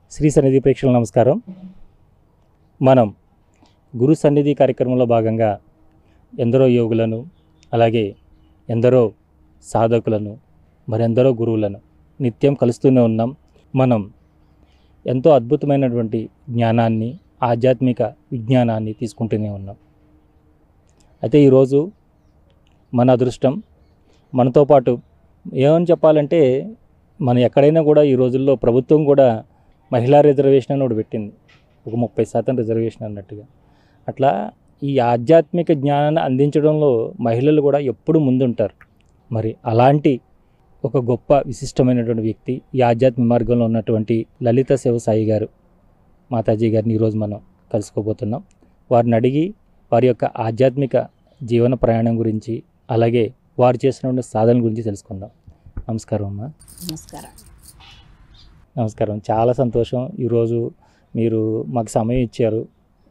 శ్రీ సన్నిధి ప్రేక్షకుల నమస్కారం మనం గురు సన్నిధి కార్యక్రమంలో భాగంగా ఎందరో యోగులను అలాగే ఎందరో సాధకులను మరెందరో గురువులను నిత్యం కలుస్తూనే ఉన్నాం మనం ఎంతో అద్భుతమైనటువంటి జ్ఞానాన్ని ఆధ్యాత్మిక విజ్ఞానాన్ని తీసుకుంటూనే ఉన్నాం అయితే ఈరోజు మన అదృష్టం మనతో పాటు ఏమని చెప్పాలంటే మనం ఎక్కడైనా కూడా ఈ రోజుల్లో ప్రభుత్వం కూడా మహిళా రిజర్వేషన్ అని ఒకటి పెట్టింది ఒక ముప్పై శాతం రిజర్వేషన్ అన్నట్టుగా అట్లా ఈ ఆధ్యాత్మిక జ్ఞానాన్ని అందించడంలో మహిళలు కూడా ఎప్పుడు ముందుంటారు మరి అలాంటి ఒక గొప్ప విశిష్టమైనటువంటి వ్యక్తి ఈ ఆధ్యాత్మిక మార్గంలో ఉన్నటువంటి లలిత శివ సాయి గారు మాతాజీ గారిని ఈరోజు మనం కలుసుకోబోతున్నాం వారిని అడిగి వారి యొక్క ఆధ్యాత్మిక జీవన ప్రయాణం గురించి అలాగే వారు చేసినటువంటి సాధన గురించి తెలుసుకుందాం నమస్కారం అమ్మా నమస్కారం నమస్కారం చాలా సంతోషం ఈరోజు మీరు మాకు సమయం ఇచ్చారు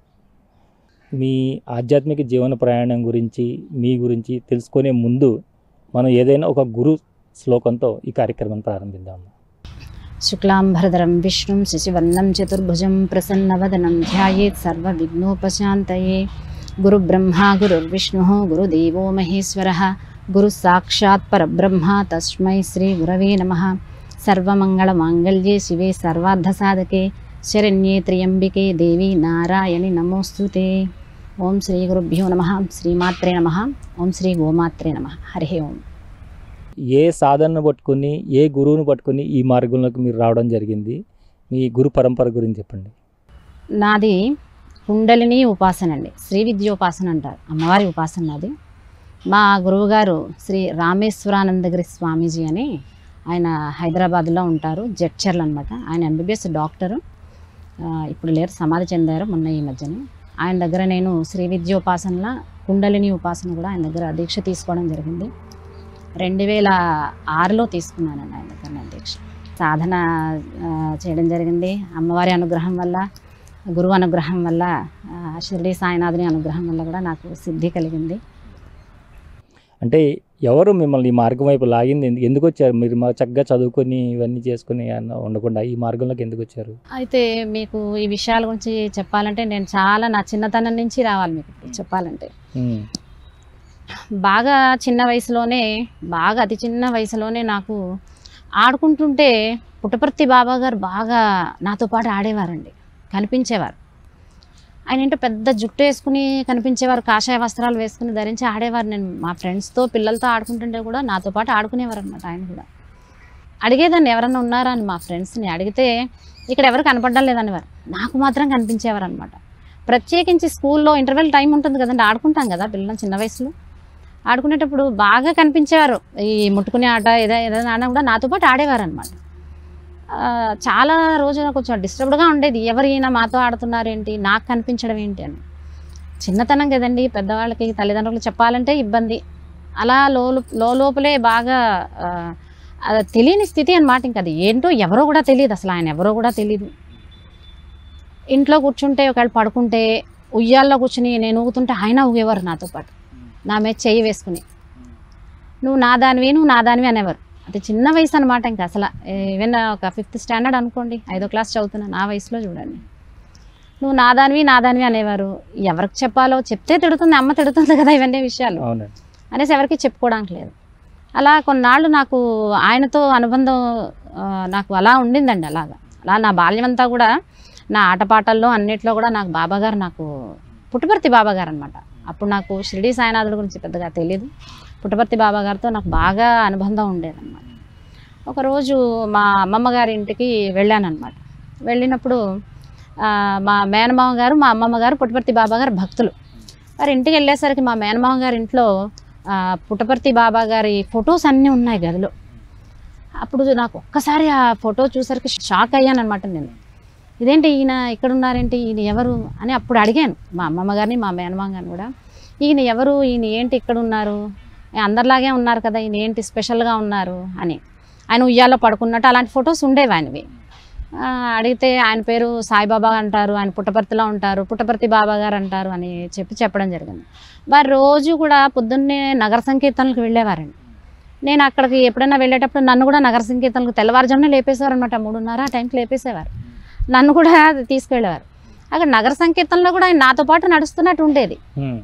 మీ ఆధ్యాత్మిక జీవన ప్రయాణం గురించి మీ గురించి తెలుసుకునే ముందు మనం ఏదైనా ఒక గురు శ్లోకంతో ఈ కార్యక్రమాన్ని ప్రారంభిద్దాం శుక్లాంబరధరం విష్ణుం శశివర్ణం చతుర్భుజం ప్రసన్నవదనం ధ్యాయేత్ సర్వవిఘ్నోపశాంతయే గురుబ్రహ్మా గురుర్విష్ణు గురుదేవో మహేశ్వర గురు సాక్షాత్ పరబ్రహ్మ తస్మై శ్రీ గురవే నమ సర్వమంగళమాంగళ్యే శివే సర్వార్థసాధకే శరణ్యే త్ర్యంబికే దేవి నారాయణి నమోస్తుతే ఓం శ్రీ గురుభ్యో నమ శ్రీమాత్రే నమ ఓం శ్రీ గోమాత్రే నమ హరి ఓం ఏ సాధనను పట్టుకుని ఏ గురువును పట్టుకుని ఈ మార్గంలోకి మీరు రావడం జరిగింది మీ గురు పరంపర గురించి చెప్పండి నాది కుండలిని ఉపాసన అండి శ్రీ విద్యోపాసన అంటారు అమ్మవారి ఉపాసన నాది మా గురువుగారు శ్రీ రామేశ్వరానందగిరి స్వామీజీ అని ఆయన హైదరాబాద్లో ఉంటారు జడ్చర్లు అనమాట ఆయన ఎంబీబీఎస్ డాక్టరు ఆ, ఇప్పుడు లేరు సమాధి చెందారు మొన్న ఈ మధ్యనే ఆయన దగ్గర నేను శ్రీ విద్యోపాసనలో కుండలిని ఉపాసన కూడా ఆయన దగ్గర దీక్ష తీసుకోవడం జరిగింది రెండు వేల ఆరులో తీసుకున్నానండి ఆయన దగ్గర నేను దీక్ష సాధన ఆ, చేయడం జరిగింది అమ్మవారి అనుగ్రహం వల్ల గురువు అనుగ్రహం వల్ల ఆ, షిరిడి సాయినాథుని అనుగ్రహం వల్ల కూడా నాకు సిద్ధి కలిగింది అంటే ఎవరు మిమ్మల్ని ఈ మార్గం వైపు లాగింది ఎందు- ఎందుకు వచ్చారు మీరు మా చక్కగా చదువుకొని ఇవన్నీ చేసుకుని అన్న ఉండకుండా ఈ మార్గంలోకి ఎందుకు వచ్చారు అయితే మీకు ఈ విషయాల గురించి చెప్పాలంటే నేను చాలా నా చిన్నతనం నుంచి రావాలి మీకు ఇప్పుడు చెప్పాలంటే ఉమ్, బాగా చిన్న వయసులోనే బాగా అతి చిన్న వయసులోనే నాకు ఆడుకుంటుంటే పుట్టపర్తి బాబా గారు బాగా నాతో పాటు ఆడేవారండి కనిపించేవారు ఆయన ఏంటో పెద్ద జుట్టు వేసుకుని కనిపించేవారు కాషాయ వస్త్రాలు వేసుకుని ధరించి ఆడేవారు నేను మా ఫ్రెండ్స్తో పిల్లలతో ఆడుకుంటుంటే కూడా నాతో పాటు ఆడుకునేవారు అనమాట ఆయన కూడా అడిగేదాన్ని ఎవరన్నా ఉన్నారా అని మా ఫ్రెండ్స్ని అడిగితే ఇక్కడ ఎవరు కనపడడం లేదనేవారు నాకు మాత్రం కనిపించేవారు అనమాట ప్రత్యేకించి స్కూల్లో ఇంటర్వెల్ టైం ఉంటుంది కదండి ఆడుకుంటాం కదా పిల్లలు చిన్న వయసులో ఆడుకునేటప్పుడు బాగా కనిపించేవారు ఈ ముట్టుకునే ఆట ఏదో ఏదైనా ఆడినా కూడా నాతో పాటు ఆడేవారు అనమాట చాలా రోజున కొంచెం డిస్టర్బ్డ్గా ఉండేది ఎవరు ఈయన మాతో ఆడుతున్నారు ఏంటి నాకు కనిపించడం ఏంటి అని చిన్నతనం కదండి పెద్దవాళ్ళకి తల్లిదండ్రులకు చెప్పాలంటే ఇబ్బంది అలా లో లోపలే బాగా ఆ, అది తెలియని స్థితి అనమాట ఇంకా అది ఏంటో ఎవరో కూడా తెలియదు అసలు ఆయన ఎవరో కూడా తెలియదు ఇంట్లో కూర్చుంటే ఒకవేళ పడుకుంటే ఉయ్యాల్లో కూర్చుని నేను ఊగుతుంటే ఆయన ఊగేవారు నాతో పాటు నా మీద చెయ్యి వేసుకుని నువ్వు నా దానివి నువ్వు నా దానివి అనేవారు అది చిన్న వయసు అనమాట ఇంకా అసలు ఈవెన్ ఒక ఫిఫ్త్ స్టాండర్డ్ అనుకోండి ఐదో క్లాస్ చదువుతున్నా నా వయసులో చూడండి నువ్వు నా దానివి నా దానివి అనేవారు ఎవరికి చెప్పాలో చెప్తే తిడుతుంది అమ్మ తిడుతుంది కదా ఇవన్నీ విషయాలు అవునండి అనేసి ఎవరికి చెప్పుకోవడానికి లేదు అలా కొన్నాళ్ళు నాకు ఆయనతో అనుబంధం ఆ, నాకు అలా ఉండిందండి అలాగా అలా నా బాల్యం అంతా కూడా నా ఆటపాటల్లో అన్నిట్లో కూడా నాకు బాబాగారు నాకు పుట్టపర్తి బాబాగారు అనమాట అప్పుడు నాకు షిరిడి సాయినాథుడి గురించి పెద్దగా తెలియదు పుట్టపర్తి బాబాగారితో నాకు బాగా అనుబంధం ఉండేదన్నమాట ఒకరోజు మా అమ్మమ్మ గారి ఇంటికి వెళ్ళానన్నమాట వెళ్ళినప్పుడు ఆ, మా మేనమామ గారు మా అమ్మమ్మ గారు పుట్టపర్తి బాబాగారు భక్తులు వారి ఇంటికి వెళ్ళేసరికి మా మేనమామ గారి ఇంట్లో ఆ, పుట్టపర్తి బాబా గారి ఫొటోస్ అన్నీ ఉన్నాయి గదిలో అప్పుడు నాకు ఒక్కసారి ఆ ఫోటో చూసరికి షాక్ అయ్యాను అనమాట నేను ఇదేంటి ఈయన ఇక్కడ ఉన్నారేంటి ఈయన ఎవరు అని అప్పుడు అడిగాను మా అమ్మమ్మ గారిని మా మేనమామ గారిని కూడా ఈయన ఎవరు ఈయన ఏంటి ఇక్కడ ఉన్నారు ఏ, అందరిలాగే ఉన్నారు కదా ఈయన ఏంటి స్పెషల్గా ఉన్నారు అని ఆయన ఉయ్యాలో పడుకున్నట్టు అలాంటి ఫొటోస్ ఉండేవి ఆయనవి ఆ, అడిగితే ఆయన పేరు సాయిబాబా అంటారు ఆయన పుట్టపర్తిలో ఉంటారు పుట్టపర్తి బాబా గారు అంటారు అని చెప్పి చెప్పడం జరిగింది వారు రోజు కూడా పొద్దున్నే నగర సంకీర్తనలకు వెళ్ళేవారండి నేను అక్కడికి ఎప్పుడైనా వెళ్ళేటప్పుడు నన్ను కూడా నగర సంకీర్తనలకు తెల్లవారుజామున లేపేసేవారు అనమాట మూడున్నర ఆ టైంకి లేపేసేవారు నన్ను కూడా తీసుకెళ్ళేవారు అక్కడ నగర సంకీర్తనలో కూడా ఆయన నాతో పాటు నడుస్తున్నట్టు ఉండేది ఉమ్,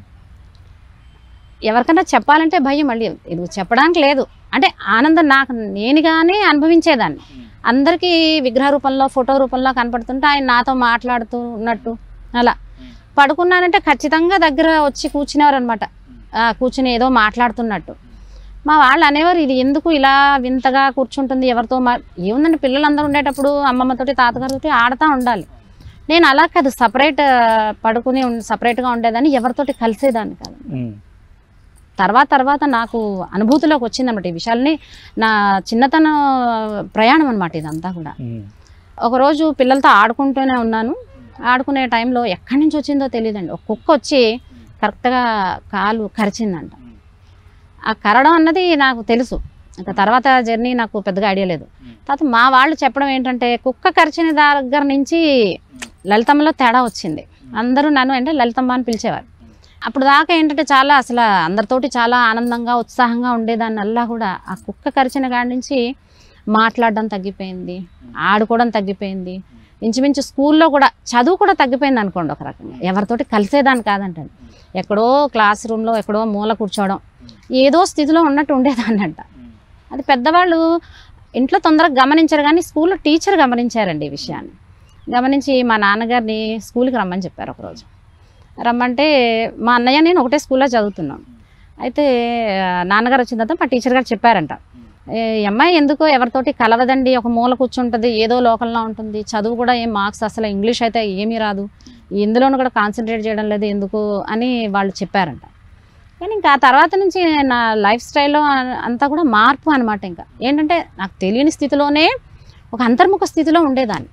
ఎవరికైనా చెప్పాలంటే భయం మళ్ళీ ఇది చెప్పడానికి లేదు అంటే ఆనందం నాకు నేను కానీ అనుభవించేదాన్ని అందరికీ విగ్రహ రూపంలో ఫోటో రూపంలో కనపడుతుంటే ఆయన నాతో మాట్లాడుతూ ఉన్నట్టు అలా పడుకున్నానంటే ఖచ్చితంగా దగ్గర వచ్చి కూర్చునేవారు అనమాట కూర్చుని ఏదో మాట్లాడుతున్నట్టు మా వాళ్ళు అనేవారు ఇది ఎందుకు ఇలా వింతగా కూర్చుంటుంది ఎవరితో మా ఏముందండి పిల్లలందరూ ఉండేటప్పుడు అమ్మమ్మతోటి తాతగారితోటి ఆడుతూ ఉండాలి నేను అలా కాదు సపరేట్ పడుకుని సపరేట్గా ఉండేదాన్ని ఎవరితోటి కలిసేదాన్ని కాదు ఉమ్, తర్వాత తర్వాత నాకు అనుభూతిలోకి వచ్చిందన్నమాట ఈ విషయాల్ని నా చిన్నతన ప్రయాణం అనమాట ఇదంతా కూడా ఉమ్, ఒకరోజు పిల్లలతో ఆడుకుంటూనే ఉన్నాను ఆడుకునే టైంలో ఎక్కడి నుంచి వచ్చిందో తెలియదండి ఒక కుక్క వచ్చి కరెక్ట్గా కాలు కరిచిందంట ఆ కరడం అన్నది నాకు తెలుసు ఇంకా తర్వాత జర్నీ నాకు పెద్దగా ఐడియా లేదు తర్వాత మా వాళ్ళు చెప్పడం ఏంటంటే కుక్క కరిచిన దగ్గర నుంచి లలితమ్మలో తేడా వచ్చింది అందరూ నన్ను అంటే లలితమ్మ అని పిలిచేవారు అప్పుడు దాకా ఏంటంటే చాలా అసలు అందరితోటి చాలా ఆనందంగా ఉత్సాహంగా ఉండేదాన్ని అల్లా కూడా ఆ కుక్క కరిచిన కాడి నుంచి మాట్లాడడం తగ్గిపోయింది ఆడుకోవడం తగ్గిపోయింది ఇంచుమించు స్కూల్లో కూడా చదువు కూడా తగ్గిపోయింది అనుకోండి ఒక రకంగా ఎవరితోటి కలిసేదాన్ని కాదంటండి ఎక్కడో క్లాస్ రూమ్లో ఎక్కడో మూల కూర్చోవడం ఏదో స్థితిలో ఉన్నట్టు ఉండేదాన్ని అంట అది పెద్దవాళ్ళు ఇంట్లో తొందరగా గమనించారు కానీ స్కూల్లో టీచర్ గమనించారండి ఈ విషయాన్ని గమనించి మా నాన్నగారిని స్కూల్కి రమ్మని చెప్పారు ఒకరోజు రమ్మంటే మా అన్నయ్య నేను ఒకటే స్కూల్లో చదువుతున్నాం అయితే ఆ, నాన్నగారు వచ్చిన తర్వాత మా టీచర్ గారు చెప్పారంట "ఏ, ఈ అమ్మాయి ఎందుకో ఎవరితోటి కలవదండి ఒక మూల కూర్చుంటుంది ఏదో లోకల్లో ఉంటుంది చదువు కూడా ఏం మార్క్స్ అసలు ఇంగ్లీష్ అయితే ఏమీ రాదు ఎందులోనూ కూడా కాన్సన్ట్రేట్ చేయడం లేదు ఎందుకు అని వాళ్ళు చెప్పారంట కానీ ఇంకా ఆ తర్వాత నుంచి నా లైఫ్ స్టైల్లో అంతా కూడా మార్పు అనమాట ఇంకా ఏంటంటే నాకు తెలియని స్థితిలోనే ఒక అంతర్ముఖ స్థితిలో ఉండేదాన్ని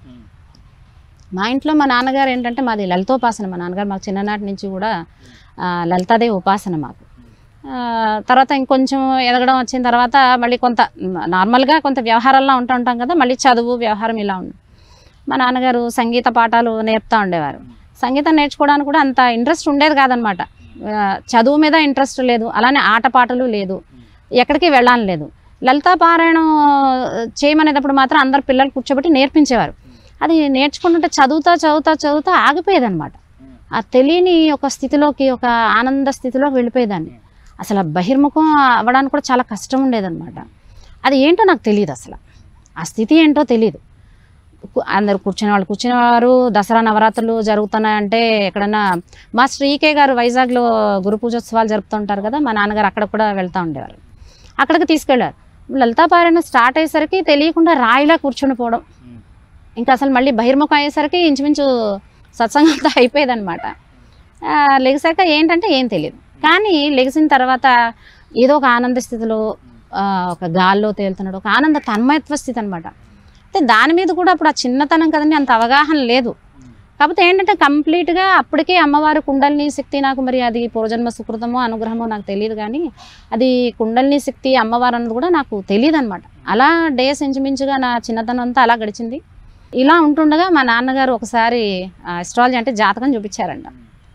మా ఇంట్లో మా నాన్నగారు ఏంటంటే మాది లలితోపాసన మా నాన్నగారు మాకు చిన్ననాటి నుంచి కూడా ఆ, లలితాదేవి ఉపాసన మాకు ఆ, తర్వాత ఇంకొంచెం ఎదగడం వచ్చిన తర్వాత మళ్ళీ కొంత నార్మల్గా కొంత వ్యవహారాల్లో ఉంటూ ఉంటాం కదా మళ్ళీ చదువు వ్యవహారం ఇలా ఉంది మా నాన్నగారు సంగీత పాఠాలు నేర్పుతూ ఉండేవారు సంగీతం నేర్చుకోవడానికి కూడా అంత ఇంట్రెస్ట్ ఉండేది కాదనమాట ఆ, చదువు మీద ఇంట్రెస్ట్ లేదు అలానే ఆటపాటలు లేదు ఎక్కడికి వెళ్ళాలని లేదు లలితా పారాయణం చేయమనేటప్పుడు మాత్రం అందరు పిల్లలు కూర్చోబెట్టి నేర్పించేవారు అది నేర్చుకుంటుంటే చదువుతా చదువుతా చదువుతా ఆగిపోయేదన్నమాట ఆ తెలియని ఒక స్థితిలోకి ఒక ఆనంద స్థితిలోకి వెళ్ళిపోయేదాన్ని అసలు ఆ బహిర్ముఖం అవ్వడానికి కూడా చాలా కష్టం ఉండేదన్నమాట అది ఏంటో నాకు తెలియదు అసలు ఆ స్థితి ఏంటో తెలియదు కు- అందరు కూర్చునే వాళ్ళు కూర్చునేవారు దసరా నవరాత్రులు జరుగుతున్నాయంటే ఎక్కడన్నా మా శ్రీకే గారు వైజాగ్లో గురు పూజోత్సవాలు జరుపుతుంటారు కదా మా నాన్నగారు అక్కడ కూడా వెళ్తూ ఉండేవారు అక్కడికి తీసుకెళ్ళారు లలితా పారాయణ స్టార్ట్ అయ్యేసరికి తెలియకుండా రాయిలా కూర్చుని పోవడం ఇంకా అసలు మళ్ళీ బహిర్ముఖం అయ్యేసరికి ఇంచుమించు సత్సంగంతో అయిపోయేదన్నమాట ఆ, లెగిసాక ఏంటంటే ఏం తెలియదు కానీ లెగిసిన తర్వాత ఏదో ఒక ఆనంద స్థితిలో ఆ, ఒక గాల్లో తేలుతున్నాడు ఒక ఆనంద తన్మయత్వ స్థితి అనమాట అయితే దాని మీద కూడా అప్పుడు ఆ చిన్నతనం కదండి అంత అవగాహన లేదు కాకపోతే ఏంటంటే కంప్లీట్గా అప్పటికే అమ్మవారి కుండలిని శక్తి నాకు మరి అది పూర్వజన్మ సుకృతమో అనుగ్రహమో నాకు తెలియదు కానీ అది కుండలిని శక్తి అమ్మవారు అన్నది కూడా నాకు తెలియదు అనమాట అలా డేస్ ఇంచుమించుగా నా చిన్నతనం అంతా అలా గడిచింది ఇలా ఉంటుండగా మా నాన్నగారు ఒకసారి అస్ట్రాలజీ అంటే జాతకం చూపించారంట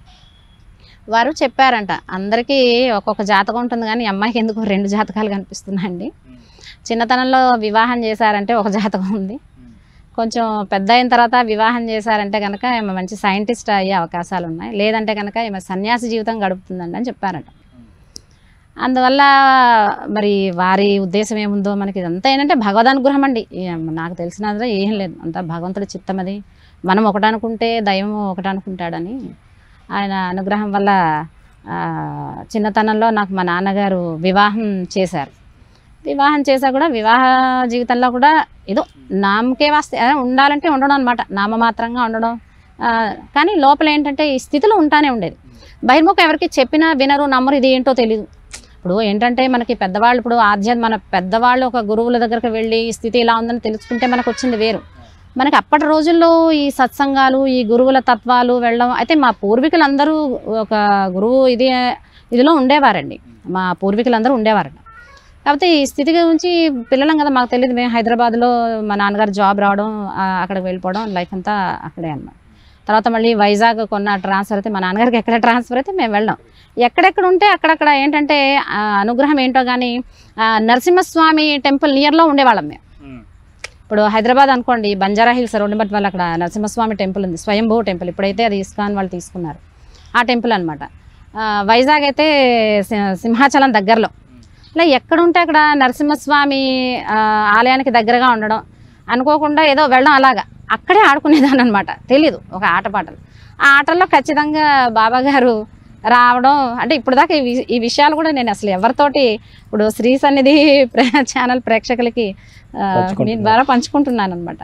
వారు చెప్పారంట అందరికీ ఒక్కొక్క జాతకం ఉంటుంది కానీ ఈ అమ్మాయికి ఎందుకు రెండు జాతకాలు కనిపిస్తున్నాయండి చిన్నతనంలో వివాహం చేశారంటే ఒక జాతకం ఉంది కొంచెం పెద్ద అయిన తర్వాత వివాహం చేశారంటే కనుక ఈమె మంచి సైంటిస్ట్ అయ్యే అవకాశాలు ఉన్నాయి లేదంటే కనుక ఈమె సన్యాసి జీవితం గడుపుతుందండి అని చెప్పారంట అందువల్ల మరి వారి ఉద్దేశం ఏముందో మనకి ఇదంతా ఏంటంటే భగవదనుగ్రహం అండి ఏ- నాకు తెలిసినది ఏం లేదు అంతా భగవంతుడి చిత్తం అది మనం ఒకటి అనుకుంటే దైవం ఒకటి అనుకుంటాడని ఆయన అనుగ్రహం వల్ల ఆ, చిన్నతనంలో నాకు మా నాన్నగారు వివాహం చేశారు వివాహం చేశా కూడా వివాహ జీవితంలో కూడా ఏదో నామకే వాస్తే అదే ఉండాలంటే ఉండడం అనమాట నామమాత్రంగా ఉండడం ఆ, కానీ లోపల ఏంటంటే ఈ స్థితిలో ఉంటానే ఉండేది బహిర్ముఖం ఎవరికి చెప్పినా వినరు నమ్మరు ఇది ఏంటో తెలియదు ఇప్పుడు ఏంటంటే మనకి పెద్దవాళ్ళు ఇప్పుడు ఆధ్యాత్మ మన పెద్దవాళ్ళు ఒక గురువుల దగ్గరికి వెళ్ళి ఈ స్థితి ఇలా ఉందని తెలుసుకుంటే మనకు వచ్చింది వేరు మనకి అప్పటి రోజుల్లో ఈ సత్సంగాలు ఈ గురువుల తత్వాలు వెళ్ళడం అయితే మా పూర్వీకులందరూ ఒక గురువు ఇది ఇదిలో ఉండేవారండి మా పూర్వీకులందరూ ఉండేవారండి కాకపోతే ఈ స్థితి గురించి పిల్లలం కదా మాకు తెలియదు మేము హైదరాబాద్లో మా నాన్నగారు జాబ్ రావడం ఆ, అక్కడికి వెళ్ళిపోవడం లైఫ్ అంతా అక్కడే అన్నమాట తర్వాత మళ్ళీ వైజాగ్ కొన్న ట్రాన్స్ఫర్ అయితే మా నాన్నగారికి ఎక్కడ ట్రాన్స్ఫర్ అయితే మేము వెళ్ళాం ఎక్కడెక్కడ ఉంటే అక్కడక్కడ ఏంటంటే ఆ, అనుగ్రహం ఏంటో కానీ నరసింహస్వామి టెంపుల్ నియర్లో ఉండేవాళ్ళం మేము ఇప్పుడు హైదరాబాద్ అనుకోండి బంజారా హిల్స్ రోడ్డు బట్టి వాళ్ళు అక్కడ నరసింహస్వామి టెంపుల్ ఉంది స్వయంభూ టెంపుల్ ఇప్పుడైతే అది ఇస్కాన్ వాళ్ళు తీసుకున్నారు ఆ టెంపుల్ అనమాట వైజాగ్ అయితే సి- సింహాచలం దగ్గరలో ఇలా ఎక్కడుంటే అక్కడ నరసింహస్వామి ఆ, ఆలయానికి దగ్గరగా ఉండడం అనుకోకుండా ఏదో వెళ్ళడం అలాగా అక్కడే ఆడుకునేదాన్ని అనమాట తెలీదు ఒక ఆటపాటలు ఆ ఆటల్లో ఖచ్చితంగా బాబా గారు రావడం అంటే ఇప్పుడు దాకా ఈ వి- ఈ విషయాలు కూడా నేను అసలు ఎవరితోటి ఇప్పుడు శ్రీ సన్నిధి ప్రే- ఛానల్ ప్రేక్షకులకి ఆ, మీ పంచుకుంటున్నారు. ద్వారా పంచుకుంటున్నాను అనమాట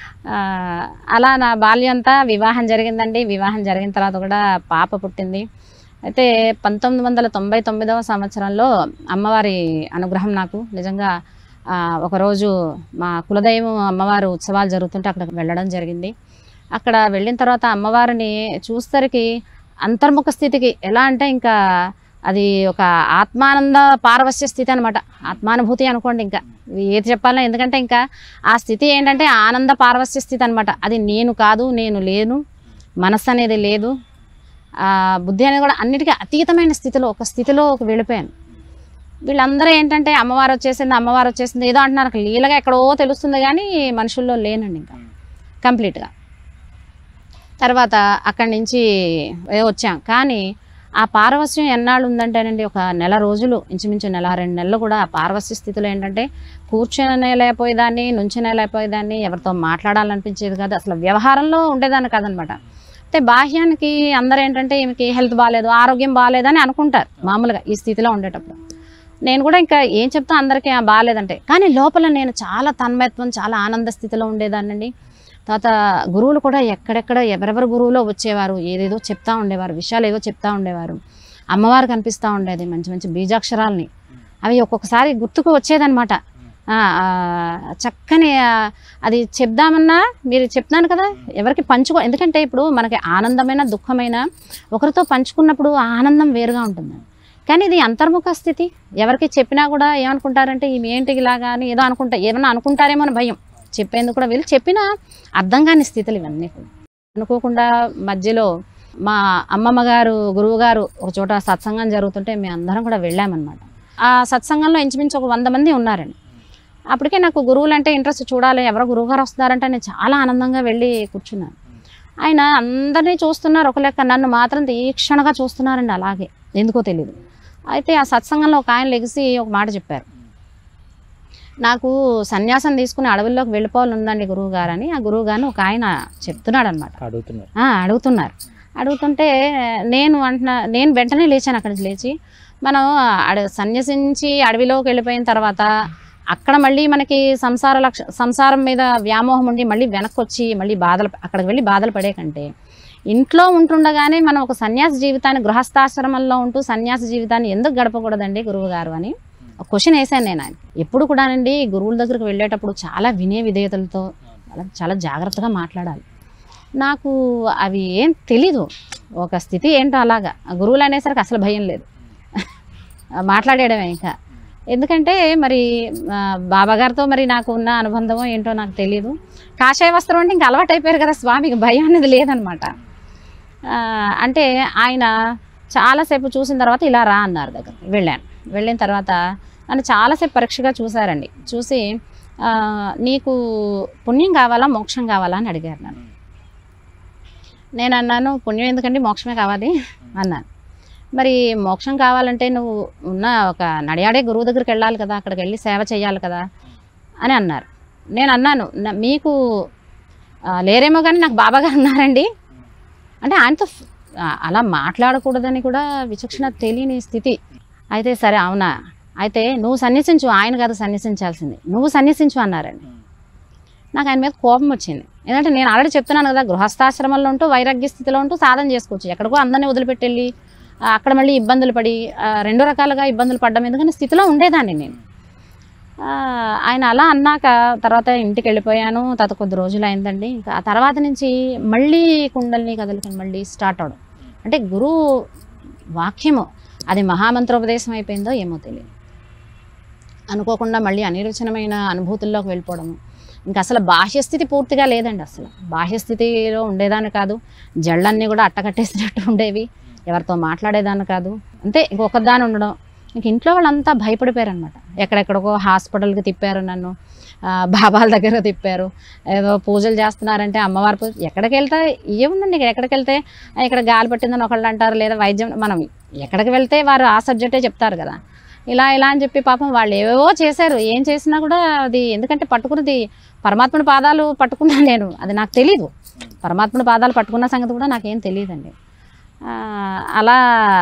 అలా నా బాల్యం అంతా వివాహం జరిగిందండి వివాహం జరిగిన తర్వాత కూడా పాప పుట్టింది అయితే పంతొమ్మిది వందల తొంభై తొమ్మిదవ సంవత్సరంలో అమ్మవారి అనుగ్రహం నాకు నిజంగా ఆ, ఒకరోజు మా కులదైవం అమ్మవారు ఉత్సవాలు జరుగుతుంటే అక్కడికి వెళ్ళడం జరిగింది అక్కడ వెళ్ళిన తర్వాత అమ్మవారిని చూసరికి అంతర్ముఖ స్థితికి ఎలా అంటే ఇంకా అది ఒక ఆత్మానంద పారవస్య స్థితి అనమాట ఆత్మానుభూతి అనుకోండి ఇంకా ఇది ఏది చెప్పాలన్నా ఎందుకంటే ఇంకా ఆ స్థితి ఏంటంటే ఆనంద పారవస్య స్థితి అనమాట అది నేను కాదు నేను లేను మనస్సు అనేది లేదు ఆ బుద్ధి అనేది కూడా అన్నిటికీ అతీతమైన స్థితిలో ఒక స్థితిలో ఒక వెళ్ళిపోయాను వీళ్ళందరూ ఏంటంటే అమ్మవారు వచ్చేసింది అమ్మవారు వచ్చేసింది ఏదో అంటున్నారు నాకు లీలగా ఎక్కడో తెలుస్తుంది కానీ మనుషుల్లో లేనండి ఇంకా కంప్లీట్గా తర్వాత అక్కడి నుంచి ఏ వచ్చాం కానీ ఆ పారవస్యం ఎన్నాళ్ళు ఉందంటేనండి ఒక నెల రోజులు ఇంచుమించు నెల రెండు నెలలు కూడా ఆ పారవస్య స్థితిలో ఏంటంటే కూర్చొనే లేకపోయేదాన్ని నుంచునే లేకపోయేదాన్ని ఎవరితో మాట్లాడాలనిపించేది కాదు అసలు వ్యవహారంలో ఉండేదాన్ని కాదనమాట అయితే బాహ్యానికి అందరూ ఏంటంటే ఈమెకి హెల్త్ బాగాలేదు ఆరోగ్యం బాగాలేదని అనుకుంటారు మామూలుగా ఈ స్థితిలో ఉండేటప్పుడు నేను కూడా ఇంకా ఏం చెప్తా అందరికీ "ఆ, బాగాలేదంటే కానీ లోపల నేను చాలా తన్మయత్వం చాలా ఆనంద స్థితిలో ఉండేదాన్నండి తర్వాత గురువులు కూడా ఎక్కడెక్కడ ఎవరెవరు గురువులో వచ్చేవారు ఏదేదో చెప్తా ఉండేవారు విషయాలు ఏవో చెప్తా ఉండేవారు అమ్మవారు కనిపిస్తూ ఉండేది మంచి మంచి బీజాక్షరాలని అవి ఒక్కొక్కసారి గుర్తుకు వచ్చేదన్నమాట ఆ, ఆ, చక్కని ఆ, అది చెప్దామన్నా మీరు చెప్తున్నాను కదా ఎవరికి పంచుకో ఎందుకంటే ఇప్పుడు మనకి ఆనందమైన దుఃఖమైన ఒకరితో పంచుకున్నప్పుడు ఆ ఆనందం వేరుగా ఉంటుంది కానీ ఇది అంతర్ముఖ స్థితి ఎవరికి చెప్పినా కూడా ఏమనుకుంటారంటే ఈమె ఏంటి ఇలాగా అని ఏదో అనుకుంటా ఏమన్నా అనుకుంటారేమో అని భయం చెప్పేందుకు కూడా వీళ్ళు చెప్పినా అర్థం కాని స్థితులు ఇవన్నీ కూడా అనుకోకుండా మధ్యలో మా అమ్మమ్మ గారు గురువు గారు ఒక చోట సత్సంగం జరుగుతుంటే మేము అందరం కూడా వెళ్ళామన్నమాట ఆ సత్సంగంలో ఇంచుమించు ఒక వంద మంది ఉన్నారండి అప్పటికే నాకు గురువులు అంటే ఇంట్రెస్ట్ చూడాలి ఎవరో గురువుగారు వస్తున్నారంటే నేను చాలా ఆనందంగా వెళ్ళి కూర్చున్నాను ఆయన అందరినీ చూస్తున్నారు ఒక లెక్క నన్ను మాత్రం తీక్షణగా చూస్తున్నారండి అలాగే ఎందుకో తెలియదు అయితే ఆ సత్సంగంలో ఒక ఆయన లెగిసి ఒక మాట చెప్పారు నాకు సన్యాసం తీసుకుని అడవుల్లోకి వెళ్ళిపోవాలి ఉందండి గురువు గారు అని ఆ గురువు గారిని ఒక ఆయన చెప్తున్నాడు అనమాట అడుగుతున్నారు అడుగుతున్నారు అడుగుతుంటే నేను అంటున్నా నేను వెంటనే లేచాను అక్కడి నుంచి లేచి మనం అడ సన్యసించి అడవిలోకి వెళ్ళిపోయిన తర్వాత అక్కడ మళ్ళీ మనకి సంసార లక్ష సంసారం మీద వ్యామోహం ఉండి మళ్ళీ వెనక్కి వచ్చి మళ్ళీ బాధలు అక్కడికి వెళ్ళి బాధలు పడే కంటే ఇంట్లో ఉంటుండగానే మనం ఒక సన్యాస జీవితాన్ని గృహస్థాశ్రమంలో ఉంటూ సన్యాస జీవితాన్ని ఎందుకు గడపకూడదండి గురువు గారు అని ఒక క్వశ్చన్ వేసాను నేను ఆయన ఎప్పుడు కూడానండి గురువుల దగ్గరికి వెళ్ళేటప్పుడు చాలా వినయ విధేయతలతో చాలా చాలా జాగ్రత్తగా మాట్లాడాలి నాకు అవి ఏం తెలీదు ఒక స్థితి ఏంటో అలాగా ఆ గురువులు అనేసరికి అసలు భయం లేదు మాట్లాడేయడమే ఇంకా ఎందుకంటే మరి ఆ, బాబాగారితో మరి నాకు ఉన్న అనుబంధమో ఏంటో నాకు తెలియదు కాషాయ వస్త్రం అంటే ఇంకా అలవాటు అయిపోయారు కదా స్వామికి భయం అనేది లేదనమాట ఆ, అంటే ఆయన చాలాసేపు చూసిన తర్వాత ఇలా రా అన్నారు దగ్గర వెళ్ళాను వెళ్ళిన తర్వాత నన్ను చాలాసేపు పరీక్షగా చూశారండి చూసి ఆ, నీకు పుణ్యం కావాలా మోక్షం కావాలా అని అడిగారు నన్ను నేను అన్నాను పుణ్యం ఎందుకండి మోక్షమే కావాలి అన్నాను మరి మోక్షం కావాలంటే నువ్వు ఉన్న ఒక నడియాడే గురువు దగ్గరికి వెళ్ళాలి కదా అక్కడికి వెళ్ళి సేవ చేయాలి కదా అని అన్నారు నేను అన్నాను "నా- మీకు ఆ, లేరేమో కానీ నాకు బాబా గారు ఉన్నారండి అంటే ఆయనతో ఫ్- ఆ, అలా మాట్లాడకూడదని కూడా విచక్షణ తెలియని స్థితి అయితే సరే అవునా అయితే నువ్వు సన్యసించు ఆయన కాదు సన్యసించాల్సింది నువ్వు సన్యసించు అన్నారండి నాకు ఆయన మీద కోపం వచ్చింది ఎందుకంటే నేను ఆల్రెడీ చెప్తున్నాను కదా గృహస్థాశ్రమంలో ఉంటూ వైరాగ్య స్థితిలో ఉంటూ సాధన చేసుకోవచ్చు ఎక్కడికో అందరినీ వదిలిపెట్టెళ్ళి ఆ, అక్కడ మళ్ళీ ఇబ్బందులు పడి ఆ, రెండు రకాలుగా ఇబ్బందులు పడ్డం ఎందుకంటే స్థితిలో ఉండేదాన్ని నేను ఆ, ఆయన అలా అన్నాక తర్వాత ఇంటికి వెళ్ళిపోయాను తర్వాత కొద్ది రోజులు అయిందండి ఇంకా ఆ తర్వాత నుంచి మళ్ళీ కుండల్ని కదలికని మళ్ళీ స్టార్ట్ అవడం అంటే గురువు వాక్యము అది మహామంత్రోపదేశం అయిపోయిందో ఏమో తెలియదు అనుకోకుండా మళ్ళీ అనిర్వచనమైన అనుభూతుల్లోకి వెళ్ళిపోవడము ఇంకా అసలు బాహ్యస్థితి పూర్తిగా లేదండి అసలు బాహ్యస్థితిలో ఉండేదాన్ని కాదు జళ్ళన్నీ కూడా అట్టకట్టేసినట్టు ఉండేవి ఎవరితో మాట్లాడేదాన్ని కాదు అంతే ఇంకొకదాని ఉండడం ఇంక ఇంట్లో వాళ్ళంతా భయపడిపోయారు అనమాట ఎక్కడెక్కడికో హాస్పిటల్కి తిప్పారు నన్ను ఆ, బాబాల దగ్గర తిప్పారు ఏదో పూజలు చేస్తున్నారంటే అమ్మవారి పూజ ఎక్కడికి వెళ్తే ఏముందండి ఇక్కడ ఎక్కడికి వెళ్తే "ఆ, ఇక్కడ గాలి పట్టిందని ఒకళ్ళు అంటారు లేదా వైద్యం మనం ఎక్కడికి వెళ్తే వారు ఆ సబ్జెక్టే చెప్తారు కదా ఇలా ఇలా అని చెప్పి పాపం వాళ్ళు ఏవేవో చేశారు ఏం చేసినా కూడా అది ఎందుకంటే పట్టుకున్నది పరమాత్ముడి పాదాలు పట్టుకున్నాను నేను అది నాకు తెలీదు పరమాత్ముడి పాదాలు పట్టుకున్న సంగతి కూడా నాకేం తెలియదండి ఆ, అలా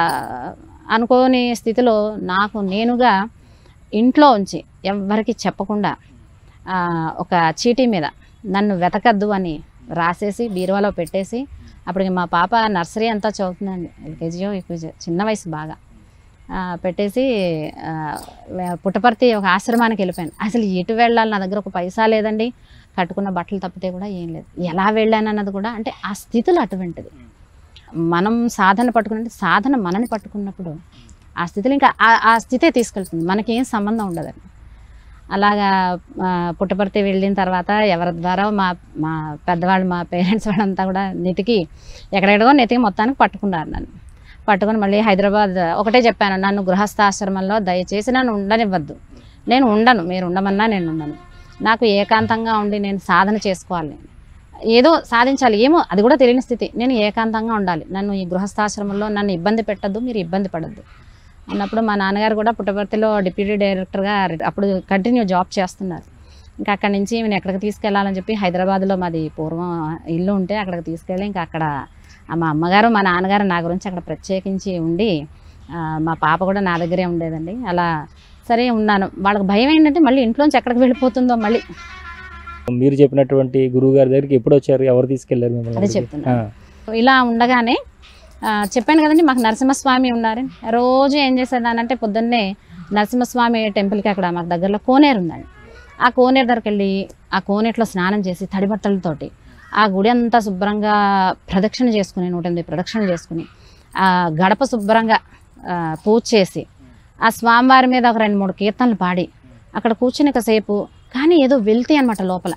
అనుకోని స్థితిలో నాకు నేనుగా ఇంట్లో ఉంచి ఎవ్వరికి చెప్పకుండా ఆ, ఒక చీటీ మీద నన్ను వెతకద్దు అని రాసేసి బీరువాలో పెట్టేసి అప్పటికి మా పాప నర్సరీ అంతా చదువుతుందండి ఎల్కేజీయో యూకేజీ చిన్న వయసు బాగా ఆ, పెట్టేసి ఆ, పుట్టపర్తి ఒక ఆశ్రమానికి వెళ్ళిపోయాను అసలు ఎటు వెళ్ళాలి నా దగ్గర ఒక పైసా లేదండి కట్టుకున్న బట్టలు తప్పితే కూడా ఏం లేదు ఎలా వెళ్ళాను అన్నది కూడా అంటే ఆ స్థితిలో అటువంటిది మనం సాధన పట్టుకున్నట్టు సాధన మనని పట్టుకున్నప్పుడు ఆ స్థితిలో ఇంకా ఆ- ఆ స్థితే తీసుకెళ్తుంది మనకేం సంబంధం ఉండదండి అలాగా ఆ, పుట్టపర్తి వెళ్ళిన తర్వాత ఎవరి ద్వారా మా మా పెద్దవాళ్ళు మా పేరెంట్స్ వాళ్ళంతా కూడా నెతికి ఎక్కడెక్కడో నెతికి మొత్తానికి పట్టుకున్నారు నన్ను పట్టుకొని మళ్ళీ హైదరాబాద్ ఒకటే చెప్పాను నన్ను గృహస్థాశ్రమంలో దయచేసి నన్ను ఉండనివ్వద్దు నేను ఉండను మీరు ఉండమన్నా నేను ఉండను నాకు ఏకాంతంగా ఉండి నేను సాధన చేసుకోవాలి నేను ఏదో సాధించాలి ఏమో అది కూడా తెలియని స్థితి నేను ఏకాంతంగా ఉండాలి నన్ను ఈ గృహస్థాశ్రమంలో నన్ను ఇబ్బంది పెట్టద్దు మీరు ఇబ్బంది పడద్దు అన్నప్పుడు మా నాన్నగారు కూడా పుట్టపర్తిలో డిప్యూటీ డైరెక్టర్గా అప్పుడు కంటిన్యూ జాబ్ చేస్తున్నారు ఇంకా అక్కడి నుంచి నేను ఎక్కడికి తీసుకెళ్ళాలని చెప్పి హైదరాబాద్లో మాది పూర్వం ఇల్లు ఉంటే అక్కడికి తీసుకెళ్ళి ఇంకా అక్కడ ఆ మా అమ్మగారు మా నాన్నగారు నా గురించి అక్కడ ప్రత్యేకించి ఉండి ఆ, మా పాప కూడా నా దగ్గరే ఉండేదండి అలా సరే ఉన్నాను వాళ్ళకి భయం ఏంటంటే మళ్ళీ ఇంట్లోంచి ఎక్కడికి వెళ్ళిపోతుందో మళ్ళీ మీరు చెప్పినటువంటి గురువు గారి దగ్గరికి ఎప్పుడు వచ్చారు ఎవరు తీసుకెళ్లారు మిమ్మల్ని అదే అక్కడికి? చెప్తున్నా. ఆ, ఇలా ఉండగానే ఆ, చెప్పాను కదండి మాకు నరసింహస్వామి ఉన్నారు రోజు ఏం చేసేదానంటే పొద్దున్నే నరసింహస్వామి టెంపుల్కి అక్కడ మాకు దగ్గరలో కోనేరు ఉందండి ఆ కోనేరు దగ్గరికి వెళ్ళి ఆ కోనేట్లో స్నానం చేసి తడి బట్టలతోటి ఆ గుడి అంతా శుభ్రంగా ప్రదక్షిణ చేసుకుని నూట ఎనిమిది ప్రదక్షిణలు చేసుకుని ఆ గడప శుభ్రంగా ఆ, పూజ చేసి ఆ స్వామివారి మీద ఒక రెండు మూడు కీర్తనలు పాడి అక్కడ కూర్చుని కాసేపు కానీ ఏదో వెళ్తే అనమాట లోపల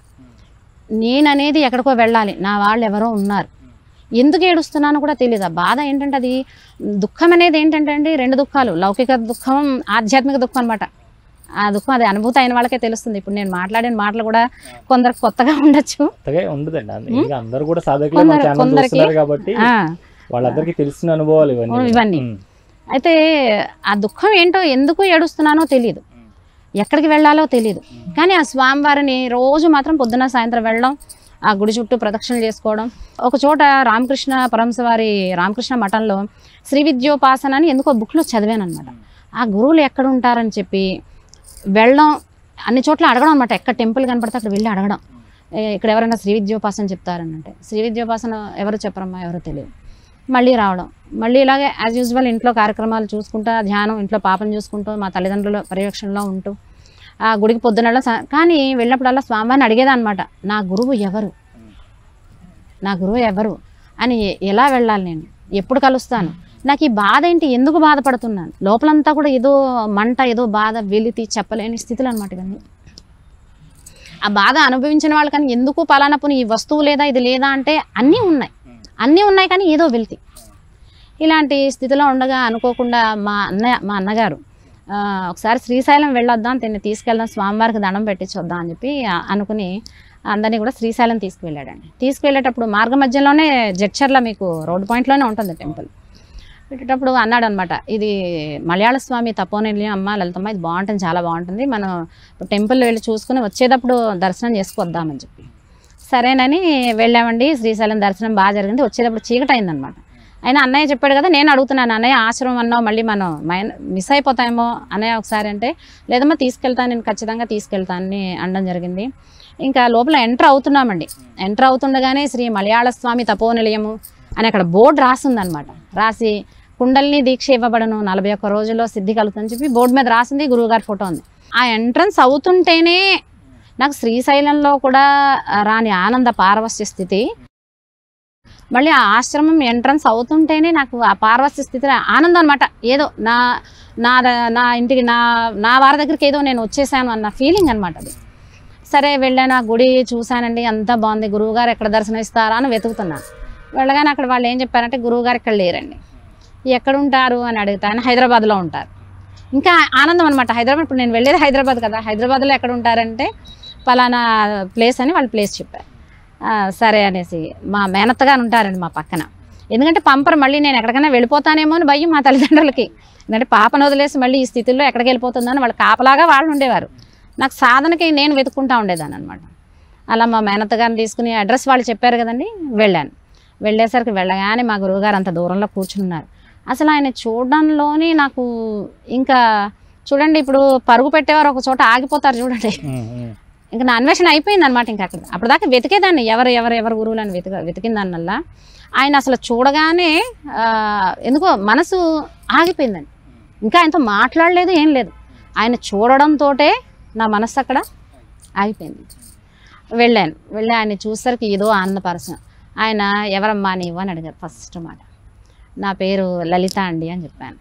నేననేది ఎక్కడికో వెళ్ళాలి నా వాళ్ళు ఎవరో ఉన్నారు ఎందుకు ఏడుస్తున్నానో కూడా తెలియదు ఆ బాధ ఏంటంటే అది దుఃఖం అనేది ఏంటంటే అండి రెండు దుఃఖాలు లౌకిక దుఃఖం ఆధ్యాత్మిక దుఃఖం అనమాట ఆ దుఃఖం అది అనుభూతి అయిన వాళ్ళకే తెలుస్తుంది ఇప్పుడు నేను మాట్లాడిన మాటలు కూడా కొందరికి కొత్తగా ఉండొచ్చు కొత్తగా ఉండదండి అంద- ఇంకా అందరూ కూడా సాధకులే మన కొందరు- ఛానల్ కొందరికి- చూస్తున్నారు కాబట్టి ఆ, వాళ్ళందరికీ తెలిసిన అనుభవాలు ఇవన్నీ ఇవన్నీ. ఉమ్. అయితే ఆ దుఃఖం ఏంటో ఎందుకు ఏడుస్తున్నానో తెలియదు ఎక్కడికి వెళ్ళాలో తెలియదు కానీ ఆ స్వామివారిని రోజు మాత్రం పొద్దున సాయంత్రం వెళ్ళడం ఆ గుడి చుట్టూ ప్రదక్షిణలు చేసుకోవడం ఒక చోట రామకృష్ణ పరమశ వారి రామకృష్ణ మఠంలో శ్రీ విద్యోపాసన అని ఎందుకో బుక్లో చదివాను అనమాట ఆ గురువులు ఎక్కడ ఉంటారని చెప్పి వెళ్ళడం అన్ని చోట్ల అడగడం అనమాట ఎక్కడ టెంపుల్ కనపడితే అక్కడ వెళ్ళి అడగడం ఏ, ఇక్కడ ఎవరైనా శ్రీ విద్యోపాసన చెప్తారని అంటే శ్రీ విద్యోపాసన ఎవరు చెప్పరమ్మా ఎవరో తెలియదు మళ్ళీ రావడం మళ్ళీ ఇలాగే యాజ్ యూజువల్ ఇంట్లో కార్యక్రమాలు చూసుకుంటూ ధ్యానం ఇంట్లో పాపను చూసుకుంటూ మా తల్లిదండ్రుల పర్యవేక్షణలో ఉంటూ ఆ గుడికి పొద్దునల్లా సా- కానీ వెళ్ళినప్పుడల్లా స్వామివారిని అడిగేదన్నమాట నా గురువు ఎవరు నా గురువు ఎవరు అని ఎ- ఎలా వెళ్ళాలి నేను ఎప్పుడు కలుస్తాను నాకు ఈ బాధ ఏంటి ఎందుకు బాధపడుతున్నాను లోపలంతా కూడా ఏదో మంట ఏదో బాధ వెలితి చెప్పలేని స్థితులు అనమాట ఇవన్నీ ఆ బాధ అనుభవించిన వాళ్ళు కానీ ఎందుకు పలానా పోనీ ఈ వస్తువు లేదా ఇది లేదా అంటే అన్నీ ఉన్నాయి అన్నీ ఉన్నాయి కానీ ఏదో వెలితి ఇలాంటి స్థితిలో ఉండగా అనుకోకుండా మా అన్నయ్య మా అన్నగారు ఆ, ఒకసారి శ్రీశైలం వెళ్ళొద్దాం తిన్ని తీసుకెళ్దాం స్వామివారికి దండం పెట్టించొద్దాం అని చెప్పి ఆ, అనుకుని అందరినీ కూడా శ్రీశైలం తీసుకువెళ్ళాడండి తీసుకువెళ్ళేటప్పుడు మార్గ మధ్యలోనే జడ్చర్ల మీకు రోడ్ పాయింట్లోనే ఉంటుంది టెంపుల్ పెట్టేటప్పుడు అన్నాడు అనమాట ఇది మలయాళ స్వామి తపోనిలయం అమ్మ లలితమ్మ ఇది బాగుంటుంది చాలా బాగుంటుంది మనం టెంపుల్ వెళ్ళి చూసుకుని వచ్చేటప్పుడు దర్శనం చేసుకొద్దామని చెప్పి సరేనని వెళ్ళామండి శ్రీశైలం దర్శనం బాగా జరిగింది వచ్చేటప్పుడు చీకటి అయిందనమాట అయినా అన్నయ్య చెప్పాడు కదా నేను అడుగుతున్నాను అన్నయ్య ఆశ్రమం అన్నావు మళ్ళీ మనం మైన మిస్ అయిపోతామేమో అన్నయ్య ఒకసారి అంటే లేదమ్మా తీసుకెళ్తాను నేను ఖచ్చితంగా తీసుకెళ్తాను అని అనడం జరిగింది ఇంకా లోపల ఎంటర్ అవుతున్నామండి ఎంటర్ అవుతుండగానే శ్రీ మలయాళ స్వామి తపోనిలయము అని అక్కడ బోర్డు రాసిందనమాట రాసి కుండలిని దీక్ష ఇవ్వబడను నలభై ఒక్క రోజుల్లో సిద్ధి కలుగుతుందని చెప్పి బోర్డు మీద రాసింది గురువుగారి ఫోటో ఉంది ఆ ఎంట్రన్స్ అవుతుంటేనే నాకు శ్రీశైలంలో కూడా రాని ఆనంద పారవస్య స్థితి మళ్ళీ ఆ ఆశ్రమం ఎంట్రన్స్ అవుతుంటేనే నాకు ఆ పారవస్య స్థితి ఆనందం అనమాట ఏదో నా నా ద- నా ఇంటికి నా నా వారి దగ్గరికి ఏదో నేను వచ్చేసాను అన్న ఫీలింగ్ అనమాట అది సరే వెళ్ళాను ఆ గుడి చూశానండి అంతా బాగుంది గురువుగారు ఎక్కడ దర్శనం ఇస్తారా అని వెతుకుతున్నాను వెళ్ళగానే అక్కడ వాళ్ళు ఏం చెప్పారంటే గురువుగారు ఇక్కడ లేరండి ఎక్కడ ఉంటారు అని అడిగితే ఆయన హైదరాబాద్లో ఉంటారు ఇంకా ఆనందం అనమాట హైదరాబాద్ ఇప్పుడు నేను వెళ్ళేది హైదరాబాద్ కదా హైదరాబాద్లో ఎక్కడ ఉంటారంటే పలానా ప్లేస్ అని వాళ్ళు ప్లేస్ చెప్పారు ఆ, సరే అనేసి మా మేనత్తగారు ఉంటారండి మా పక్కన ఎందుకంటే పంపరు మళ్ళీ నేను ఎక్కడికైనా వెళ్ళిపోతానేమో అని భయం మా తల్లిదండ్రులకి ఎందుకంటే పాపను వదిలేసి మళ్ళీ ఈ స్థితిలో ఎక్కడికి వెళ్ళిపోతుందని వాళ్ళు కాపలాగా వాళ్ళు ఉండేవారు నాకు సాధనకి నేను వెతుక్కుంటా ఉండేదాన్ని అనమాట అలా మా మేనత్త గారిని తీసుకుని అడ్రస్ వాళ్ళు చెప్పారు కదండి వెళ్ళాను వెళ్ళేసరికి వెళ్ళగానే మా గురువుగారు అంత దూరంలో కూర్చున్నారు అసలు ఆయన చూడడంలోనే నాకు ఇంకా చూడండి ఇప్పుడు పరుగు పెట్టేవారు ఒక చోట ఆగిపోతారు చూడండి ఉమ్, ఉమ్. ఇంకా నా అన్వేషణ అయిపోయింది అనమాట ఇంకా అక్కడ అప్పటిదాకా వెతికేదాన్ని ఎవరు ఎవరు ఎవరు గురువులని వెతిక వెతికిన దానివల్ల ఆయన అసలు చూడగానే ఆ, ఎందుకో మనసు ఆగిపోయిందండి ఇంకా ఆయనతో మాట్లాడలేదు ఏం లేదు ఆయన చూడడంతో నా మనసు అక్కడ ఆగిపోయింది వెళ్ళాను వెళ్ళి ఆయన చూసరికి ఏదో ఆనందపరచం ఆయన ఎవరమ్మా నీవు అని అడిగారు ఫస్ట్ మాట నా పేరు లలిత అండి అని చెప్పాను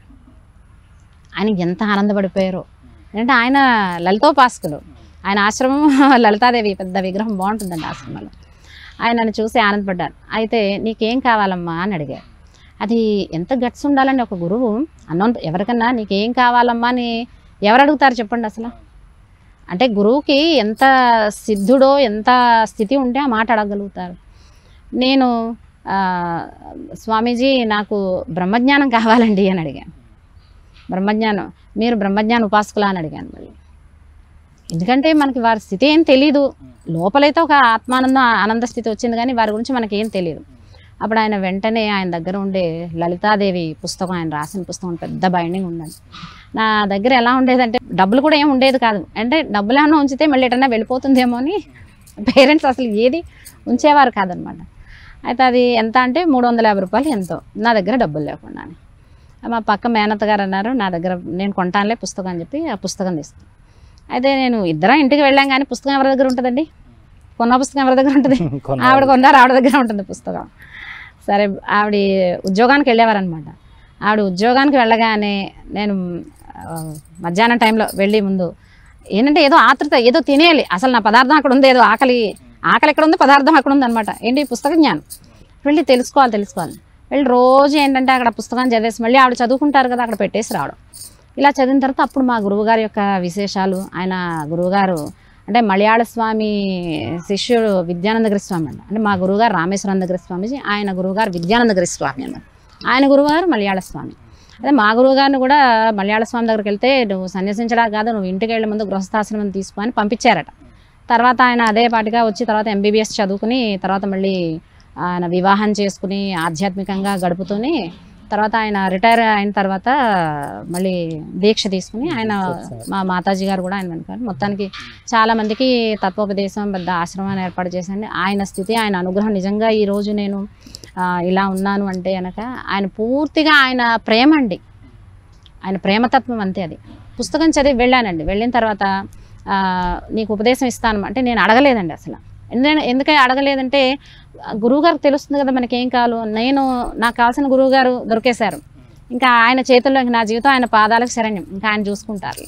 ఆయన ఎంత ఆనందపడిపోయారో అంటే ఆయన లలితోపాసకులు ఆయన ఆశ్రమం లలితాదేవి పెద్ద విగ్రహం బాగుంటుందండి ఆశ్రమంలో ఆయన నన్ను చూసి ఆనందపడ్డారు అయితే నీకేం కావాలమ్మా అని అడిగారు అది ఎంత గట్స్ ఉండాలండి ఒక గురువు అన్నం ఎవరికన్నా నీకేం కావాలమ్మా అని ఎవరు అడుగుతారు చెప్పండి అసలు అంటే గురువుకి ఎంత సిద్ధుడో ఎంత స్థితి ఉంటే ఆ మాట అడగగలుగుతారు నేను ఆ, స్వామీజీ నాకు బ్రహ్మజ్ఞానం కావాలండి అని అడిగాను బ్రహ్మజ్ఞానం మీరు బ్రహ్మజ్ఞాన ఉపాసకులా అని అడిగాను మళ్ళీ ఎందుకంటే మనకి వారి స్థితి ఏం తెలియదు లోపలైతే ఒక ఆత్మానందం ఆనంద స్థితి వచ్చింది కానీ వారి గురించి మనకి ఏం తెలియదు అప్పుడు ఆయన వెంటనే ఆయన దగ్గర ఉండే లలితాదేవి పుస్తకం ఆయన రాసిన పుస్తకం పెద్ద బైండింగ్ ఉందండి నా దగ్గర ఎలా ఉండేదంటే డబ్బులు కూడా ఏం ఉండేది కాదు అంటే డబ్బులు ఏమైనా ఉంచితే మళ్ళీ ఎటన్నా వెళ్ళిపోతుందేమో అని పేరెంట్స్ అసలు ఏది ఉంచేవారు కాదనమాట అయితే అది ఎంత అంటే మూడు వందల యాభై రూపాయలు ఎంతో నా దగ్గర డబ్బులు లేకుండా మా పక్క మేనత్త గారు అన్నారు నా దగ్గర నేను కొంటానులే పుస్తకం అని చెప్పి ఆ పుస్తకం తీసుకున్నాను అయితే నేను ఇద్దరం ఇంటికి వెళ్ళాం కానీ పుస్తకం ఎవరి దగ్గర ఉంటుందండి కొన్న పుస్తకం ఎవరి దగ్గర ఉంటుంది కొన్న ఆవిడ కొన్నారు ఆవిడ దగ్గర ఉంటుంది పుస్తకం సరే ఆవిడ ఉద్యోగానికి వెళ్ళేవారనమాట ఆవిడ ఉద్యోగానికి వెళ్ళగానే నేను ఆ, మధ్యాహ్నం టైంలో వెళ్ళి ముందు ఏంటంటే ఏదో ఆతృత ఏదో తినేయాలి అసలు నా పదార్థం అక్కడ ఉంది ఏదో ఆకలి ఆకలి ఎక్కడ ఉంది పదార్థం అక్కడ ఉంది అనమాట ఏంటి ఈ పుస్తక జ్ఞానం వెళ్ళి తెలుసుకోవాలి తెలుసుకోవాలి వెళ్ళి రోజు ఏంటంటే అక్కడ పుస్తకం చదివేసి మళ్ళీ ఆవిడ చదువుకుంటారు కదా అక్కడ పెట్టేసి రావడం ఇలా చదివిన తర్వాత అప్పుడు మా గురువుగారి యొక్క విశేషాలు ఆయన గురువుగారు అంటే మలయాళ స్వామి శిష్యుడు విద్యానందగిరి స్వామి అండి అంటే మా గురువుగారు రామేశ్వరానందగిరి స్వామిజీ ఆయన గురువుగారు విద్యానందగిరి స్వామి అన్నమాట ఆయన గురువుగారు మలయాళ స్వామి అదే మా గురువుగారిని కూడా మలయాళ స్వామి దగ్గరికి వెళ్తే నువ్వు సన్యసించడా కాదు నువ్వు ఇంటికి వెళ్ళే ముందు గృహస్థాశ్రమం తీసుకొని పంపించారట తర్వాత ఆయన అదే పాటిగా వచ్చి తర్వాత ఎంబీబీఎస్ చదువుకుని తర్వాత మళ్ళీ ఆయన వివాహం చేసుకుని ఆధ్యాత్మికంగా గడుపుతూనే తర్వాత ఆయన రిటైర్ అయిన తర్వాత మళ్ళీ దీక్ష తీసుకుని ఆయన మా మాతాజీ గారు కూడా ఆయన వెనుకారు మొత్తానికి చాలా మందికి తత్వోపదేశం పెద్ద ఆశ్రమాన్ని ఏర్పాటు చేసండి ఆయన స్థితి ఆయన అనుగ్రహం నిజంగా ఈ రోజు నేను ఆ, ఇలా ఉన్నాను అంటే కనుక ఆయన పూర్తిగా ఆయన ప్రేమ అండి ఆయన ప్రేమతత్వం అంతే అది పుస్తకం చదివి వెళ్ళానండి వెళ్ళిన తర్వాత ఆ, నీకు ఉపదేశం ఇస్తాను అంటే నేను అడగలేదండి అసలు ఎందుకంటే ఎందుకని అడగలేదంటే గురువుగారికి తెలుస్తుంది కదా మనకి ఏం కావాలో నేను నాకు కావాల్సిన గురువుగారు దొరికేశారు ఇంకా ఆయన చేతుల్లో ఇంక నా జీవితం ఆయన పాదాలకు శరణ్యం ఇంకా ఆయన చూసుకుంటారు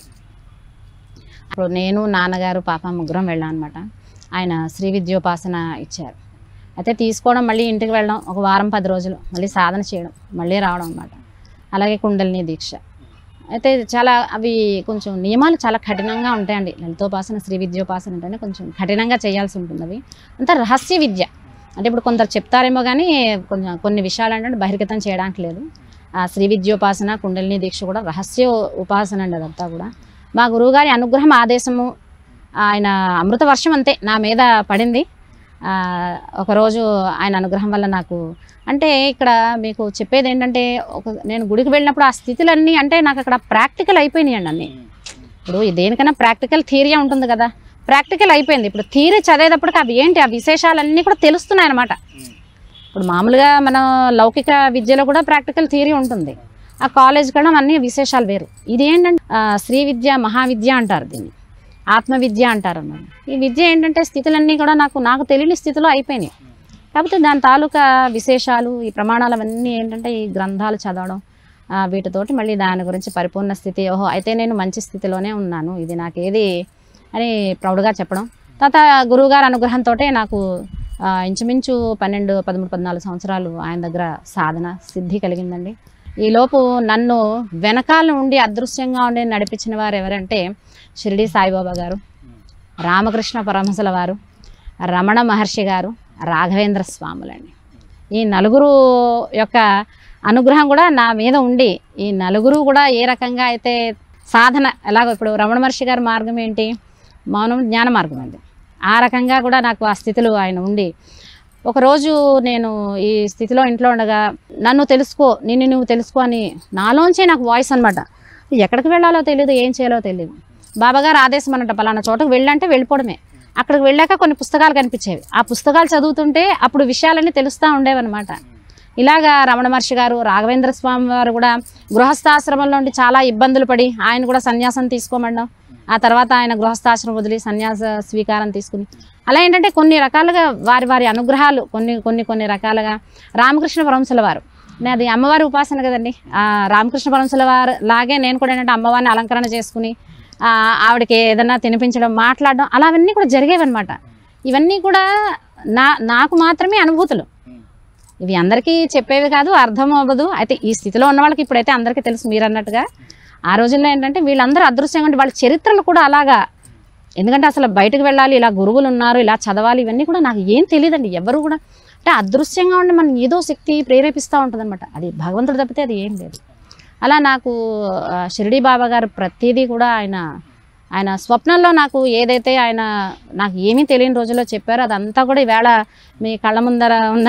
ఇప్పుడు నేను నాన్నగారు పాప ముగ్గురం వెళ్ళాం అనమాట ఆయన శ్రీ విద్యోపాసన ఇచ్చారు అయితే తీసుకోవడం మళ్ళీ ఇంటికి వెళ్ళడం ఒక వారం పది రోజులు మళ్ళీ సాధన చేయడం మళ్ళీ రావడం అనమాట అలాగే కుండలిని దీక్ష అయితే చాలా అవి కొంచెం నియమాలు చాలా కఠినంగా ఉంటాయండి లలితోపాసన శ్రీ విద్యోపాసన అంటేనే కొంచెం కఠినంగా చేయాల్సి ఉంటుంది అవి అంతా రహస్య విద్య అంటే ఇప్పుడు కొందరు చెప్తారేమో కానీ కొంచెం కొన్ని విషయాలు అంటే బహిర్గతం చేయడానికి లేదు ఆ శ్రీ విద్యోపాసన కుండలిని దీక్ష కూడా రహస్య ఉపాసన అండి అదంతా కూడా మా గురువుగారి అనుగ్రహం ఆదేశము ఆయన అమృత వర్షం అంతే నా మీద పడింది ఆ, ఒకరోజు ఆయన అనుగ్రహం వల్ల నాకు అంటే ఇక్కడ మీకు చెప్పేది ఏంటంటే ఒక నేను గుడికి వెళ్ళినప్పుడు ఆ స్థితులన్నీ అంటే నాకు అక్కడ ప్రాక్టికల్ అయిపోయినాయండి అన్నీ ఇప్పుడు దేనికైనా ప్రాక్టికల్ థియరీ ఉంటుంది కదా ప్రాక్టికల్ అయిపోయింది ఇప్పుడు థియరీ చదివేటప్పటికి అవి ఏంటి ఆ విశేషాలన్నీ కూడా తెలుస్తున్నాయి అన్నమాట ఇప్పుడు మామూలుగా మనం లౌకిక విద్యలో కూడా ప్రాక్టికల్ థియరీ ఉంటుంది ఆ కాలేజ్ కూడా అన్ని విశేషాలు వేరు ఇది ఏంటంటే ఆ, శ్రీ విద్య మహావిద్య అంటారు దీన్ని ఆత్మ విద్య అంటారు అన్నమాట ఈ విద్య ఏంటంటే స్థితులన్నీ కూడా నాకు నాకు తెలియని స్థితిలో అయిపోయినాయి కాకపోతే దాని తాలూకా విశేషాలు ఈ ప్రమాణాలు అవన్నీ ఏంటంటే ఈ గ్రంథాలు చదవడం ఆ, వీటితోటి మళ్ళీ దాని గురించి పరిపూర్ణ స్థితి ఓహో అయితే నేను మంచి స్థితిలోనే ఉన్నాను ఇది నాకేది అని ప్రౌడ్గా చెప్పడం తర్వాత గురువుగారి అనుగ్రహంతో నాకు ఆ, ఇంచుమించు పన్నెండు పదమూడు పద్నాలుగు సంవత్సరాలు ఆయన దగ్గర సాధన సిద్ధి కలిగిందండి ఈలోపు నన్ను వెనకాల ఉండి అదృశ్యంగా ఉండి నడిపించిన వారు ఎవరంటే షిరిడి సాయిబాబా గారు రామకృష్ణ పరమహంసల వారు రమణ మహర్షి గారు రాఘవేంద్ర స్వాములండి ఈ నలుగురు యొక్క అనుగ్రహం కూడా నా మీద ఉండి ఈ నలుగురు కూడా ఏ రకంగా అయితే సాధన ఎలాగో ఇప్పుడు రమణ మహర్షి గారి మార్గం ఏంటి మౌనం జ్ఞాన మార్గం అండి ఆ రకంగా కూడా నాకు ఆ స్థితిలో ఆయన ఉండి ఒకరోజు నేను ఈ స్థితిలో ఇంట్లో ఉండగా నన్ను తెలుసుకో నిన్ను నువ్వు తెలుసుకో అని నాలోంచే నాకు వాయిస్ అనమాట ఎక్కడికి వెళ్ళాలో తెలియదు ఏం చేయాలో తెలియదు బాబాగారు ఆదేశం అన్నట్టు పలానా చోటకు వెళ్ళంటే వెళ్ళిపోవడమే అక్కడికి వెళ్ళాక కొన్ని పుస్తకాలు కనిపించేవి ఆ పుస్తకాలు చదువుతుంటే అప్పుడు విషయాలన్నీ తెలుస్తూ ఉండేవన్నమాట ఇలాగా రమణ మహర్షి గారు రాఘవేంద్ర స్వామి వారు కూడా గృహస్థాశ్రమంలో ఉండి చాలా ఇబ్బందులు పడి ఆయన కూడా సన్యాసం తీసుకోమడం ఆ తర్వాత ఆయన గృహస్థాశ్రమం వదిలి సన్యాస స్వీకారం తీసుకుని అలా ఏంటంటే కొన్ని రకాలుగా వారి వారి అనుగ్రహాలు కొన్ని కొన్ని కొన్ని రకాలుగా రామకృష్ణ పరమశుల వారు అది అమ్మవారి ఉపాసన కదండి ఆ రామకృష్ణ పరమశుల వారు లాగే నేను కూడా ఏంటంటే అమ్మవారిని అలంకరణ చేసుకుని ఆ, ఆవిడకి ఏదైనా తినిపించడం మాట్లాడడం అలా అవన్నీ కూడా జరిగేవన్నమాట ఇవన్నీ కూడా నా నాకు మాత్రమే అనుభూతులు ఇవి అందరికీ చెప్పేవి కాదు అర్థం అవ్వదు అయితే ఈ స్థితిలో ఉన్న వాళ్ళకి ఇప్పుడైతే అందరికీ తెలుసు మీరు అన్నట్టుగా ఆ రోజుల్లో ఏంటంటే వీళ్ళందరూ అదృశ్యంగా ఉంటే వాళ్ళ చరిత్రలు కూడా అలాగా ఎందుకంటే అసలు బయటకు వెళ్ళాలి ఇలా గురువులు ఉన్నారు ఇలా చదవాలి ఇవన్నీ కూడా నాకు ఏం తెలియదండి ఎవరు కూడా అంటే అదృశ్యంగా ఉండి మనం ఏదో శక్తి ప్రేరేపిస్తూ ఉంటుంది అది భగవంతుడు తప్పితే అది ఏం లేదు అలా నాకు ఆ, షిరిడి బాబా గారు ప్రతిదీ కూడా ఆయన ఆయన స్వప్నంలో నాకు ఏదైతే ఆయన నాకు ఏమీ తెలియని రోజుల్లో చెప్పారో అదంతా కూడా ఈవేళ మీ కళ్ళ ముందర ఉన్న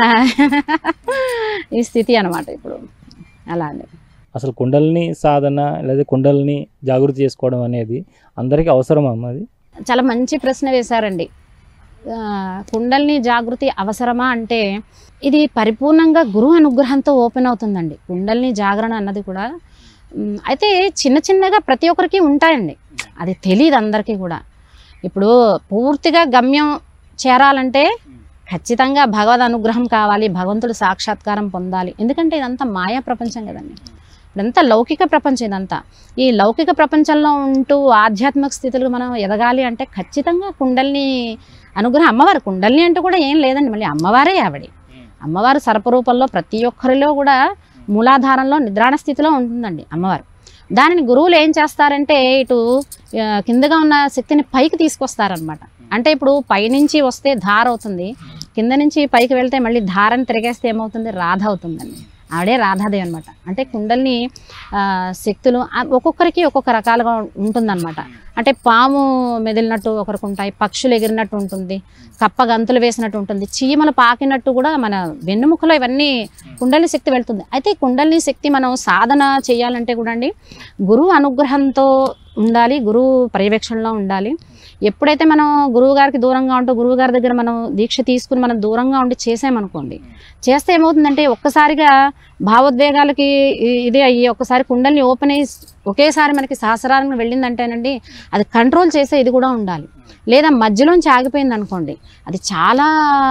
ఈ స్థితి అనమాట ఇప్పుడు అలా అండి అసలు కుండల్ని సాధన లేదా కుండల్ని జాగృతి చేసుకోవడం అనేది అందరికీ అవసరమా అమ్మ అది చాలా మంచి ప్రశ్న వేశారండి ఆ, కుండల్ని జాగృతి అవసరమా అంటే ఇది పరిపూర్ణంగా గురువు అనుగ్రహంతో ఓపెన్ అవుతుందండి కుండల్ని జాగరణ అన్నది కూడా ఉమ్, అయితే చిన్న చిన్నగా ప్రతి ఒక్కరికి ఉంటాయండి అది తెలియదు అందరికీ కూడా ఇప్పుడు పూర్తిగా గమ్యం చేరాలంటే ఖచ్చితంగా భగవద్ అనుగ్రహం కావాలి భగవంతుడు సాక్షాత్కారం పొందాలి ఎందుకంటే ఇదంతా మాయా ప్రపంచం కదండి ఇదంతా లౌకిక ప్రపంచం ఇదంతా ఈ లౌకిక ప్రపంచంలో ఉంటూ ఆధ్యాత్మిక స్థితులు మనం ఎదగాలి అంటే ఖచ్చితంగా కుండల్ని అనుగ్రహం అమ్మవారు కుండల్ని అంటే కూడా ఏం లేదండి మళ్ళీ అమ్మవారే ఆవిడ అమ్మవారు సర్పరూపంలో ప్రతి ఒక్కరిలో కూడా మూలాధారంలో నిద్రాణ స్థితిలో ఉంటుందండి అమ్మవారు దానిని గురువులు ఏం చేస్తారంటే ఇటు ఆ, కిందగా ఉన్న శక్తిని పైకి తీసుకొస్తారనమాట అంటే ఇప్పుడు పైనుంచి వస్తే ధార అవుతుంది కింద నుంచి పైకి వెళ్తే మళ్ళీ ధారని తిరిగేస్తే ఏమవుతుంది రాధ అవుతుందండి ఆవిడే రాధాదేవి అనమాట అంటే కుండల్ని ఆ, శక్తులు ఆ, ఒక్కొక్కరికి ఒక్కొక్క రకాలుగా ఉంటుందన్నమాట అంటే పాము మెదిలినట్టు ఒకరికి ఉంటాయి పక్షులు ఎగిరినట్టు ఉంటుంది కప్ప గంతులు వేసినట్టు ఉంటుంది చీమలు పాకినట్టు కూడా మన వెన్నుముకలో ఇవన్నీ కుండలి శక్తి వెళ్తుంది అయితే ఈ కుండలిని శక్తి మనం సాధన చేయాలంటే కూడా అండి గురువు అనుగ్రహంతో ఉండాలి గురువు పర్యవేక్షణలో ఉండాలి ఎప్పుడైతే మనం గురువు గారికి దూరంగా ఉంటూ గురువు గారి దగ్గర మనం దీక్ష తీసుకుని మనం దూరంగా ఉండి చేసామనుకోండి చేస్తే ఏమవుతుందంటే ఒక్కసారిగా భావోద్వేగాలకి ఇ- ఇదే అయ్యి ఒక్కసారి కుండల్ని ఓపెన్ అయ్యి ఒకేసారి మనకి సహస్రాలను వెళ్ళిందంటేనండి అది కంట్రోల్ చేసే ఇది కూడా ఉండాలి లేదా మధ్యలోంచి ఆగిపోయింది అనుకోండి అది చాలా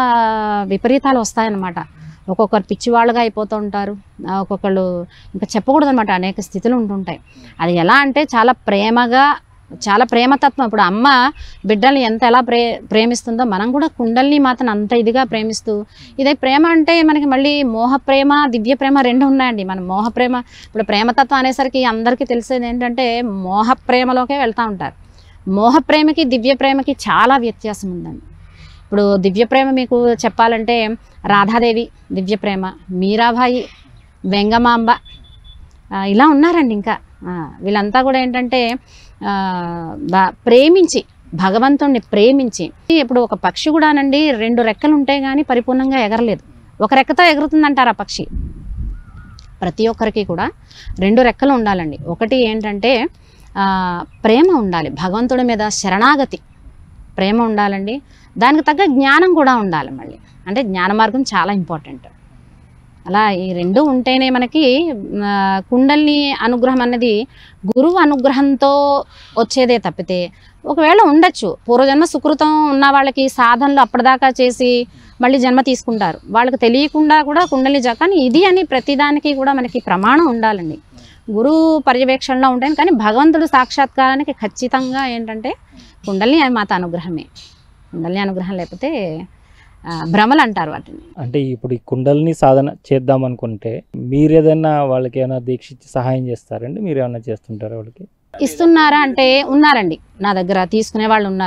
విపరీతాలు వస్తాయన్నమాట ఒక్కొక్కరు పిచ్చివాళ్ళుగా అయిపోతూ ఉంటారు ఆ, ఒక్కొక్కళ్ళు ఇంకా చెప్పకూడదు అనమాట అనేక స్థితులు ఉంటుంటాయి అది ఎలా అంటే చాలా ప్రేమగా చాలా ప్రేమతత్వం ఇప్పుడు అమ్మ బిడ్డల్ని ఎంత ఎలా ప్రే ప్రేమిస్తుందో మనం కూడా కుండల్ని మాత్రం అంత ఇదిగా ప్రేమిస్తూ ఇదే ప్రేమ అంటే మనకి మళ్ళీ మోహ ప్రేమ దివ్య ప్రేమ రెండు ఉన్నాయండి మన మోహ ప్రేమ ఇప్పుడు ప్రేమతత్వం అనేసరికి అందరికీ తెలిసేది ఏంటంటే మోహ ప్రేమలోకే వెళ్తూ ఉంటారు మోహ ప్రేమకి దివ్య ప్రేమకి చాలా వ్యత్యాసం ఉందండి ఇప్పుడు దివ్య ప్రేమ మీకు చెప్పాలంటే రాధాదేవి దివ్య ప్రేమ మీరాబాయి వెంగమాంబ ఆ, ఇలా ఉన్నారండి ఇంకా ఆ, వీళ్ళంతా కూడా ఏంటంటే ఆ, బా- ప్రేమించి భగవంతుణ్ణి ప్రేమించి ఇప్పుడు ఒక పక్షి కూడానండి రెండు రెక్కలు ఉంటే కానీ పరిపూర్ణంగా ఎగరలేదు ఒక రెక్కతో ఎగురుతుందంటారు ఆ పక్షి ప్రతి ఒక్కరికి కూడా రెండు రెక్కలు ఉండాలండి ఒకటి ఏంటంటే ఆ, ప్రేమ ఉండాలి భగవంతుడి మీద శరణాగతి ప్రేమ ఉండాలండి దానికి తగ్గ జ్ఞానం కూడా ఉండాలి మళ్ళీ అంటే జ్ఞాన మార్గం చాలా ఇంపార్టెంట్ అలా ఈ రెండు ఉంటేనే మనకి ఆ, కుండల్ని అనుగ్రహం అన్నది గురువు అనుగ్రహంతో వచ్చేదే తప్పితే ఒకవేళ ఉండొచ్చు పూర్వజన్మ సుకృతం ఉన్న వాళ్ళకి సాధనలు అప్పటిదాకా చేసి మళ్ళీ జన్మ తీసుకుంటారు వాళ్ళకి తెలియకుండా కూడా కుండలి జ కానీ ఇది అని ప్రతిదానికి కూడా మనకి ప్రమాణం ఉండాలండి గురువు పర్యవేక్షణలో ఉంటాయి కానీ భగవంతుడు సాక్షాత్కారానికి ఖచ్చితంగా ఏంటంటే కుండలిని మాత అనుగ్రహమే కుండలిని అనుగ్రహం లేకపోతే ఆ, భ్రమలు అంటారు వాటిని అంటే ఇప్పుడు ఈ కుండల్ని సాధన చేద్దాం అనుకుంటే మీరు ఏదైనా వాళ్ళకి ఏమైనా దీక్ష ఇచ్చి సహాయం చేస్తారండి మీరు ఏమైనా చేస్తుంటారా వాళ్ళకి ఇస్తున్నారా అంటే ఉన్నారండి నా దగ్గర తీసుకునే వాళ్ళు ఉన్నారు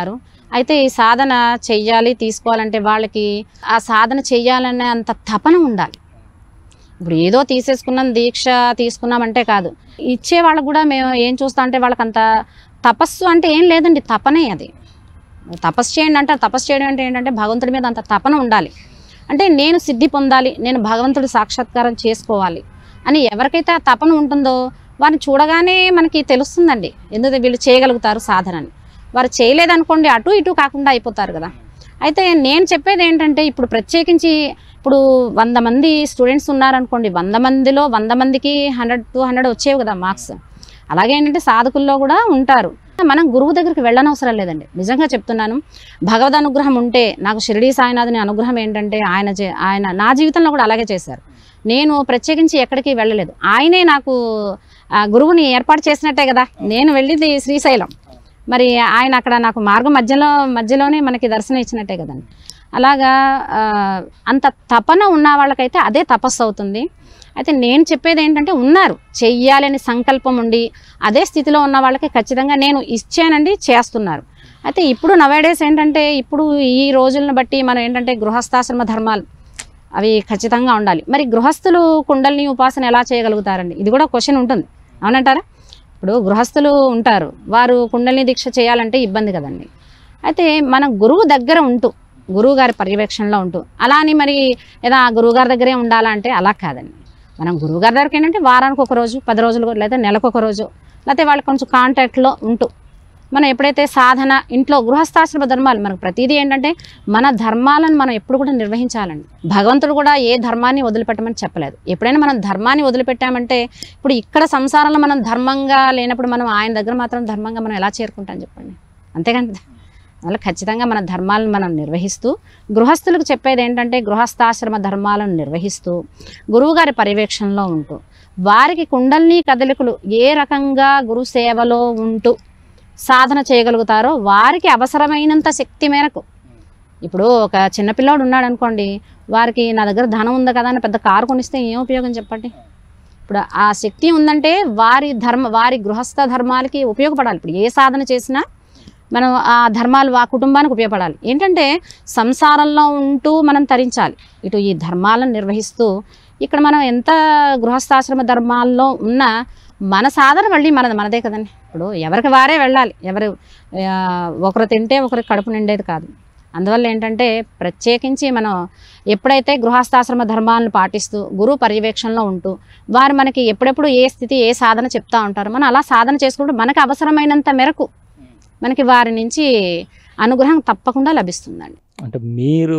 అయితే ఈ సాధన చెయ్యాలి తీసుకోవాలంటే వాళ్ళకి ఆ సాధన చెయ్యాలనే అంత తపన ఉండాలి ఇప్పుడు ఏదో తీసేసుకున్నాం దీక్ష తీసుకున్నామంటే కాదు ఇచ్చే వాళ్ళకు కూడా మేము ఏం చూస్తా అంటే వాళ్ళకి అంత తపస్సు అంటే ఏం లేదండి తపనే అది తపస్సు చేయండి అంటే తపస్సు చేయడం అంటే ఏంటంటే భగవంతుడి మీద అంత తపన ఉండాలి అంటే నేను సిద్ధి పొందాలి నేను భగవంతుడి సాక్షాత్కారం చేసుకోవాలి అని ఎవరికైతే ఆ తపన ఉంటుందో వారిని చూడగానే మనకి తెలుస్తుందండి ఎందుకంటే వీళ్ళు చేయగలుగుతారు సాధనని వారు చేయలేదనుకోండి అటు ఇటు కాకుండా అయిపోతారు కదా అయితే నేను చెప్పేది ఏంటంటే ఇప్పుడు ప్రత్యేకించి ఇప్పుడు వంద మంది స్టూడెంట్స్ ఉన్నారనుకోండి వంద మందిలో వంద మందికి హండ్రెడ్ టూ హండ్రెడ్ వచ్చేవి కదా మార్క్స్ అలాగే ఏంటంటే సాధకుల్లో కూడా ఉంటారు మనం గురువు దగ్గరికి వెళ్ళనవసరం లేదండి నిజంగా చెప్తున్నాను భగవద్ అనుగ్రహం ఉంటే నాకు షిరిడి సాయినాథుని అనుగ్రహం ఏంటంటే ఆయన చే- ఆయన నా జీవితంలో కూడా అలాగే చేశారు నేను ప్రత్యేకించి ఎక్కడికి వెళ్ళలేదు ఆయనే నాకు ఆ గురువుని ఏర్పాటు చేసినట్టే కదా నేను వెళ్ళింది శ్రీశైలం మరి ఆయన అక్కడ నాకు మార్గం మధ్యలో మధ్యలోనే మనకి దర్శనం ఇచ్చినట్టే కదండి అలాగా ఆ, అంత తపన ఉన్న వాళ్ళకైతే అదే తపస్సు అవుతుంది అయితే నేను చెప్పేది ఏంటంటే ఉన్నారు చెయ్యాలని సంకల్పం ఉండి అదే స్థితిలో ఉన్న వాళ్ళకి ఖచ్చితంగా నేను ఇచ్చానండి చేస్తున్నారు అయితే ఇప్పుడు నవేడేస్ ఏంటంటే ఇప్పుడు ఈ రోజులను బట్టి మనం ఏంటంటే గృహస్థాశ్రమ ధర్మాలు అవి ఖచ్చితంగా ఉండాలి మరి గృహస్థులు కుండల్ని ఉపాసన ఎలా చేయగలుగుతారండి ఇది కూడా క్వశ్చన్ ఉంటుంది అవునంటారా ఇప్పుడు గృహస్థులు ఉంటారు వారు కుండలిని దీక్ష చేయాలంటే ఇబ్బంది కదండి అయితే మన గురువు దగ్గర ఉంటూ గురువు గారి పర్యవేక్షణలో ఉంటూ అలా అని మరి ఏదో ఆ గురువు గారి దగ్గరే ఉండాలంటే అలా కాదండి మనం గురువు గారి దగ్గరికి ఏంటంటే వారానికి ఒక రోజు పది రోజులు లేదా నెలకు ఒక రోజు లేకపోతే వాళ్ళకి కొంచెం కాంటాక్ట్లో ఉంటూ మనం ఎప్పుడైతే సాధన ఇంట్లో గృహస్థాశ్రమ ధర్మాలు మనకు ప్రతిదీ ఏంటంటే మన ధర్మాలను మనం ఎప్పుడు కూడా నిర్వహించాలండి భగవంతుడు కూడా ఏ ధర్మాన్ని వదిలిపెట్టమని చెప్పలేదు ఎప్పుడైనా మనం ధర్మాన్ని వదిలిపెట్టామంటే ఇప్పుడు ఇక్కడ సంసారంలో మనం ధర్మంగా లేనప్పుడు మనం ఆయన దగ్గర మాత్రం ధర్మంగా మనం ఎలా చేరుకుంటాం చెప్పండి అంతేకాని అలా ఖచ్చితంగా మన ధర్మాలను మనం నిర్వహిస్తూ గృహస్థులకు చెప్పేది ఏంటంటే గృహస్థాశ్రమ ధర్మాలను నిర్వహిస్తూ గురువుగారి పర్యవేక్షణలో ఉంటూ వారికి కుండల్ని కదలికలు ఏ రకంగా గురు సేవలో ఉంటూ సాధన చేయగలుగుతారో వారికి అవసరమైనంత శక్తి మేరకు ఇప్పుడు ఒక చిన్నపిల్లాడు ఉన్నాడు అనుకోండి వారికి నా దగ్గర ధనం ఉంది కదా అని పెద్ద కారు కొనిస్తే ఏం ఉపయోగం చెప్పండి ఇప్పుడు ఆ శక్తి ఉందంటే వారి ధర్మ వారి గృహస్థ ధర్మాలకి ఉపయోగపడాలి ఇప్పుడు ఏ సాధన చేసినా మనం ఆ ధర్మాలు ఆ కుటుంబానికి ఉపయోగపడాలి ఏంటంటే సంసారంలో ఉంటూ మనం తరించాలి ఇటు ఈ ధర్మాలను నిర్వహిస్తూ ఇక్కడ మనం ఎంత గృహస్థాశ్రమ ధర్మాల్లో ఉన్నా మన సాధన మళ్ళీ మనది మనదే కదండి ఇప్పుడు ఎవరికి వారే వెళ్ళాలి ఎవరు ఆ, ఒకరు తింటే ఒకరికి కడుపు నిండేది కాదు అందువల్ల ఏంటంటే ప్రత్యేకించి మనం ఎప్పుడైతే గృహస్థాశ్రమ ధర్మాలను పాటిస్తూ గురువు పర్యవేక్షణలో ఉంటూ వారు మనకి ఎప్పుడెప్పుడు ఏ స్థితి ఏ సాధన చెప్తా ఉంటారో మనం అలా సాధన చేసుకుంటూ మనకు అవసరమైనంత మేరకు మనకి వారి నుంచి అనుగ్రహం తప్పకుండా లభిస్తుందండి అంటే మీరు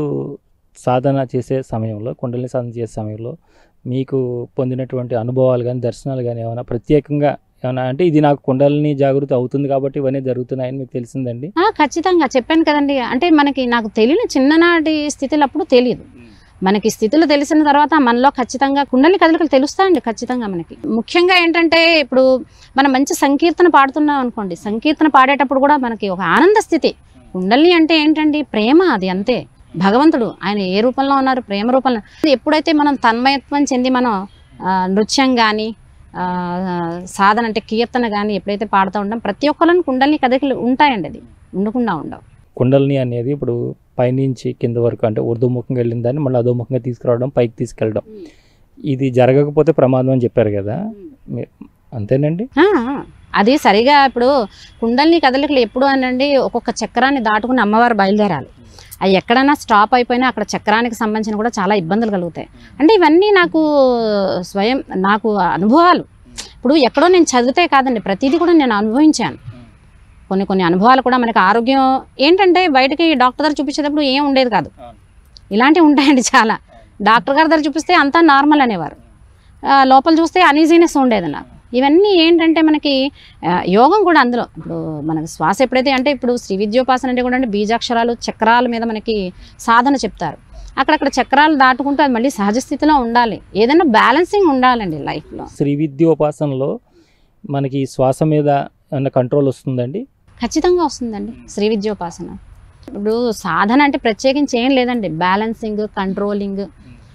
సాధన చేసే సమయంలో కుండలిని సాధన చేసే సమయంలో మీకు పొందినటువంటి అనుభవాలు కానీ దర్శనాలు కానీ ఏమైనా ప్రత్యేకంగా ఏమైనా అంటే ఇది నాకు కుండలిని జాగృతి అవుతుంది కాబట్టి ఇవన్నీ జరుగుతున్నాయని మీకు తెలిసిందండి ఆ, ఖచ్చితంగా చెప్పాను కదండి అంటే మనకి నాకు తెలియని చిన్ననాటి స్థితిలో అప్పుడు తెలియదు మనకి స్థితులు తెలిసిన తర్వాత మనలో ఖచ్చితంగా కుండలి కదలికలు తెలుస్తాయండి ఖచ్చితంగా మనకి ముఖ్యంగా ఏంటంటే ఇప్పుడు మనం మంచి సంకీర్తన పాడుతున్నాం అనుకోండి సంకీర్తన పాడేటప్పుడు కూడా మనకి ఒక ఆనంద స్థితి కుండలి అంటే ఏంటండి ప్రేమ అది అంతే భగవంతుడు ఆయన ఏ రూపంలో ఉన్నారు ప్రేమ రూపంలో ఎప్పుడైతే మనం తన్మయత్వం చెంది మనం ఆ, నృత్యం కానీ సాధన అంటే కీర్తన కానీ ఎప్పుడైతే పాడుతూ ఉంటాం ప్రతి ఒక్కరిని కుండలిని కదలికలు ఉంటాయండి అది ఉండకుండా ఉండవు కుండలిని అనేది ఇప్పుడు పైనుంచి కింద వరకు అంటే ఉర్ధుముఖంగా వెళ్ళిన దాన్ని మళ్ళీ అధోముఖంగా తీసుకురావడం పైకి తీసుకెళ్ళడం ఇది జరగకపోతే ప్రమాదం అని చెప్పారు కదా మీ- అంతేనండి ఆ, అది సరిగా ఇప్పుడు కుండలిని కదలికలు ఎప్పుడు అనండి ఒక్కొక్క చక్రాన్ని దాటుకుని అమ్మవారు బయలుదేరాలి అవి ఎక్కడైనా స్టాప్ అయిపోయినా అక్కడ చక్రానికి సంబంధించిన కూడా చాలా ఇబ్బందులు కలుగుతాయి అంటే ఇవన్నీ నాకు స్వయం నాకు అనుభవాలు ఇప్పుడు ఎక్కడో నేను చదివితే కాదండి ప్రతిదీ కూడా నేను అనుభవించాను కొన్ని కొన్ని అనుభవాలు కూడా మనకి ఆరోగ్యం ఏంటంటే బయటకి డాక్టర్ దగ్గర చూపించేటప్పుడు ఏం ఉండేది కాదు ఇలాంటివి ఉంటాయండి చాలా డాక్టర్ గారి దగ్గర చూపిస్తే అంతా నార్మల్ అనేవారు ఆ, లోపల చూస్తే అనీజీనెస్ ఉండేది నాకు ఇవన్నీ ఏంటంటే మనకి ఆ, యోగం కూడా అందులో ఇప్పుడు మనకి శ్వాస ఎప్పుడైతే అంటే ఇప్పుడు శ్రీ విద్యోపాసన అంటే కూడా అంటే బీజాక్షరాలు చక్రాల మీద మనకి సాధన చెప్తారు అక్కడక్కడ చక్రాలు దాటుకుంటూ అది మళ్ళీ సహజ స్థితిలో ఉండాలి ఏదైనా బ్యాలెన్సింగ్ ఉండాలండి లైఫ్లో శ్రీ విద్యోపాసనలో మనకి ఈ శ్వాస మీద ఏమైనా కంట్రోల్ వస్తుందండి ఖచ్చితంగా వస్తుందండి శ్రీ విద్యోపాసన ఇప్పుడు సాధన అంటే ప్రత్యేకించి ఏం లేదండి బ్యాలెన్సింగ్ కంట్రోలింగ్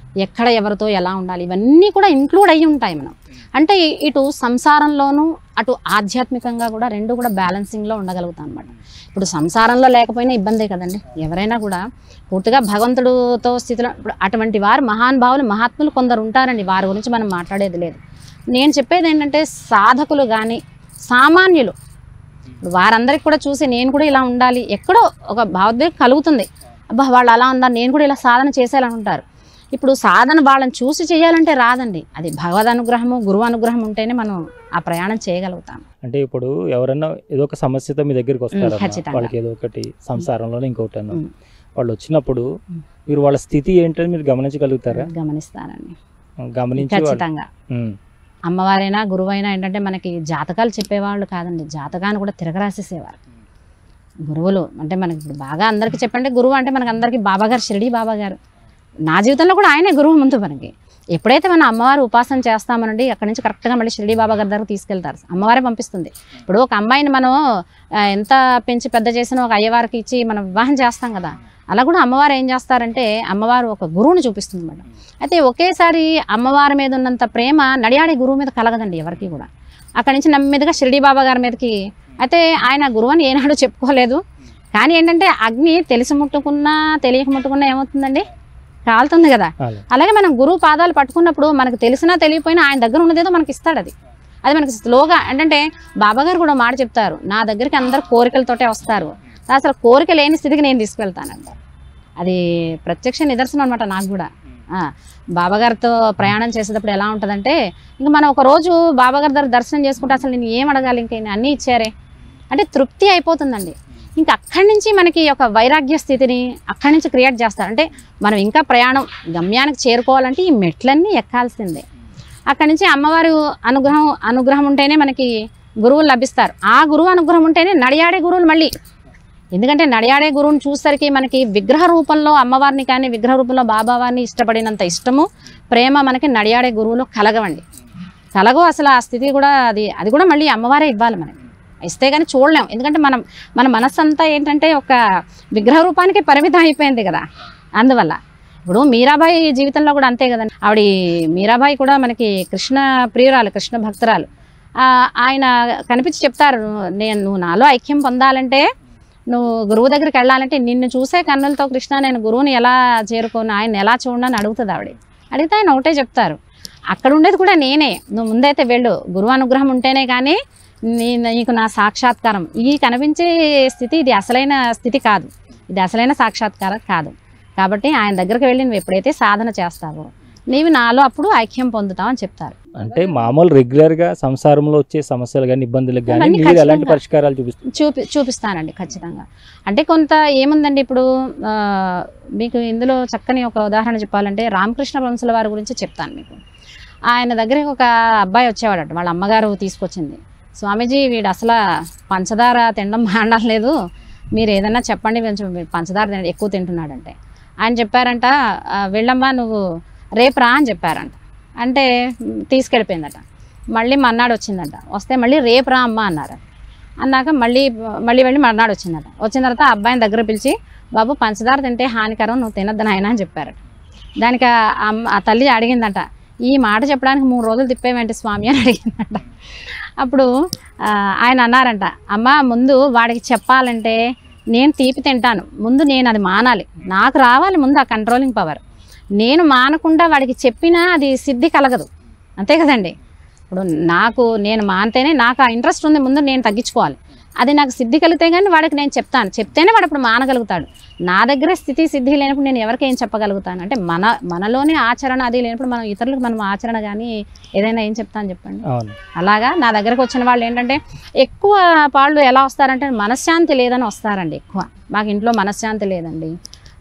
ఎక్కడ ఎవరితో ఎలా ఉండాలి ఇవన్నీ కూడా ఇంక్లూడ్ అయ్యి ఉంటాయి మనం అంటే ఇ- ఇటు సంసారంలోనూ అటు ఆధ్యాత్మికంగా కూడా రెండు కూడా బ్యాలెన్సింగ్లో ఉండగలుగుతాం అనమాట ఇప్పుడు సంసారంలో లేకపోయినా ఇబ్బందే కదండి ఎవరైనా కూడా పూర్తిగా భగవంతుడితో స్థితిలో ఇప్పుడు అటువంటి వారు మహానుభావులు మహాత్ములు కొందరు ఉంటారండి వారి గురించి మనం మాట్లాడేది లేదు నేను చెప్పేది ఏంటంటే సాధకులు కానీ సామాన్యులు ఇప్పుడు వారందరికి కూడా చూసి నేను కూడా ఇలా ఉండాలి ఎక్కడో ఒక భావోద్వేగం కలుగుతుంది అబ్బా వాళ్ళు అలా ఉన్నారు నేను కూడా ఇలా సాధన చేసేయాలని ఉంటారు ఇప్పుడు సాధన వాళ్ళని చూసి చేయాలంటే రాదండి అది భగవద్ అనుగ్రహము గురువు అనుగ్రహం ఉంటేనే మనం ఆ ప్రయాణం చేయగలుగుతాం అంటే ఇప్పుడు ఎవరన్నా ఏదో ఒక సమస్యతో మీ దగ్గరికి వస్తారు ఖచ్చితంగా. వాళ్ళకి ఏదో ఒకటి సంసారంలోనే ఇంకొకటి అన్న ఉమ్. వాళ్ళు వచ్చినప్పుడు ఉమ్. మీరు వాళ్ళ స్థితి ఏంటని మీరు గమనించగలుగుతారా గమనిస్తానండి గమనించి వాళ్ళు- ఖచ్చితంగా ఉమ్, అమ్మవారైనా గురువైనా ఏంటంటే మనకి జాతకాలు చెప్పేవాళ్ళు కాదండి జాతకాన్ని కూడా తిరగరాసేసేవారు గురువులు అంటే మనకి ఇప్పుడు బాగా అందరికీ చెప్పండి గురువు అంటే మనకి అందరికీ బాబా గారు షిరిడి బాబా గారు నా జీవితంలో కూడా ఆయనే గురువు ముందు మనకి ఎప్పుడైతే మనం అమ్మవారు ఉపాసన చేస్తామనండి అక్కడి నుంచి కరెక్ట్గా మళ్ళీ షిరిడి బాబా గారి దగ్గర తీసుకెళ్తారు అమ్మవారే పంపిస్తుంది ఇప్పుడు ఒక అమ్మాయిని మనం ఆ, ఎంత పెంచి పెద్ద చేసినా ఒక అయ్యవారికి ఇచ్చి మనం వివాహం చేస్తాం కదా అలా కూడా అమ్మవారు ఏం చేస్తారంటే అమ్మవారు ఒక గురువుని చూపిస్తుంది అన్నమాట అయితే ఒకేసారి అమ్మవారి మీద ఉన్నంత ప్రేమ నడియాడే గురువు మీద కలగదండి ఎవరికి కూడా అక్కడి నుంచి నెమ్మదిగా షిరిడి బాబా గారి మీదకి అయితే ఆయన గురువు అని ఏనాడు చెప్పుకోలేదు కానీ ఏంటంటే అగ్ని తెలిసి ముట్టుకున్నా తెలియక ముట్టుకున్నా ఏమవుతుందండి కాలుతుంది కదా అలాగే. అలాగే మనం గురువు పాదాలు పట్టుకున్నప్పుడు మనకు తెలిసినా తెలియపోయినా ఆయన దగ్గర ఉన్నదేదో మనకి ఇస్తాడు అది అది మనకి స్లోగా ఏంటంటే బాబా గారు కూడా ఒక మాట చెప్తారు నా దగ్గరికి అందరు కోరికలతోటే వస్తారు అసలు కోరిక లేని స్థితికి నేను తీసుకెళ్తానంట అది ప్రత్యక్ష నిదర్శనం అనమాట నాకు కూడా ఆ, బాబాగారితో ప్రయాణం చేసేటప్పుడు ఎలా ఉంటుందంటే ఇంకా మనం ఒక రోజు బాబాగారి దగ్గర దర్శనం చేసుకుంటే అసలు నేను ఏం అడగాలి ఇంకా ఈయన అన్నీ ఇచ్చారే అంటే తృప్తి అయిపోతుందండి ఇంకా అక్కడి నుంచి మనకి ఒక వైరాగ్య స్థితిని అక్కడి నుంచి క్రియేట్ చేస్తారు అంటే మనం ఇంకా ప్రయాణం గమ్యానికి చేరుకోవాలంటే ఈ మెట్లన్నీ ఎక్కాల్సిందే అక్కడి నుంచి అమ్మవారు అనుగ్రహం అనుగ్రహం ఉంటేనే మనకి గురువులు లభిస్తారు ఆ గురువు అనుగ్రహం ఉంటేనే నడియాడే గురువులు మళ్ళీ ఎందుకంటే నడియాడే గురువుని చూసరికి మనకి విగ్రహ రూపంలో అమ్మవారిని కానీ విగ్రహ రూపంలో బాబావారిని ఇష్టపడినంత ఇష్టము ప్రేమ మనకి నడియాడే గురువులో కలగవండి కలగవు అసలు ఆ స్థితి కూడా అది అది కూడా మళ్ళీ అమ్మవారే ఇవ్వాలి మనకి ఇస్తే కానీ చూడలేం ఎందుకంటే మనం మన మనస్సు అంతా ఏంటంటే ఒక విగ్రహ రూపానికి పరిమితం అయిపోయింది కదా అందువల్ల ఇప్పుడు మీరాబాయి జీవితంలో కూడా అంతే కదండి ఆవిడ మీరాబాయి కూడా మనకి కృష్ణ ప్రియురాలు కృష్ణ భక్తురాలు ఆ, ఆయన కనిపించి చెప్తారు నేను నువ్వు నాలో ఐక్యం పొందాలంటే నువ్వు గురువు దగ్గరికి వెళ్ళాలంటే నిన్ను చూసే కన్నులతో కృష్ణ నేను గురువుని ఎలా చేరుకోను ఆయన ఎలా చూడని అడుగుతుంది ఆవిడ అడిగితే ఆయన ఒకటే చెప్తారు అక్కడ ఉండేది కూడా నేనే నువ్వు ముందైతే వెళ్ళు గురువు అనుగ్రహం ఉంటేనే కానీ నీ నీకు నా సాక్షాత్కారం ఈ కనిపించే స్థితి ఇది అసలైన స్థితి కాదు ఇది అసలైన సాక్షాత్కారం కాదు కాబట్టి ఆయన దగ్గరికి వెళ్ళి నువ్వు ఎప్పుడైతే సాధన చేస్తావో నీవు నాలో అప్పుడు ఐక్యం పొందుతావు అని చెప్తారు అంటే మామూలు రెగ్యులర్ గా సంసారంలో వచ్చే సమస్యలు కానీ ఇబ్బందులకు కానీ అవన్నీ మీరు ఎలాంటి ఖచ్చితంగా. పరిష్కారాలు చూపిస్తారు చూపి చూపిస్తానండి ఖచ్చితంగా అంటే కొంత ఏముందండి ఇప్పుడు ఆ, మీకు ఇందులో చక్కని ఒక ఉదాహరణ చెప్పాలంటే రామకృష్ణ వంశుల వారి గురించి చెప్తాను మీకు ఆయన దగ్గరికి ఒక అబ్బాయి వచ్చేవాడట వాళ్ళ అమ్మగారు తీసుకొచ్చింది స్వామీజీ వీడు అసలు పంచదార తినడం మానలేదు మీరు ఏదైనా చెప్పండి కొంచెం వీడు పంచదార తిన- ఎక్కువ తింటున్నాడంటే ఆయన చెప్పారంట "ఆ, వెళ్ళమ్మా నువ్వు రేపు రా అని చెప్పారంట అంటే మ్, తీసుకెళ్ళిపోయిందట మళ్ళీ మన్నాడు వచ్చిందట వస్తే మళ్ళీ రేపు రా అమ్మా అన్నారు అన్నాక మళ్ళీ మళ్ళీ వెళ్ళి మర్నాడు వచ్చిందట వచ్చిన తర్వాత ఆ అబ్బాయిని దగ్గర పిలిచి బాబు పంచదార తింటే హానికరం నువ్వు తినద్దు నాయన అని చెప్పారట దానికి ఆ అమ్మ ఆ తల్లి అడిగిందట ఈ మాట చెప్పడానికి మూడు రోజులు తిప్పేవేంటి స్వామి అని అడిగిందట అప్పుడు ఆ, ఆయన అన్నారంట అమ్మ ముందు వాడికి చెప్పాలంటే నేను తీపి తింటాను ముందు నేను అది మానాలి నాకు రావాలి ముందు ఆ కంట్రోలింగ్ పవర్ నేను మానకుండా వాడికి చెప్పినా అది సిద్ధి కలగదు అంతే కదండి ఇప్పుడు నాకు నేను మానితేనే నాకు ఆ ఇంట్రెస్ట్ ఉంది ముందు నేను తగ్గించుకోవాలి అది నాకు సిద్ధి కలిగితే కానీ వాడికి నేను చెప్తాను చెప్తేనే వాడు అప్పుడు మానగలుగుతాడు నా దగ్గర స్థితి సిద్ధి లేనప్పుడు నేను ఎవరికి ఏం చెప్పగలుగుతాను అంటే మన మనలోనే ఆచరణ అది లేనప్పుడు మనం ఇతరులకు మనం ఆచరణ కానీ ఏదైనా ఏం చెప్తాను చెప్పండి అవును అలాగా నా దగ్గరకు వచ్చిన వాళ్ళు ఏంటంటే ఎక్కువ వాళ్ళు ఎలా వస్తారంటే మనశ్శాంతి లేదని వస్తారండి ఎక్కువ మాకు ఇంట్లో మనశ్శాంతి లేదండి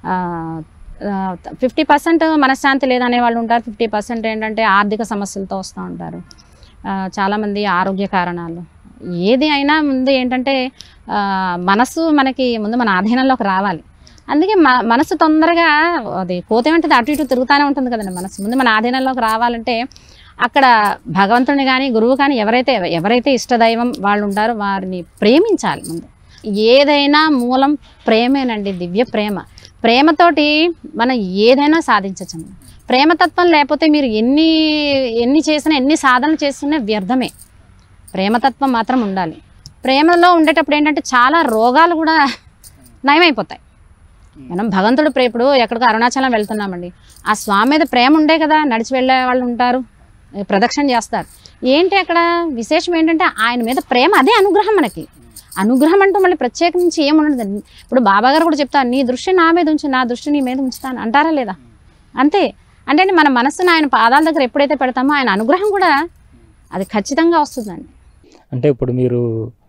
ఫిఫ్టీ పర్సెంట్ మనశ్శాంతి లేదనే వాళ్ళు ఉంటారు ఫిఫ్టీ పర్సెంట్ ఏంటంటే ఆర్థిక సమస్యలతో వస్తూ ఉంటారు ఆ, చాలామంది ఆరోగ్య కారణాలు ఏది అయినా ముందు ఏంటంటే ఆ, మనసు మనకి ముందు మన ఆధీనంలోకి రావాలి అందుకే మ మనసు తొందరగా అది కోతేమంటే అటు ఇటు తిరుగుతూనే ఉంటుంది కదండి మనసు ముందు మన ఆధీనంలోకి రావాలంటే అక్కడ భగవంతుని కానీ గురువు కానీ ఎవరైతే ఎవరైతే ఇష్టదైవం వాళ్ళు ఉంటారో వారిని ప్రేమించాలి ముందు ఏదైనా మూలం ప్రేమేనండి దివ్య ప్రేమ ప్రేమతోటి మనం ఏదైనా సాధించవచ్చు ప్రేమతత్వం లేకపోతే మీరు ఎన్ని ఎన్ని చేసినా ఎన్ని సాధనలు చేస్తున్నా వ్యర్థమే ప్రేమతత్వం మాత్రం ఉండాలి ప్రేమలో ఉండేటప్పుడు ఏంటంటే చాలా రోగాలు కూడా నయమైపోతాయి మనం భగవంతుడు ప్రే ఇప్పుడు ఎక్కడికో అరుణాచలం వెళ్తున్నామండి ఆ స్వామి మీద ప్రేమ ఉండే కదా నడిచి వెళ్ళే వాళ్ళు ఉంటారు ఏ, ప్రదక్షిణ చేస్తారు ఏంటి అక్కడ విశేషం ఏంటంటే ఆయన మీద ప్రేమ అదే అనుగ్రహం మనకి అనుగ్రహం అంటూ మళ్ళీ ప్రత్యేకించి ఏముండదు ఇప్పుడు బాబా గారు కూడా చెప్తారు నీ దృష్టి నా మీద ఉంచు నా దృష్టి నీ మీద ఉంచుతాను అంటారా లేదా అంతే అంటే మన మనస్సును ఆయన పాదాల దగ్గర ఎప్పుడైతే పెడతామో ఆయన అనుగ్రహం కూడా అది ఖచ్చితంగా వస్తుందండి అంటే ఇప్పుడు మీరు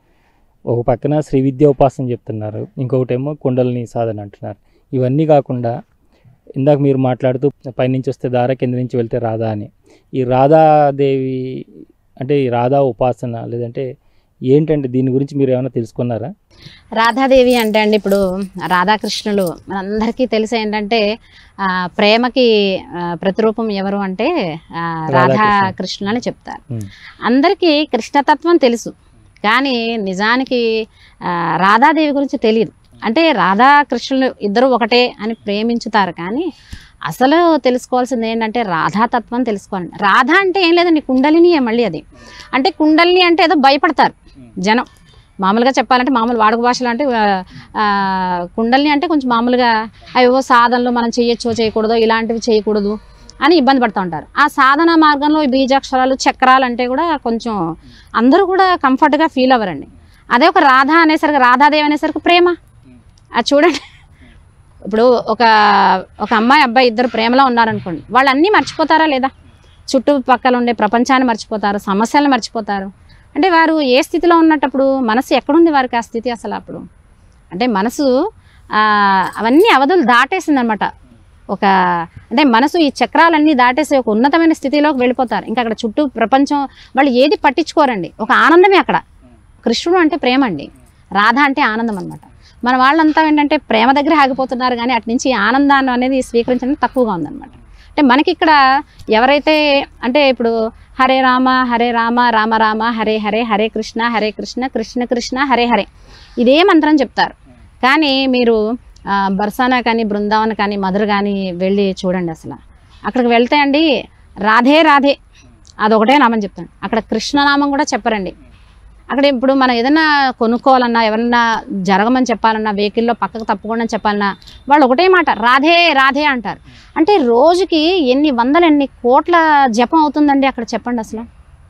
ఒక పక్కన శ్రీ విద్య ఉపాసన చెప్తున్నారు ఇంకొకటేమో కుండలిని సాధన అంటున్నారు ఇవన్నీ కాకుండా ఇందాక మీరు మాట్లాడుతూ పైనుంచి వస్తే దార కింద నుంచి వెళ్తే రాధా అని ఈ రాధాదేవి అంటే ఈ రాధా ఉపాసన లేదంటే ఏంటంటే దీని గురించి మీరు ఏమైనా తెలుసుకున్నారా రాధాదేవి అంటే అండి ఇప్పుడు రాధాకృష్ణులు మనందరికీ తెలిసి ఏంటంటే ఆ, ప్రేమకి ఆ, ప్రతిరూపం ఎవరు అంటే ఆ, రాధాకృష్ణులు అని చెప్తారు ఉమ్. అందరికీ కృష్ణతత్వం తెలుసు కానీ నిజానికి ఆ, రాధాదేవి గురించి తెలియదు అంటే రాధాకృష్ణులు ఇద్దరు ఒకటే అని ప్రేమించుతారు కానీ అసలు తెలుసుకోవాల్సింది ఏంటంటే రాధాతత్వం తెలుసుకోవాలి రాధా అంటే ఏం లేదండి కుండలిని మళ్ళీ అది అంటే కుండలిని అంటే ఏదో భయపడతారు జనం మామూలుగా చెప్పాలంటే మామూలు వాడుక భాషలో అంటే ఆ, ఆ, కుండలిని అంటే కొంచెం మామూలుగా అవేవో సాధనలు మనం చేయొచ్చో చేయకూడదో ఇలాంటివి చేయకూడదు అని ఇబ్బంది పడుతూ ఉంటారు ఆ సాధన మార్గంలో ఈ బీజాక్షరాలు చక్రాలు అంటే కూడా కొంచెం అందరూ కూడా కంఫర్ట్గా ఫీల్ అవ్వరండి అదే ఒక రాధ అనేసరికి రాధాదేవి అనేసరికి ప్రేమ అది చూడండి ఇప్పుడు ఒక ఒక అమ్మాయి అబ్బాయి ఇద్దరు ప్రేమలో ఉన్నారనుకోండి వాళ్ళు అన్నీ మర్చిపోతారా లేదా చుట్టుపక్కల ఉండే ప్రపంచాన్ని మర్చిపోతారు సమస్యలను మర్చిపోతారు అంటే వారు ఏ స్థితిలో ఉన్నప్పుడు మనసు ఎక్కడుంది వారికి ఆ స్థితి అసలు అప్పుడు అంటే మనసు ఆ, అవన్నీ అవధులు దాటేసిందనమాట ఒక అంటే మనసు ఈ చక్రాలన్నీ దాటేసి ఒక ఉన్నతమైన స్థితిలోకి వెళ్ళిపోతారు ఇంకా అక్కడ చుట్టూ ప్రపంచం వాళ్ళు ఏది పట్టించుకోరండి ఒక ఆనందమే అక్కడ కృష్ణుడు అంటే ప్రేమ అండి రాధ అంటే ఆనందం అనమాట మన వాళ్ళంతా ఏంటంటే ప్రేమ దగ్గర ఆగిపోతున్నారు కానీ అటు నుంచి ఆనందాన్ని అనేది స్వీకరించడం తక్కువగా ఉందన్నమాట అంటే మనకి ఇక్కడ ఎవరైతే అంటే ఇప్పుడు హరే రామ హరే రామ రామ రామ హరే హరే హరే కృష్ణ హరే కృష్ణ కృష్ణ కృష్ణ హరే హరే ఇదే మంత్రం చెప్తారు కానీ మీరు ఆ, బర్సానా కానీ బృందావన్ కానీ మధుర కానీ వెళ్ళి చూడండి అసలు అక్కడికి వెళ్తే అండి రాధే రాధే అదొకటే నామం చెప్తాను అక్కడ కృష్ణనామం కూడా చెప్పరండి అక్కడ ఇప్పుడు మనం ఏదైనా కొనుక్కోవాలన్నా ఎవరన్నా జరగమని చెప్పాలన్నా వెహికల్లో పక్కకు తప్పకుండా చెప్పాలన్నా వాళ్ళు ఒకటే మాట రాధే రాధే అంటారు అంటే రోజుకి ఎన్ని వందలు ఎన్ని కోట్ల జపం అవుతుందండి అక్కడ చెప్పండి అసలు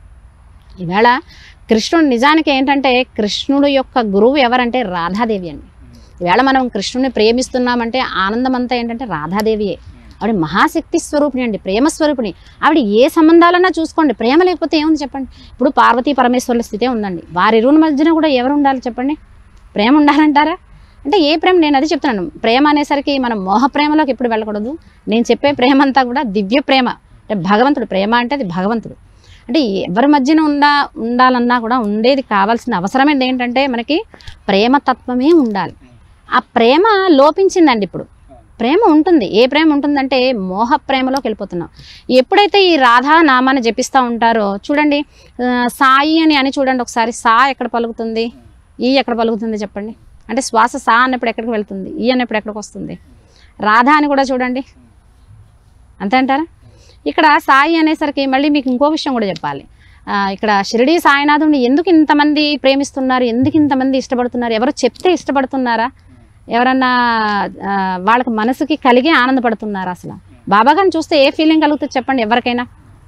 ఈవేళ కృష్ణుడు నిజానికి ఏంటంటే కృష్ణుడు యొక్క గురువు ఎవరంటే రాధాదేవి అండి ఈవేళ మనం కృష్ణుడిని ప్రేమిస్తున్నామంటే ఆనందం అంతా ఏంటంటే రాధాదేవియే ఆవిడ మహాశక్తి స్వరూపిణి అండి ప్రేమ స్వరూపిణి ఆవిడ ఏ సంబంధాలన్నా చూసుకోండి ప్రేమ లేకపోతే ఏముంది చెప్పండి ఇప్పుడు పార్వతీ పరమేశ్వరుల స్థితే ఉందండి వారిరువుల మధ్యన కూడా ఎవరు ఉండాలి చెప్పండి ప్రేమ ఉండాలంటారా అంటే ఏ ప్రేమ నేను అది చెప్తున్నాను ప్రేమ అనేసరికి మనం మోహ ప్రేమలోకి ఎప్పుడు వెళ్ళకూడదు నేను చెప్పే ప్రేమ అంతా కూడా దివ్య ప్రేమ అంటే భగవంతుడు ప్రేమ అంటే అది భగవంతుడు అంటే ఎవరి మధ్యన ఉండా ఉండాలన్నా కూడా ఉండేది కావాల్సిన అవసరమైనది ఏంటంటే మనకి ప్రేమ తత్వమే ఉండాలి ఆ ప్రేమ లోపించిందండి ఇప్పుడు ప్రేమ ఉంటుంది ఏ ప్రేమ ఉంటుందంటే మోహ ప్రేమలోకి వెళ్ళిపోతున్నాం ఎప్పుడైతే ఈ రాధా నామాన్ని జపిస్తూ ఉంటారో చూడండి ఆ, సాయి అని అని చూడండి ఒకసారి సా ఎక్కడ పలుకుతుంది ఈ ఎక్కడ పలుకుతుంది చెప్పండి అంటే శ్వాస సా అన్నప్పుడు ఎక్కడికి వెళ్తుంది ఈ అన్నప్పుడు ఎక్కడికి వస్తుంది రాధా అని కూడా చూడండి అంతే అంటారా ఇక్కడ సాయి అనేసరికి మళ్ళీ మీకు ఇంకో విషయం కూడా చెప్పాలి ఆ, ఇక్కడ షిరిడి సాయినాథుని ఎందుకు ఇంతమంది ప్రేమిస్తున్నారు ఎందుకు ఇంతమంది ఇష్టపడుతున్నారు ఎవరు చెప్తే ఇష్టపడుతున్నారా ఎవరన్నా ఆ, వాళ్ళకి మనసుకి కలిగి ఆనందపడుతున్నారా అసలు బాబా గారిని చూస్తే ఏ ఫీలింగ్ కలుగుతుంది చెప్పండి ఎవరికైనా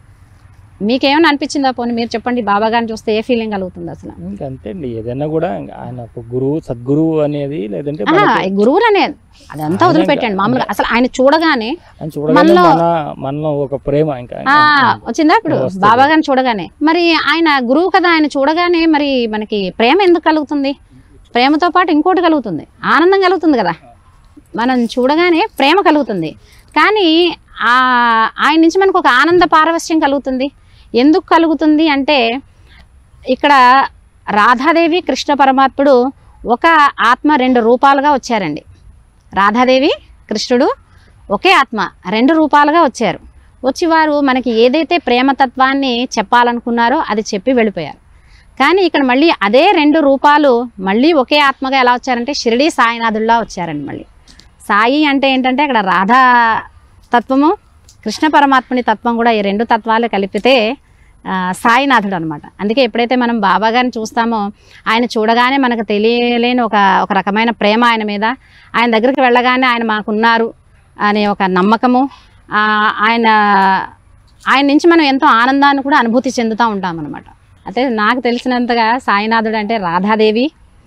మీకేమైనా అనిపించిందా పోనీ మీరు చెప్పండి బాబా గారిని చూస్తే ఏ ఫీలింగ్ కలుగుతుంది అసలు ఇంకా అంతే అండి ఏదైనా కూడా ఆయన ఒక గురువు సద్గురువు అనేది లేదంటే ఆహా, మనకి ఈ గురువులు అనేది అదంతా ఆయన వదిలిపెట్టండి మామూలుగా అసలు ఆయన చూడగానే ఆయన చూడగానే మనలో- మన మనలో ఒక ప్రేమ ఇంకా ఆ వచ్చిందా ఇప్పుడు వస్తుంది. బాబా గారిని చూడగానే మరి ఆయన గురువు కదా ఆయన చూడగానే మరి మనకి ప్రేమ ఎందుకు కలుగుతుంది ప్రేమతో పాటు ఇంకోటి కలుగుతుంది ఆనందం కలుగుతుంది కదా మనం చూడగానే ప్రేమ కలుగుతుంది కానీ ఆ ఆయన నుంచి మనకు ఒక ఆనంద పారవశ్యం కలుగుతుంది ఎందుకు కలుగుతుంది అంటే ఇక్కడ రాధాదేవి కృష్ణ పరమాత్ముడు ఒక ఆత్మ రెండు రూపాలుగా వచ్చారండి రాధాదేవి కృష్ణుడు ఒకే ఆత్మ రెండు రూపాలుగా వచ్చారు వచ్చి వారు మనకి ఏదైతే ప్రేమతత్వాన్ని చెప్పాలనుకున్నారో అది చెప్పి వెళ్ళిపోయారు కానీ ఇక్కడ మళ్ళీ అదే రెండు రూపాలు మళ్ళీ ఒకే ఆత్మగా ఎలా వచ్చారంటే షిరిడి సాయినాథుల్లా వచ్చారండి మళ్ళీ సాయి అంటే ఏంటంటే అక్కడ రాధా తత్వము కృష్ణ పరమాత్మని తత్వం కూడా ఈ రెండు తత్వాలు కలిపితే ఆ, సాయినాథుడు అనమాట అందుకే ఎప్పుడైతే మనం బాబా గారిని చూస్తామో ఆయన చూడగానే మనకు తెలియలేని ఒక ఒక రకమైన ప్రేమ ఆయన మీద ఆయన దగ్గరికి వెళ్ళగానే ఆయన మాకున్నారు అనే ఒక నమ్మకము ఆ, ఆయన ఆయన నుంచి మనం ఎంతో ఆనందాన్ని కూడా అనుభూతి చెందుతూ ఉంటాం అనమాట అయితే నాకు తెలిసినంతగా సాయినాథుడు అంటే రాధాదేవి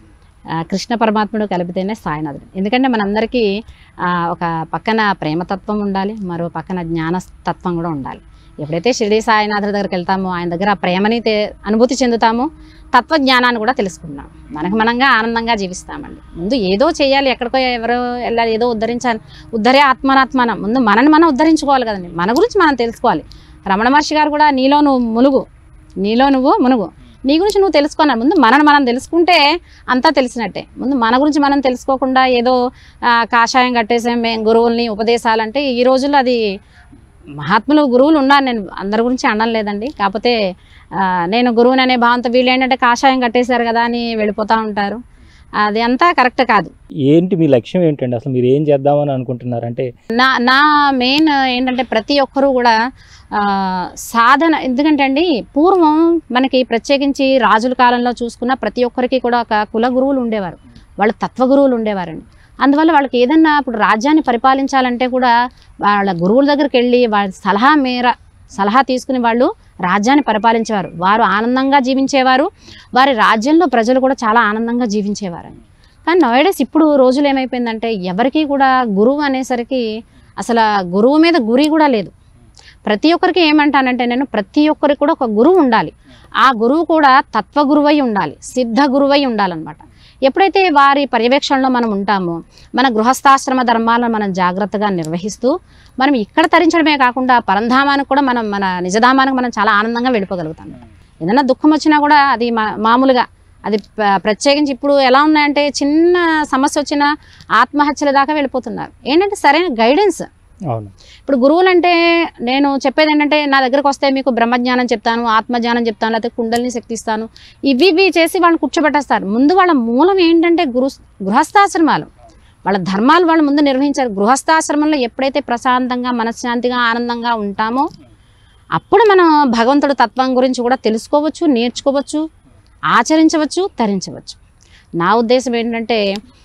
ఆ, కృష్ణ పరమాత్ముడు కలిపితేనే సాయినాథుడు ఎందుకంటే మనందరికీ ఆ, ఒక పక్కన ప్రేమతత్వం ఉండాలి మరో పక్కన జ్ఞానతత్వం కూడా ఉండాలి ఎప్పుడైతే షిరిడి సాయినాథుడి దగ్గరికి వెళ్తామో ఆయన దగ్గర ఆ ప్రేమని తే- అనుభూతి చెందుతామో తత్వజ్ఞానాన్ని కూడా తెలుసుకుంటాం మనకు మనంగా ఆనందంగా జీవిస్తామండి ముందు ఏదో చేయాలి ఎక్కడికో ఎవరో వెళ్ళాలి ఏదో ఉద్ధరించాలి ఉద్ధరే ఆత్మానాత్మానం ముందు మనని మనం ఉద్ధరించుకోవాలి కదండి మన గురించి మనం తెలుసుకోవాలి రమణ మహర్షి గారు కూడా నీలో నువ్వు మునుగు నీలో నువ్వు మునుగు నీ గురించి నువ్వు తెలుసుకున్నావు ముందు మనని మనం తెలుసుకుంటే అంతా తెలిసినట్టే ముందు మన గురించి మనం తెలుసుకోకుండా ఏదో ఆ, కాషాయం కట్టేసాం మేము గురువుల్ని ఉపదేశాలంటే ఈ రోజుల్లో అది మహాత్ములు గురువులు ఉన్నారు నేను అందరి గురించి అనడం లేదండి కాకపోతే ఆ, నేను గురువుని అనే భావంతో వీళ్ళు ఏంటంటే కాషాయం కట్టేశారు కదా అని వెళ్ళిపోతూ ఉంటారు అది అంతా కరెక్ట్ కాదు ఏంటి మీ లక్ష్యం ఏంటండి అసలు మీరు ఏం చేద్దామని అనుకుంటున్నారు అంటే నా నా మెయిన్ ఏంటంటే ప్రతి ఒక్కరూ కూడా ఆ, సాధన ఎందుకంటే అండి పూర్వం మనకి ప్రత్యేకించి రాజుల కాలంలో చూసుకున్న ప్రతి ఒక్కరికి కూడా ఒక కుల గురువులు ఉండేవారు వాళ్ళు తత్వ గురువులు ఉండేవారండి అందువల్ల వాళ్ళకి ఏదన్నా ఇప్పుడు రాజ్యాన్ని పరిపాలించాలంటే కూడా వాళ్ళ గురువుల దగ్గరికి వెళ్ళి వాళ్ళ సలహా మేర సలహా తీసుకుని వాళ్ళు రాజ్యాన్ని పరిపాలించేవారు వారు ఆనందంగా జీవించేవారు వారి రాజ్యంలో ప్రజలు కూడా చాలా ఆనందంగా జీవించేవారండి కానీ నవేడేస్ ఇప్పుడు రోజులు ఏమైపోయిందంటే ఎవరికి కూడా గురువు అనేసరికి అసలు ఆ గురువు మీద గురి కూడా లేదు ప్రతి ఒక్కరికి ఏమంటానంటే నేను ప్రతి ఒక్కరికి కూడా ఒక గురువు ఉండాలి ఆ గురువు కూడా తత్వ గురువై ఉండాలి సిద్ధ గురువై ఉండాలన్నమాట ఎప్పుడైతే వారి పర్యవేక్షణలో మనం ఉంటామో మన గృహస్థాశ్రమ ధర్మాలను మనం జాగ్రత్తగా నిర్వహిస్తూ మనం ఇక్కడ తరించడమే కాకుండా పరంధామానికి కూడా మనం మన నిజధామానికి మనం చాలా ఆనందంగా వెళ్ళిపోగలుగుతాం ఏదైనా దుఃఖం వచ్చినా కూడా అది మా మామూలుగా అది ప్ర- ప్రత్యేకించి ఇప్పుడు ఎలా ఉన్నాయంటే చిన్న సమస్య వచ్చినా ఆత్మహత్యల దాకా వెళ్ళిపోతున్నారు ఏంటంటే సరైన గైడెన్స్ అవును ఇప్పుడు గురువులు అంటే నేను చెప్పేది ఏంటంటే నా దగ్గరకు వస్తే మీకు బ్రహ్మజ్ఞానం చెప్తాను ఆత్మజ్ఞానం చెప్తాను లేకపోతే కుండలిని శక్తి ఇస్తాను ఇవి ఇవి చేసి వాళ్ళని కూర్చోబెట్టేస్తారు ముందు వాళ్ళ మూలం ఏంటంటే గురు గృహస్థాశ్రమాలు వాళ్ళ ధర్మాలు వాళ్ళు ముందు నిర్వహించారు గృహస్థాశ్రమంలో ఎప్పుడైతే ప్రశాంతంగా మనశ్శాంతిగా ఆనందంగా ఉంటామో అప్పుడు మనం భగవంతుడి తత్వం గురించి కూడా తెలుసుకోవచ్చు నేర్చుకోవచ్చు ఆచరించవచ్చు తరించవచ్చు నా ఉద్దేశం ఏంటంటే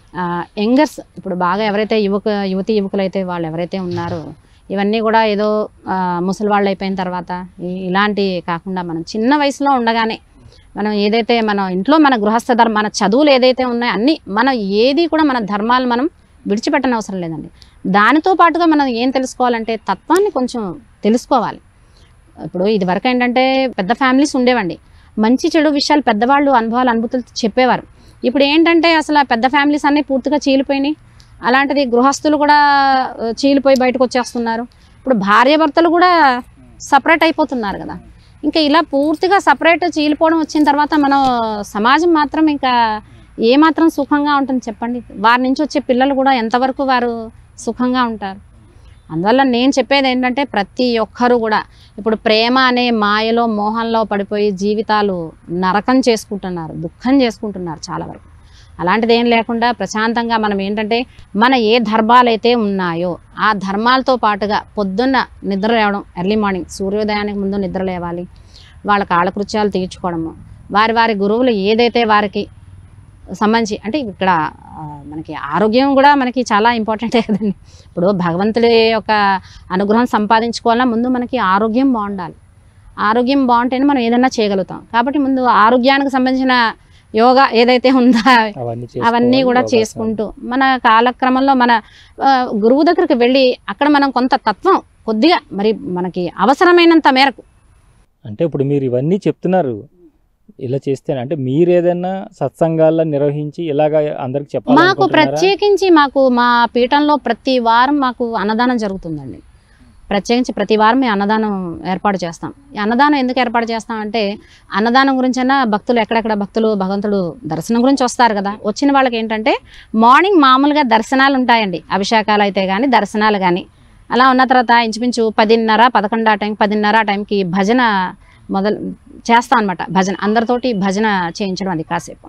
యంగర్స్ ఇప్పుడు బాగా ఎవరైతే యువక యువతి యువకులు అయితే వాళ్ళు ఎవరైతే ఉన్నారో ఇవన్నీ కూడా ఏదో ఆ, ముసలి వాళ్ళు అయిపోయిన తర్వాత ఈ- ఇలాంటి కాకుండా మనం చిన్న వయసులో ఉండగానే మనం ఏదైతే మన ఇంట్లో మన గృహస్థ ధర్మ మన చదువులు ఏదైతే ఉన్నాయో అన్నీ మనం ఏది కూడా మన ధర్మాలు మనం విడిచిపెట్టని అవసరం లేదండి దానితో పాటుగా మనం ఏం తెలుసుకోవాలంటే తత్వాన్ని కొంచెం తెలుసుకోవాలి ఇప్పుడు ఇది వరకు ఏంటంటే పెద్ద ఫ్యామిలీస్ ఉండేవండి మంచి చెడు విషయాలు పెద్దవాళ్ళు అనుభవాలు అనుభూతులు చెప్పేవారు ఇప్పుడు ఏంటంటే అసలు ఆ పెద్ద ఫ్యామిలీస్ అన్నీ పూర్తిగా చీలిపోయినాయి అలాంటిది గృహస్థులు కూడా ఆ, చీలిపోయి బయటకు వచ్చేస్తున్నారు ఇప్పుడు భార్యాభర్తలు కూడా సపరేట్ అయిపోతున్నారు కదా ఇంకా ఇలా పూర్తిగా సపరేట్ చీలిపోవడం వచ్చిన తర్వాత మనం సమాజం మాత్రం ఇంకా ఏమాత్రం సుఖంగా ఉంటుంది చెప్పండి వారి నుంచి వచ్చే పిల్లలు కూడా ఎంతవరకు వారు సుఖంగా ఉంటారు అందువల్ల నేను చెప్పేది ఏంటంటే ప్రతి ఒక్కరు కూడా ఇప్పుడు ప్రేమ అనే మాయలో మోహంలో పడిపోయి జీవితాలు నరకం చేసుకుంటున్నారు దుఃఖం చేసుకుంటున్నారు చాలా వరకు అలాంటిది ఏం లేకుండా ప్రశాంతంగా మనం ఏంటంటే మన ఏ ధర్మాలు అయితే ఉన్నాయో ఆ ధర్మాలతో పాటుగా పొద్దున్న నిద్ర లేవడం ఎర్లీ మార్నింగ్ సూర్యోదయానికి ముందు నిద్ర లేవాలి వాళ్ళ కాలకృత్యాలు తీర్చుకోవడము వారి వారి గురువులు ఏదైతే వారికి సంబంధించి అంటే ఇక్కడ ఆ, మనకి ఆరోగ్యం కూడా మనకి చాలా ఇంపార్టెంటే కదండి ఇప్పుడు భగవంతుడి యొక్క అనుగ్రహం సంపాదించుకోవాలన్నా ముందు మనకి ఆరోగ్యం బాగుండాలి ఆరోగ్యం బాగుంటేనే మనం ఏదైనా చేయగలుగుతాం కాబట్టి ముందు ఆరోగ్యానికి సంబంధించిన యోగా ఏదైతే ఉందో అవన్నీ అవన్నీ చేసుకోవాలి, కూడా యోగాసనాలు. చేసుకుంటూ మన కాలక్రమంలో మన ఆ, గురువు దగ్గరికి వెళ్ళి అక్కడ మనం కొంత తత్వం కొద్దిగా మరి మనకి అవసరమైనంత మేరకు అంటే ఇప్పుడు మీరు ఇవన్నీ చెప్తున్నారు ఇలా చేస్తే అంటే మీరు ఏదైనా సత్సంగాల్లో నిర్వహించి ఇలాగ అందరికి మాకు చెప్పాలి ప్రత్యేకించి మాకు మా పీఠంలో ప్రతి వారం మాకు అన్నదానం జరుగుతుందండి ప్రత్యేకించి ప్రతి వారం మేము అన్నదానం ఏర్పాటు చేస్తాం ఈ అన్నదానం ఎందుకు ఏర్పాటు చేస్తాం అంటే అన్నదానం గురించైనా భక్తులు ఎక్కడెక్కడ భక్తులు భగవంతుడు దర్శనం గురించి వస్తారు కదా వచ్చిన వాళ్ళకి ఏంటంటే మార్నింగ్ మామూలుగా దర్శనాలు ఉంటాయండి అభిషేకాలు అయితే కానీ దర్శనాలు కానీ అలా ఉన్న తర్వాత ఇంచుమించు పదిన్నర పదకొండు ఆ టైం పదిన్నర ఆ టైంకి భజన మొదలు చేస్తాం అనమాట భజన అందరితోటి భజన చేయించడం అది కాసేపు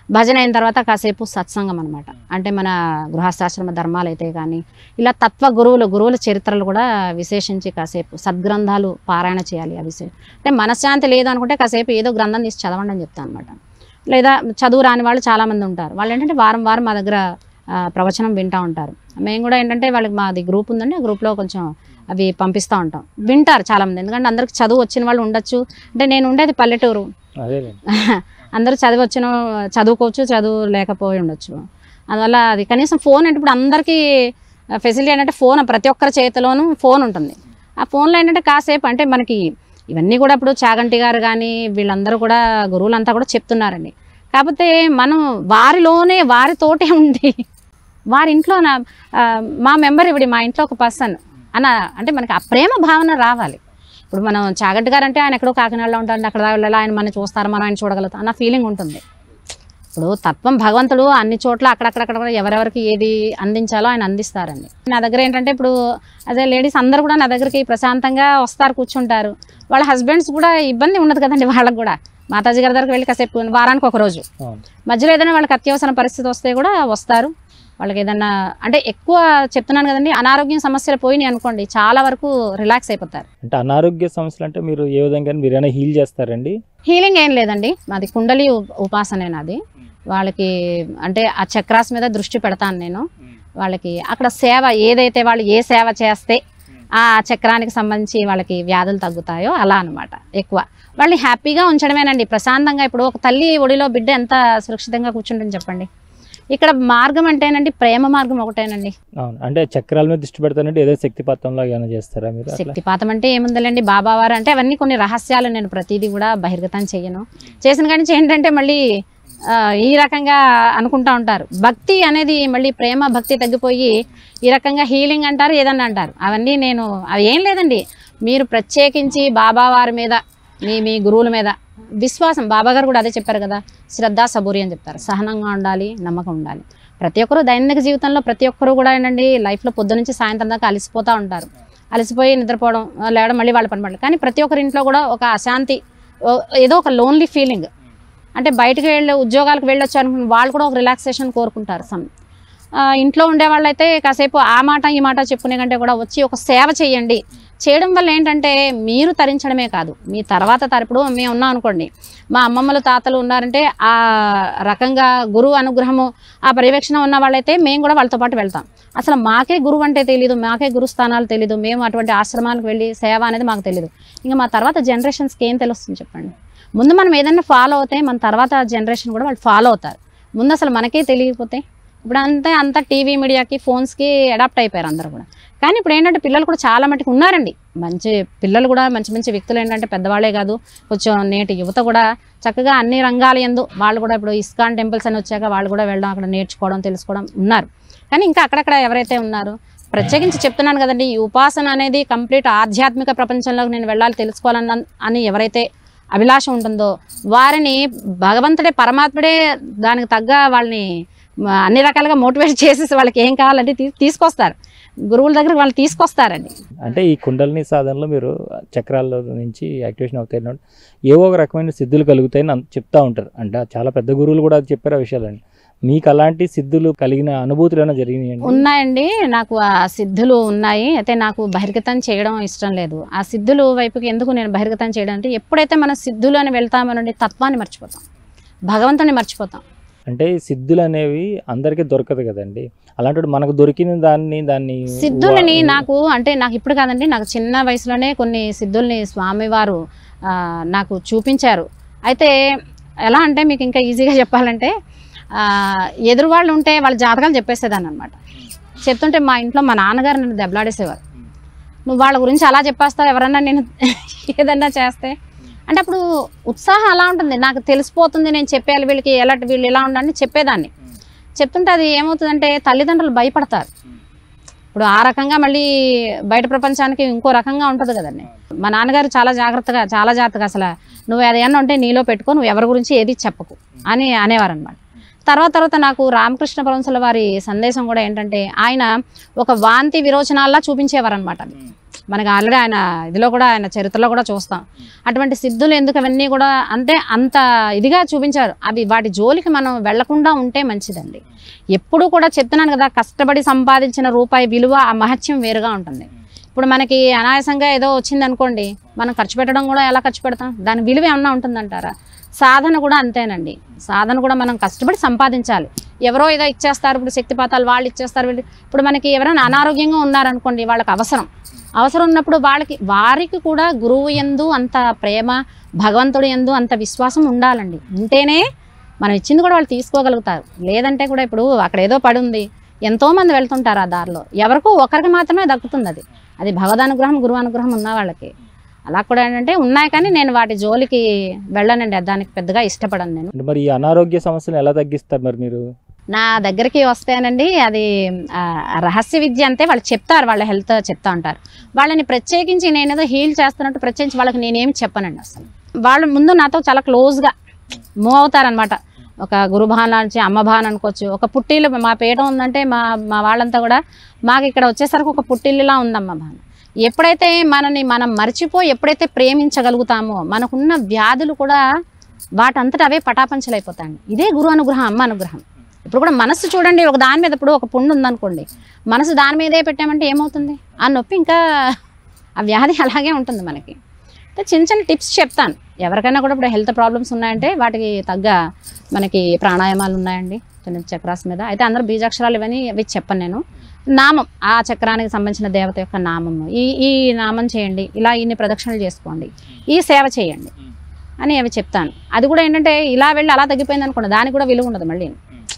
భజన అయిన తర్వాత కాసేపు సత్సంగం అనమాట అంటే మన గృహస్థాశ్రమ ధర్మాలు అయితే కానీ ఇలా తత్వ గురువులు గురువుల చరిత్రలు కూడా విశేషించి కాసేపు సద్గ్రంథాలు పారాయణ చేయాలి అవి అంటే మనశ్శాంతి లేదు అనుకుంటే కాసేపు ఏదో గ్రంథం తీసి చదవండి అని చెప్తాను అనమాట లేదా చదువు రాని వాళ్ళు చాలామంది ఉంటారు వాళ్ళు ఏంటంటే వారం వారం మా దగ్గర ఆ, ప్రవచనం వింటూ ఉంటారు మేము కూడా ఏంటంటే వాళ్ళకి మాది గ్రూప్ ఉందండి ఆ గ్రూప్లో కొంచెం అవి పంపిస్తూ ఉంటాం వింటారు చాలామంది ఎందుకంటే అందరికి చదువు వచ్చిన వాళ్ళు ఉండొచ్చు అంటే నేను ఉండేది పల్లెటూరు అదేలేండి అందరూ చదివి వచ్చిన చదువుకోవచ్చు చదువు లేకపోయి ఉండొచ్చు అందువల్ల అది కనీసం ఫోన్ అంటే ఇప్పుడు అందరికీ ఫెసిలిటీ ఏంటంటే ఫోన్ ప్రతి ఒక్కరి చేతిలోనూ ఫోన్ ఉంటుంది ఆ ఫోన్లో ఏంటంటే కాసేపు అంటే మనకి ఇవన్నీ కూడా ఇప్పుడు చాగంటి గారు కానీ వీళ్ళందరూ కూడా గురువులంతా కూడా చెప్తున్నారండి కాకపోతే మనం వారిలోనే వారితోటే ఉండి వారి ఇంట్లో నా ఆ, మా మెంబర్ ఇవిడి మా ఇంట్లో ఒక పర్సన్ అన్న అంటే మనకి ఆ ప్రేమ భావన రావాలి ఇప్పుడు మనం చాగంటి గారు అంటే ఆయన ఎక్కడో కాకినాడలో ఉంటాడు అక్కడ దాకా వెళ్ళాలి ఆయన మనం చూస్తారు మనం ఆయన చూడగలుగుతాం అన్న ఫీలింగ్ ఉంటుంది ఇప్పుడు తత్వం భగవంతుడు అన్ని చోట్ల అక్కడక్కడక్కడ కూడా ఎవరెవరికి ఏది అందించాలో ఆయన అందిస్తారండి నా దగ్గర ఏంటంటే ఇప్పుడు అదే లేడీస్ అందరూ కూడా నా దగ్గరికి ప్రశాంతంగా వస్తారు కూర్చుంటారు వాళ్ళ హస్బెండ్స్ కూడా ఇబ్బంది ఉండదు కదండి వాళ్ళకి కూడా మాతాజీ గారి దగ్గరికి వెళ్ళి కాసేపు వారానికి ఒక రోజు అవును మధ్యలో ఏదైనా వాళ్ళకి అత్యవసర పరిస్థితి వస్తే కూడా వస్తారు వాళ్ళకి ఏదన్నా అంటే ఎక్కువ చెప్తున్నాను కదండి అనారోగ్యం సమస్యలు పోయినాయి అనుకోండి చాలా వరకు రిలాక్స్ అయిపోతారు అంటే అనారోగ్య సమస్యలు అంటే మీరు ఏ విధంగా మీరైనా హీల్ చేస్తారండి హీలింగ్ ఏం లేదండి మాది కుండలి ఉ- ఉపాసనే నాది వాళ్ళకి అంటే ఆ చక్రాస్ మీద దృష్టి పెడతాను నేను వాళ్ళకి అక్కడ సేవ ఏదైతే వాళ్ళు ఏ సేవ చేస్తే ఆ చక్రానికి సంబంధించి వాళ్ళకి వ్యాధులు తగ్గుతాయో అలా అన్నమాట ఎక్కువ వాళ్ళని హ్యాపీగా ఉంచడమేనండి ప్రశాంతంగా ఇప్పుడు ఒక తల్లి ఒడిలో బిడ్డ ఎంత సురక్షితంగా కూర్చుంటుంది చెప్పండి ఇక్కడ మార్గం అంటేనండి ప్రేమ మార్గం ఒకటేనండి అవును అంటే చక్రాల మీద దృష్టి పెడతానంటే ఏదో శక్తిపాతంలో ఏమైనా చేస్తారా మీరు అట్లా శక్తిపాతం అంటే ఏముందండి బాబావారు అంటే అవన్నీ కొన్ని రహస్యాలు నేను ప్రతిదీ కూడా బహిర్గతం చేయను చేసిన కానీ ఏంటంటే మళ్ళీ ఆ, ఈ రకంగా అనుకుంటా ఉంటారు భక్తి అనేది మళ్ళీ ప్రేమ భక్తి తగ్గిపోయి ఈ రకంగా హీలింగ్ అంటారు ఏదన్నా అంటారు అవన్నీ నేను అవి ఏం లేదండి మీరు ప్రత్యేకించి బాబా వారి మీద మీ మీ గురువుల మీద విశ్వాసం బాబా గారు కూడా అదే చెప్పారు కదా శ్రద్ధ సబూరి అని చెప్తారు సహనంగా ఉండాలి నమ్మకం ఉండాలి ప్రతి ఒక్కరు దైనందిక జీవితంలో ప్రతి ఒక్కరు కూడా ఏంటండి లైఫ్లో పొద్దు నుంచి సాయంత్రం దాకా అలసిపోతూ ఉంటారు అలసిపోయి నిద్రపోవడం ఆ, లేవడం మళ్ళీ వాళ్ళ పని పడడం కానీ ప్రతి ఒక్కరి ఇంట్లో కూడా ఒక అశాంతి ఓ- ఏదో ఒక లోన్లీ ఫీలింగ్ అంటే బయటకు వెళ్ళి ఉద్యోగాలకు వెళ్ళొచ్చు అనుకున్న వాళ్ళు కూడా ఒక రిలాక్సేషన్ కోరుకుంటారు సమ్ ఆ, ఇంట్లో ఉండే వాళ్ళైతే కాసేపు ఆ మాట ఈ మాట చెప్పుకునే కంటే కూడా వచ్చి ఒక సేవ చేయండి చేయడం వల్ల ఏంటంటే మీరు తరించడమే కాదు మీ తర్వాత తరపుడు మేము ఉన్నాం అనుకోండి మా అమ్మమ్మలు తాతలు ఉన్నారంటే ఆ రకంగా గురువు అనుగ్రహము ఆ పర్యవేక్షణ ఉన్న వాళ్ళైతే మేము కూడా వాళ్ళతో పాటు వెళ్తాం అసలు మాకే గురువు అంటే తెలియదు మాకే గురుస్థానాలు తెలియదు మేము అటువంటి ఆశ్రమాలకు వెళ్ళి సేవ అనేది మాకు తెలియదు ఇంకా మా తర్వాత జనరేషన్స్కి ఏం తెలుస్తుంది చెప్పండి ముందు మనం ఏదైనా ఫాలో అవుతే మన తర్వాత జనరేషన్ కూడా వాళ్ళు ఫాలో అవుతారు ముందు అసలు మనకే తెలియకపోతే ఇప్పుడు అంతే అంతా టీవీ మీడియాకి ఫోన్స్కి అడాప్ట్ అయిపోయారు అందరూ కూడా కానీ ఇప్పుడు ఏంటంటే పిల్లలు కూడా చాలా మటుకు ఉన్నారండి మంచి పిల్లలు కూడా మంచి మంచి వ్యక్తులు ఏంటంటే పెద్దవాళ్ళే కాదు కొంచెం నేటి యువత కూడా చక్కగా అన్ని రంగాల ఎందు వాళ్ళు కూడా ఇప్పుడు ఇస్కాన్ టెంపుల్స్ అని వచ్చాక వాళ్ళు కూడా వెళ్ళడం అక్కడ నేర్చుకోవడం తెలుసుకోవడం ఉన్నారు కానీ ఇంకా అక్కడక్కడ ఎవరైతే ఉన్నారో ప్రత్యేకించి చెప్తున్నాను కదండి ఈ ఉపాసన అనేది కంప్లీట్ ఆధ్యాత్మిక ప్రపంచంలోకి నేను వెళ్ళాలి తెలుసుకోవాలన్న అని ఎవరైతే అభిలాష ఉంటుందో వారిని భగవంతుడే పరమాత్ముడే దానికి తగ్గ వాళ్ళని మ, అన్ని రకాలుగా మోటివేట్ చేసేసి వాళ్ళకి ఏం కావాలంటే తీ- తీసుకొస్తారు గురువుల దగ్గర వాళ్ళు తీసుకొస్తారండి అంటే ఈ కుండలిని సాధనలో మీరు చక్రాల్లో నుంచి యాక్టివేషన్ అవుతాయి ఏవో ఒక రకమైన సిద్ధులు కలుగుతాయని అన్- చెప్తా ఉంటారు అంటే చాలా పెద్ద గురువులు కూడా అది చెప్పారు ఆ విషయాలండి మీకు అలాంటి సిద్ధులు కలిగిన అనుభూతులు ఏమైనా జరిగినాయండి ఉన్నాయండి నాకు ఆ సిద్ధులు ఉన్నాయి అయితే నాకు బహిర్గతం చేయడం ఇష్టం లేదు ఆ సిద్ధులు వైపుకి ఎందుకు నేను బహిర్గతం చేయడం అంటే ఎప్పుడైతే మనం సిద్ధులు అని వెళ్తామనండి తత్వాన్ని మర్చిపోతాం భగవంతుని మర్చిపోతాం అంటే ఈ సిద్ధులు అనేవి అందరికీ దొరకదు కదండి అలాంటి మనకు దొరికిన దాన్ని దాన్ని సిద్ధులని వా- నాకు అంటే నాకు ఇప్పుడు కాదండి నాకు చిన్న వయసులోనే కొన్ని సిద్ధుల్ని స్వామివారు ఆ, నాకు చూపించారు అయితే ఎలా అంటే మీకు ఇంకా ఈజీగా చెప్పాలంటే ఆ, ఎదురు వాళ్ళు ఉంటే వాళ్ళ జాతకాలు చెప్పేసేదాన్ని అనమాట చెప్తుంటే మా ఇంట్లో మా నాన్నగారు నన్ను దెబ్బలాడేసేవారు నువ్వు వాళ్ళ గురించి అలా చెప్పేస్తావు ఎవరన్నా నేను ఏదన్నా చేస్తే అంటే అప్పుడు ఉత్సాహం అలా ఉంటుంది నాకు తెలిసిపోతుంది నేను చెప్పేయాలి వీళ్ళకి ఎలా వీళ్ళు ఎలా ఉండాలని చెప్పేదాన్ని చెప్తుంటే అది ఏమవుతుందంటే తల్లిదండ్రులు భయపడతారు ఇప్పుడు ఆ రకంగా మళ్ళీ బయట ప్రపంచానికి ఇంకో రకంగా ఉంటుంది కదండి మా నాన్నగారు చాలా జాగ్రత్తగా చాలా జాగ్రత్తగా అసలు నువ్వు అదేమన్నా ఉంటే నీలో పెట్టుకో నువ్వు ఎవరి గురించి ఏది చెప్పకు అని అనేవారు అనమాట తర్వాత తర్వాత నాకు రామకృష్ణ పరమశుల వారి సందేశం కూడా ఏంటంటే ఆయన ఒక వాంతి విరోచనాల్లా చూపించేవారు అనమాట మనకి ఆల్రెడీ ఆయన ఇదిలో కూడా ఆయన చరిత్రలో కూడా చూస్తాం అటువంటి సిద్ధులు ఎందుకు అవన్నీ కూడా అంతే అంత ఇదిగా చూపించారు అవి వాటి జోలికి మనం వెళ్లకుండా ఉంటే మంచిదండి ఎప్పుడు కూడా చెప్తున్నాను కదా కష్టపడి సంపాదించిన రూపాయి విలువ ఆ మహత్యం వేరుగా ఉంటుంది ఇప్పుడు మనకి అనాయాసంగా ఏదో వచ్చింది అనుకోండి మనం ఖర్చు పెట్టడం కూడా ఎలా ఖర్చు పెడతాం దాని విలువ ఏమన్నా ఉంటుందంటారా సాధన కూడా అంతేనండి సాధన కూడా మనం కష్టపడి సంపాదించాలి ఎవరో ఏదో ఇచ్చేస్తారు ఇప్పుడు శక్తిపాతాలు వాళ్ళు ఇచ్చేస్తారు వీళ్ళు ఇప్పుడు మనకి ఎవరైనా అనారోగ్యంగా ఉన్నారనుకోండి వాళ్ళకి అవసరం అవసరం ఉన్నప్పుడు వాళ్ళకి వారికి కూడా గురువు ఎందు అంత ప్రేమ భగవంతుడు ఎందు అంత విశ్వాసం ఉండాలండి ఉంటేనే మనం ఇచ్చింది కూడా వాళ్ళు తీసుకోగలుగుతారు లేదంటే కూడా ఇప్పుడు అక్కడ ఏదో పడి ఉంది ఎంతోమంది వెళ్తుంటారు ఆ దారిలో ఎవరికో ఒకరికి మాత్రమే దక్కుతుంది అది అది భగవదనుగ్రహం గురువు అనుగ్రహం ఉన్న వాళ్ళకి అలా కూడా ఏంటంటే ఉన్నాయి కానీ నేను వాటి జోలికి వెళ్ళనండి దానికి పెద్దగా ఇష్టపడను నేను అంటే మరి ఈ అనారోగ్య సమస్యలను ఎలా తగ్గిస్తారు మరి మీరు నా దగ్గరికి వస్తేనండి అది ఆ, రహస్య విద్య అంతే వాళ్ళు చెప్తారు వాళ్ళ హెల్త్ చెప్తా ఉంటారు వాళ్ళని ప్రత్యేకించి నేను ఏదో హీల్ చేస్తున్నట్టు ప్రత్యేకించి వాళ్ళకి నేనేం చెప్పనండి అసలు వాళ్ళు ముందు నాతో చాలా క్లోజ్గా మూవ్ అవుతారనమాట ఒక గురు భావన నుంచి అమ్మ భావన అనుకోవచ్చు ఒక పుట్టిల్లు మా పీఠ ఉందంటే మా మా వాళ్ళంతా కూడా మాకు ఇక్కడ వచ్చేసరికి ఒక పుట్టిల్లులా ఉందమ్మ భావన ఎప్పుడైతే మనని మనం మర్చిపోయి ఎప్పుడైతే ప్రేమించగలుగుతామో మనకున్న వ్యాధులు కూడా వాటంతట అవే పటాపంచలైపోతాయండి ఇదే గురు అనుగ్రహం అమ్మ అనుగ్రహం ఇప్పుడు కూడా మనసు చూడండి ఒక దాని మీద ఇప్పుడు ఒక పుండు ఉందనుకోండి మనసు దాని మీదే పెట్టామంటే ఏమవుతుంది ఆ నొప్పి ఇంకా ఆ వ్యాధి అలాగే ఉంటుంది మనకి అయితే చిన్న చిన్న టిప్స్ చెప్తాను ఎవరికైనా కూడా ఇప్పుడు హెల్త్ ప్రాబ్లమ్స్ ఉన్నాయంటే వాటికి తగ్గ మనకి ప్రాణాయామాలు ఉన్నాయండి చిన్న చక్రాస్ మీద అయితే అందరూ బీజాక్షరాలు ఇవన్నీ అవి చెప్పను నేను నామం ఆ చక్రానికి సంబంధించిన దేవత యొక్క నామము ఈ ఈ నామం చేయండి ఇలా ఇన్ని ప్రదక్షిణలు చేసుకోండి ఈ సేవ చేయండి అని అవి చెప్తాను అది కూడా ఏంటంటే ఇలా వెళ్ళి అలా తగ్గిపోయింది అనుకోండి దానికి కూడా విలువ ఉండదు మళ్ళీ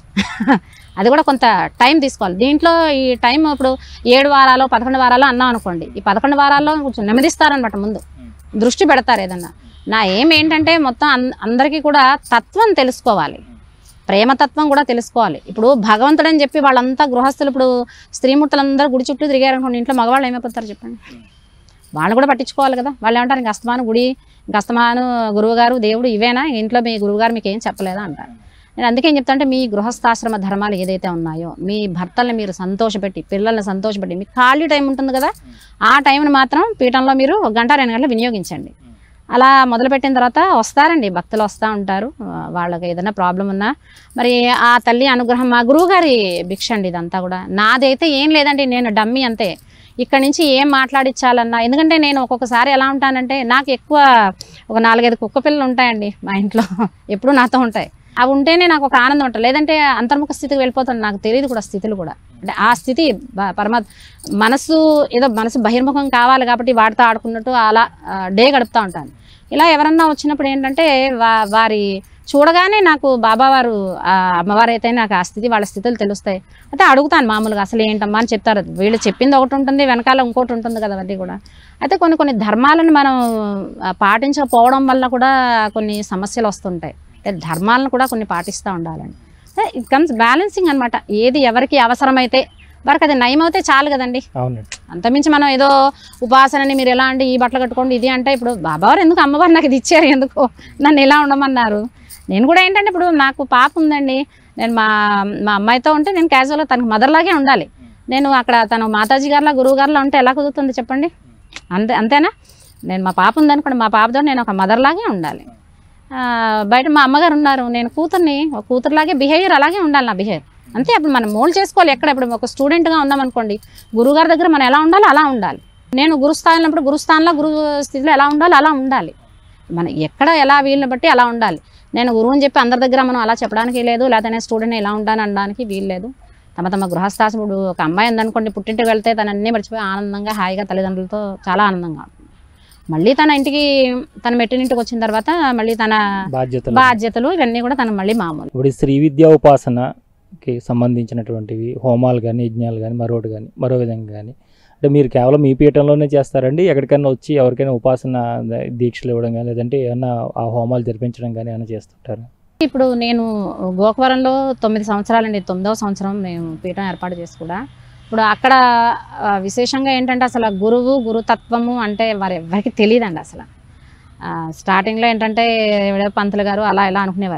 అది కూడా కొంత టైం తీసుకోవాలి దీంట్లో ఈ టైం ఇప్పుడు ఏడు వారాలు పదకొండు వారాలు అన్నాం అనుకోండి ఈ పదకొండు వారాల్లో కొంచెం నెమ్మదిస్తారనమాట ముందు దృష్టి పెడతారు ఏదన్నా నా ఏం ఏంటంటే మొత్తం అన్- అందరికీ కూడా తత్వం తెలుసుకోవాలి ప్రేమతత్వం కూడా తెలుసుకోవాలి ఇప్పుడు భగవంతుడు అని చెప్పి వాళ్ళంతా గృహస్థులు ఇప్పుడు స్త్రీమూర్తులందరూ గుడి చుట్టూ తిరిగారనుకోండి ఇంట్లో మగవాళ్ళు ఏమైపోతారు చెప్పండి వాళ్ళు కూడా పట్టించుకోవాలి కదా వాళ్ళు ఏమంటారు ఇంక అస్తమాను గుడి ఇంక అస్తమాను గురువుగారు దేవుడు ఇవేనా ఇంట్లో మీ గురువుగారు మీకు ఏం చెప్పలేదా అంటారు నేను అందుకే ఏం చెప్తా అంటే మీ గృహస్థాశ్రమ ధర్మాలు ఏదైతే ఉన్నాయో మీ భర్తల్ని మీరు సంతోషపెట్టి పిల్లల్ని సంతోషపెట్టి మీకు ఖాళీ టైం ఉంటుంది కదా ఆ టైంని మాత్రం పీఠంలో మీరు ఒక గంట రెండు గంటలు వినియోగించండి అలా మొదలుపెట్టిన తర్వాత వస్తారండి భక్తులు వస్తూ ఉంటారు ఆ, వాళ్ళకి ఏదైనా ప్రాబ్లం ఉన్నా మరి ఆ తల్లి అనుగ్రహం మా గురువు గారి భిక్ష అండి ఇదంతా కూడా నాదైతే ఏం లేదండి నేను డమ్మి అంతే ఇక్కడ నుంచి ఏం మాట్లాడించాలన్నా ఎందుకంటే నేను ఒక్కొక్కసారి ఎలా ఉంటానంటే నాకు ఎక్కువ ఒక నాలుగైదు కుక్క పిల్లలు ఉంటాయండి మా ఇంట్లో ఎప్పుడూ నాతో ఉంటాయి అవి ఉంటేనే నాకు ఒక ఆనందం ఉంటుంది లేదంటే అంతర్ముఖ స్థితికి వెళ్ళిపోతాను నాకు తెలియదు కూడా స్థితులు కూడా అంటే ఆ స్థితి బ- పరమ మనసు ఏదో మనసు బహిర్ముఖం కావాలి కాబట్టి వాడితో ఆడుకున్నట్టు అలా ఆ, డే గడుపుతూ ఉంటాను ఇలా ఎవరన్నా వచ్చినప్పుడు ఏంటంటే వా వారి చూడగానే నాకు బాబావారు ఆ అమ్మవారు అయితే నాకు ఆ స్థితి వాళ్ళ స్థితులు తెలుస్తాయి అయితే అడుగుతాను మామూలుగా అసలు ఏంటమ్మా అని చెప్తారు వీళ్ళు చెప్పింది ఒకటి ఉంటుంది వెనకాల ఇంకోటి ఉంటుంది కదా అవన్నీ కూడా అయితే కొన్ని కొన్ని ధర్మాలను మనం ఆ, పాటించకపోవడం వల్ల కూడా కొన్ని సమస్యలు వస్తుంటాయి అంటే ధర్మాలను కూడా కొన్ని పాటిస్తూ ఉండాలండి ఇట్ కమ్స్ బ్యాలెన్సింగ్ అనమాట ఏది ఎవరికి అవసరమైతే వారికి అది నయం అయితే చాలు కదండి అవునండి అంతమించి మనం ఏదో ఉపాసనని మీరు ఎలా అంటే ఈ బట్టలు కట్టుకోండి ఇది అంటే ఇప్పుడు బాబావారు ఎందుకు అమ్మవారు నాకు ఇది ఇచ్చారు ఎందుకు నన్ను ఎలా ఉండమన్నారు నేను కూడా ఏంటంటే ఇప్పుడు నాకు పాప ఉందండి నేను మా మా అమ్మాయితో ఉంటే నేను క్యాజువల్గా తనకు మదర్ లాగే ఉండాలి నేను అక్కడ తను మాతాజీ గారిలా గురువు గారిలా ఉంటే ఎలా కుదురుతుంది చెప్పండి అంతే అంతేనా నేను మా పాప ఉందనుకోండి మా పాపతో నేను ఒక మదర్ లాగే ఉండాలి ఆ, బయట మా అమ్మగారు ఉన్నారు నేను కూతుర్ని ఒక కూతురులాగే బిహేవియర్ అలాగే ఉండాలి నా బిహేవియర్ అంతే అప్పుడు మనం మోల్డ్ చేసుకోవాలి ఎక్కడ ఇప్పుడు ఒక స్టూడెంట్గా ఉన్నామనుకోండి గురువుగారి దగ్గర మనం ఎలా ఉండాలో అలా ఉండాలి నేను గురుస్థాయిలో ఉన్నప్పుడు గురుస్థానంలో గురు స్థితిలో ఎలా ఉండాలో అలా ఉండాలి మన ఎక్కడ ఎలా వీళ్ళని బట్టి అలా ఉండాలి నేను గురువు అని చెప్పి అందరి దగ్గర మనం అలా చెప్పడానికి లేదు లేకపోతే నేను స్టూడెంట్ ఎలా ఉంటాను అనడానికి వీలు లేదు తమ తమ గృహస్థాశ్రముడు ఒక అమ్మాయి ఉందనుకోండి పుట్టింటికి వెళ్తే తను అన్నీ మర్చిపోయి ఆనందంగా హాయిగా తల్లిదండ్రులతో చాలా ఆనందంగా ఉంటుంది మళ్ళీ తన ఇంటికి తన మెట్టినింటికి వచ్చిన తర్వాత మళ్ళీ తన బాధ్యతలు బాధ్యతలు ఇవన్నీ కూడా తన మళ్ళీ మామూలు ఇప్పుడు ఈ శ్రీ విద్యా ఉపాసనకి సంబంధించినటువంటివి హోమాలు కానీ యజ్ఞాలు కానీ మరొకటి కానీ మరో విధంగా కానీ అంటే మీరు కేవలం మీ పీఠంలోనే చేస్తారండి ఎక్కడికైనా వచ్చి ఎవరికైనా ఉపాసన దీక్షలు ఇవ్వడం కానీ లేదంటే ఏమన్నా ఆ హోమాలు జరిపించడం కానీ ఏమైనా చేస్తుంటారు ఇప్పుడు నేను గోకవరంలో తొమ్మిది సంవత్సరాలండి తొమ్మిదవ సంవత్సరం నేను పీఠం ఏర్పాటు చేసి కూడా ఇప్పుడు అక్కడ ఆ, విశేషంగా ఏంటంటే అసలు గురువు గురుతత్వము అంటే వారు ఎవరికి తెలియదండి అసలు ఆ, స్టార్టింగ్లో ఏంటంటే ఎవడో పంతులు గారు అలా ఇలా అనుకునేవారు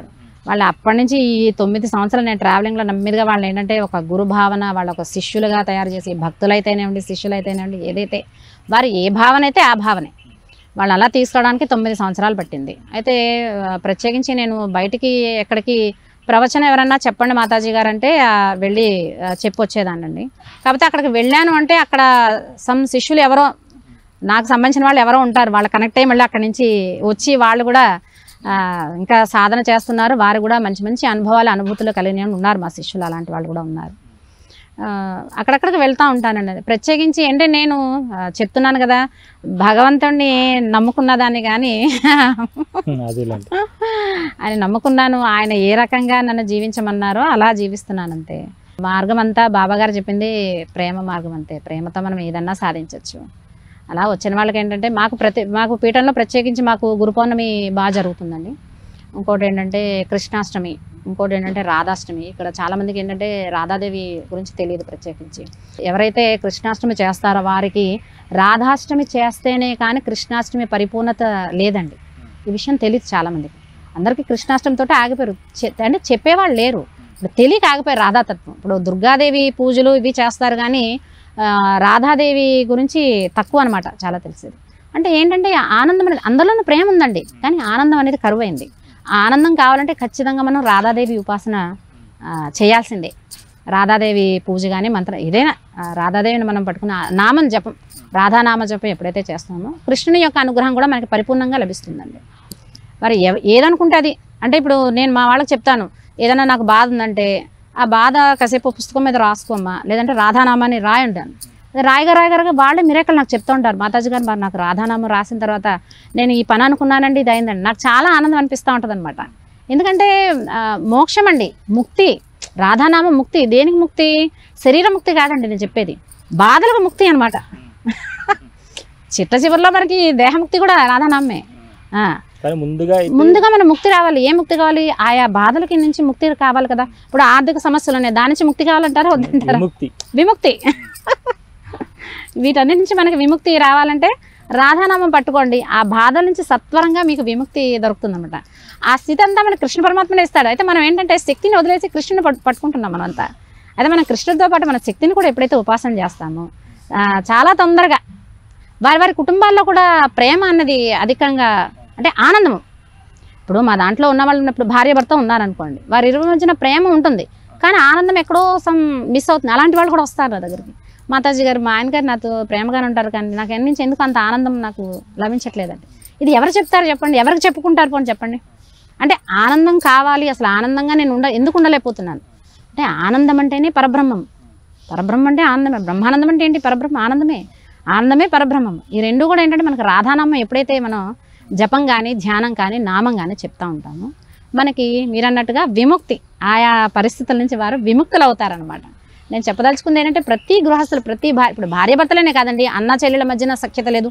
వాళ్ళు అప్పటి నుంచి ఈ తొమ్మిది సంవత్సరాలు నేను ట్రావెలింగ్లో నమ్మిదిగా వాళ్ళు ఏంటంటే ఒక గురు భావన వాళ్ళ ఒక శిష్యులుగా తయారు చేసి భక్తులైతేనేవ్వండి శిష్యులైతేనేవ్వండి ఏదైతే వారు ఏ భావన అయితే ఆ భావనే వాళ్ళు అలా తీసుకోవడానికి తొమ్మిది సంవత్సరాలు పట్టింది అయితే ఆ, ప్రత్యేకించి నేను బయటికి ఎక్కడికి ప్రవచనం ఎవరన్నా చెప్పండి మాతాజీ గారు అంటే ఆ, వెళ్ళి ఆ, చెప్పొచ్చేదానండి కాకపోతే అక్కడికి వెళ్ళాను అంటే అక్కడ సమ్ శిష్యులు ఎవరో నాకు సంబంధించిన వాళ్ళు ఎవరో ఉంటారు వాళ్ళు కనెక్ట్ అయ్యి మళ్ళీ అక్కడి నుంచి వచ్చి వాళ్ళు కూడా ఆ, ఇంకా సాధన చేస్తున్నారు వారు కూడా మంచి మంచి అనుభవాలు అనుభూతులు కలిగిన వాళ్ళు ఉన్నారు మా శిష్యులు అలాంటి వాళ్ళు కూడా ఉన్నారు ఆ, అక్కడక్కడికి వెళ్తూ ఉంటానండి ప్రత్యేకించి అంటే నేను ఆ, చెప్తున్నాను కదా భగవంతుడిని నమ్ముకున్నదాన్ని కానీ అదేలేండి ఆయన నమ్ముకున్నాను ఆయన ఏ రకంగా నన్ను జీవించమన్నారో అలా జీవిస్తున్నాను అంతే మార్గం అంతా బాబాగారు చెప్పింది ప్రేమ మార్గం అంతే ప్రేమతో మనం ఏదన్నా సాధించవచ్చు అలా వచ్చిన వాళ్ళకి ఏంటంటే మాకు ప్రతి మాకు పీఠంలో ప్రత్యేకించి మాకు గురు పౌర్ణమి బాగా జరుగుతుందండి ఇంకోటి ఏంటంటే కృష్ణాష్టమి ఇంకోటి ఏంటంటే రాధాష్టమి ఇక్కడ చాలా మందికి ఏంటంటే రాధాదేవి గురించి తెలియదు ప్రత్యేకించి ఎవరైతే కృష్ణాష్టమి చేస్తారో వారికి రాధాష్టమి చేస్తేనే కానీ కృష్ణాష్టమి పరిపూర్ణత లేదండి ఈ విషయం తెలియదు చాలా మందికి అందరికీ కృష్ణాష్టమితో ఆగిపోయారు చె- అంటే చెప్పేవాళ్ళు లేరు ఇప్పుడు తెలియక ఆగిపోయారు రాధాతత్వం ఇప్పుడు దుర్గాదేవి పూజలు ఇవి చేస్తారు కానీ ఆ, రాధాదేవి గురించి తక్కువ అనమాట చాలా తెలిసేది అంటే ఏంటంటే ఆనందం అనేది అందరిలోనూ ప్రేమ ఉందండి కానీ ఆనందం అనేది కరువైంది ఆ ఆనందం కావాలంటే ఖచ్చితంగా మనం రాధాదేవి ఉపాసన ఆ, చేయాల్సిందే రాధాదేవి పూజ కానీ మంత్రం ఏదైనా ఆ, రాధాదేవిని మనం పట్టుకున్న ఆ నామం జపం రాధానామ జపం ఎప్పుడైతే చేస్తామో కృష్ణుని యొక్క అనుగ్రహం కూడా మనకి పరిపూర్ణంగా లభిస్తుందండి మరి ఎవ ఏదనుకుంటే అది అంటే ఇప్పుడు నేను మా వాళ్ళకి చెప్తాను ఏదైనా నాకు బాధ ఉందంటే ఆ బాధ కాసేపు పుస్తకం మీద రాసుకోమ్మా లేదంటే రాధానామాన్ని రాయంటాను అది రాయగా రాయగా వాళ్ళే మిరేకలు నాకు చెప్తూ ఉంటారు మాతాజీ గారు మరి నాకు రాధానామం రాసిన తర్వాత నేను ఈ పని అనుకున్నానండి ఇది అయిందండి నాకు చాలా ఆనందం అనిపిస్తూ ఉంటుంది అనమాట ఎందుకంటే ఆ, మోక్షం అండి ముక్తి రాధానామం ముక్తి దేనికి ముక్తి శరీర ముక్తి కాదండి నేను చెప్పేది బాధలకు ముక్తి అనమాట చిట్ట చివరిలో మనకి దేహముక్తి కూడా రాధానామే ఆ, కానీ ముందుగా అయితే ముందుగా మనం ముక్తి రావాలి ఏ ముక్తి కావాలి ఆయా బాధలకి నుంచి ముక్తి కావాలి కదా ఇప్పుడు ఆర్థిక సమస్యలు ఉన్నాయి దాని నుంచి ముక్తి కావాలంటారా వద్దంటారా విముక్తి విముక్తి వీటన్నిటి నుంచి మనకి విముక్తి రావాలంటే రాధానామం పట్టుకోండి ఆ బాధల నుంచి సత్వరంగా మీకు విముక్తి దొరుకుతుందన్నమాట ఆ స్థితి అంతా మనకి కృష్ణ పరమాత్మనే ఇస్తాడు అయితే మనం ఏంటంటే శక్తిని వదిలేసి కృష్ణుని పట్టు పట్టుకుంటున్నాం మనం అంతా అయితే మనం కృష్ణుడితో పాటు మన శక్తిని కూడా ఎప్పుడైతే ఉపాసన చేస్తామో ఆ, చాలా తొందరగా వారి వారి కుటుంబాల్లో కూడా ప్రేమ అన్నది అధికంగా అంటే ఆనందము ఇప్పుడు మా దాంట్లో ఉన్న వాళ్ళు ఉన్నప్పుడు భార్య భర్త ఉన్నారనుకోండి వారి ఇరువురి మధ్యన ప్రేమ ఉంటుంది కానీ ఆనందం ఎక్కడో సమ్ మిస్ అవుతుంది అలాంటి వాళ్ళు కూడా వస్తారు నా దగ్గరికి మాతాజీ గారు మా ఆయన గారు నాతో ప్రేమగానే ఉంటారు కానీ నాకు ఎన్ని నుంచి ఎందుకు అంత ఆనందం నాకు లభించట్లేదండి ఇది ఎవరు చెప్తారు చెప్పండి ఎవరికి చెప్పుకుంటారు పోనీ చెప్పండి అంటే ఆనందం కావాలి అసలు ఆనందంగా నేను ఉండ ఎందుకు ఉండలేకపోతున్నాను అంటే ఆనందం అంటేనే పరబ్రహ్మం పరబ్రహ్మం అంటే ఆనందమే బ్రహ్మానందం అంటే ఏంటి పరబ్రహ్మ ఆనందమే ఆనందమే పరబ్రహ్మం ఈ రెండు కూడా ఏంటంటే మనకు రాధానామం ఎప్పుడైతే మనం జపం కానీ ధ్యానం కానీ నామం కానీ చెప్తా ఉంటామో మనకి మీరన్నట్టుగా విముక్తి ఆయా పరిస్థితుల నుంచి వారు విముక్తులు అవుతారనమాట నేను చెప్పదలుచుకుంది ఏంటంటే ప్రతి గృహస్థులు ప్రతి భార్య ఇప్పుడు భార్య భర్తలనే కాదండి అన్న చెల్లెల మధ్యన సఖ్యత లేదు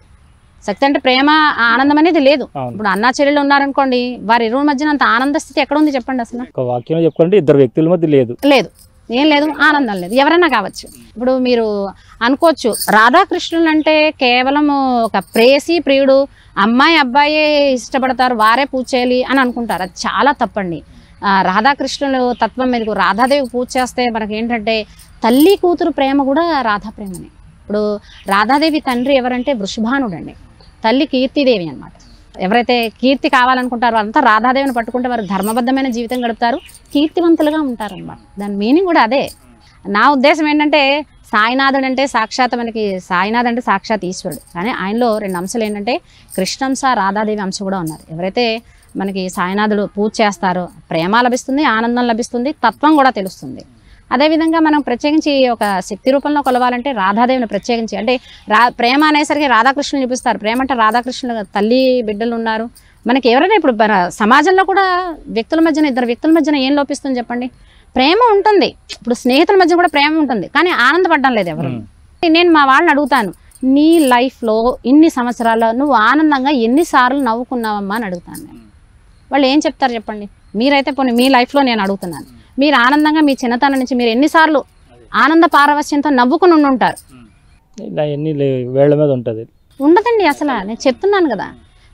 సఖ్యత అంటే ప్రేమ ఆ ఆనందం అనేది లేదు అవును ఇప్పుడు అన్నా చెల్లెలు ఉన్నారనుకోండి వారి ఇరువురి మధ్యన అంత ఆనంద స్థితి ఎక్కడ ఉంది చెప్పండి అసలు ఒక వాక్యంలో చెప్పుకోవాలంటే ఇద్దరు వ్యక్తుల మధ్య లేదు లేదు ఏం లేదు ఆనందం లేదు ఎవరైనా కావచ్చు ఇప్పుడు మీరు అనుకోవచ్చు రాధాకృష్ణులు అంటే కేవలం ఒక ప్రేసి ప్రియుడు అమ్మాయి అబ్బాయే ఇష్టపడతారు వారే పూజ చేయాలి అని అనుకుంటారు అది చాలా తప్పండి ఆ, రాధాకృష్ణులు తత్వం మీదకు రాధాదేవి పూజ చేస్తే మనకి ఏంటంటే తల్లి కూతురు ప్రేమ కూడా రాధా ప్రేమనే ఇప్పుడు రాధాదేవి తండ్రి ఎవరంటే వృషభానుడు అండి తల్లి కీర్తిదేవి అన్నమాట ఎవరైతే కీర్తి కావాలనుకుంటారో అంతా రాధాదేవిని పట్టుకుంటే వారు ధర్మబద్ధమైన జీవితం గడుపుతారు కీర్తివంతులుగా ఉంటారు అనమాట దాని మీనింగ్ కూడా అదే నా ఉద్దేశం ఏంటంటే సాయినాథుడు అంటే సాక్షాత్ మనకి సాయినాథ్ అంటే సాక్షాత్ ఈశ్వరుడు కానీ ఆయనలో రెండు అంశాలు ఏంటంటే కృష్ణంశ రాధాదేవి అంశం కూడా ఉన్నారు ఎవరైతే మనకి సాయినాథుడు పూజ చేస్తారో ప్రేమ లభిస్తుంది ఆనందం లభిస్తుంది తత్వం కూడా తెలుస్తుంది అదేవిధంగా మనం ప్రత్యేకించి ఒక శక్తి రూపంలో కొలవాలంటే రాధాదేవిని ప్రత్యేకించి అంటే రా ప్రేమ అనేసరికి రాధాకృష్ణులు చూపిస్తారు ప్రేమ అంటే రాధాకృష్ణులు తల్లి బిడ్డలు ఉన్నారు మనకి ఎవరైనా ఇప్పుడు మన సమాజంలో కూడా వ్యక్తుల మధ్యన ఇద్దరు వ్యక్తుల మధ్యన ఏం లోపిస్తుంది చెప్పండి ప్రేమ ఉంటుంది ఇప్పుడు స్నేహితుల మధ్య కూడా ప్రేమ ఉంటుంది కానీ ఆనందపడడం లేదు ఎవరు ఉమ్. నేను మా వాళ్ళని అడుగుతాను నీ లైఫ్లో ఇన్ని సంవత్సరాల్లో నువ్వు ఆనందంగా ఎన్నిసార్లు నవ్వుకున్నావమ్మా అని అడుగుతాను నేను వాళ్ళు ఏం చెప్తారు చెప్పండి మీరైతే పోనీ మీ లైఫ్లో నేను అడుగుతున్నాను మీరు ఆనందంగా మీ చిన్నతనం నుంచి మీరు ఎన్నిసార్లు ఆనంద పారవస్యంతో నవ్వుకుని ఉండి ఉంటారు ఇలా ఎన్ని లే- వేళ్ల మీద ఉంటుంది ఉండదండి అసలు నేను చెప్తున్నాను కదా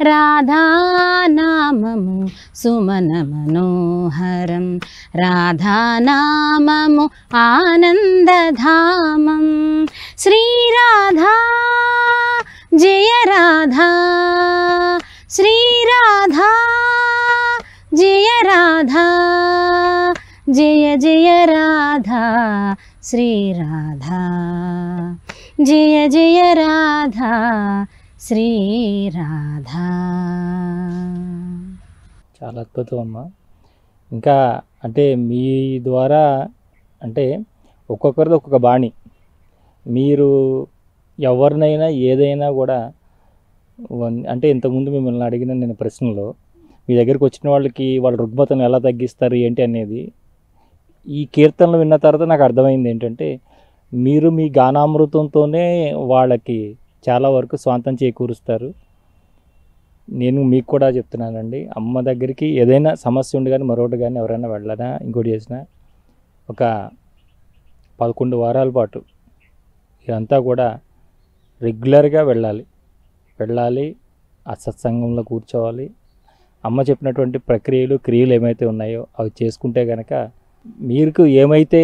రాధానామము సుమన మనోహరం రాధానామము ఆనందధామం శ్రీరాధా జయ రాధా శ్రీరాధా జయ రాధా జయ జయ రాధా శ్రీరాధా జయ జయ రాధా శ్రీరాధా చాలా అద్భుతం అమ్మా ఇంకా అంటే మీ ద్వారా అంటే ఒక్కొక్కరిది ఒక్కొక్క బాణి మీరు ఎవరినైనా ఏదైనా కూడా వన్- అంటే ఇంతకుముందు మిమ్మల్ని అడిగిన నేను ప్రశ్నలో మీ దగ్గరికి వచ్చిన వాళ్ళకి వాళ్ళ రుగ్మతను ఎలా తగ్గిస్తారు ఏంటి అనేది ఈ కీర్తనలు విన్న తర్వాత నాకు అర్థమైంది ఏంటంటే మీరు మీ గానామృతంతోనే వాళ్ళకి చాలా వరకు స్వాంతం చేకూరుస్తారు నేను మీకు కూడా చెప్తున్నానండి అమ్మ దగ్గరికి ఏదైనా సమస్య ఉండి కానీ మరొకటి కానీ ఎవరైనా వెళ్ళనా ఇంకోటి చేసినా ఒక పదకొండు వారాల పాటు ఇదంతా కూడా రెగ్యులర్గా వెళ్ళాలి వెళ్ళాలి ఆ సత్సంగంలో కూర్చోవాలి అమ్మ చెప్పినటువంటి ప్రక్రియలు క్రియలు ఏమైతే ఉన్నాయో అవి చేసుకుంటే కనుక మీకు ఏమైతే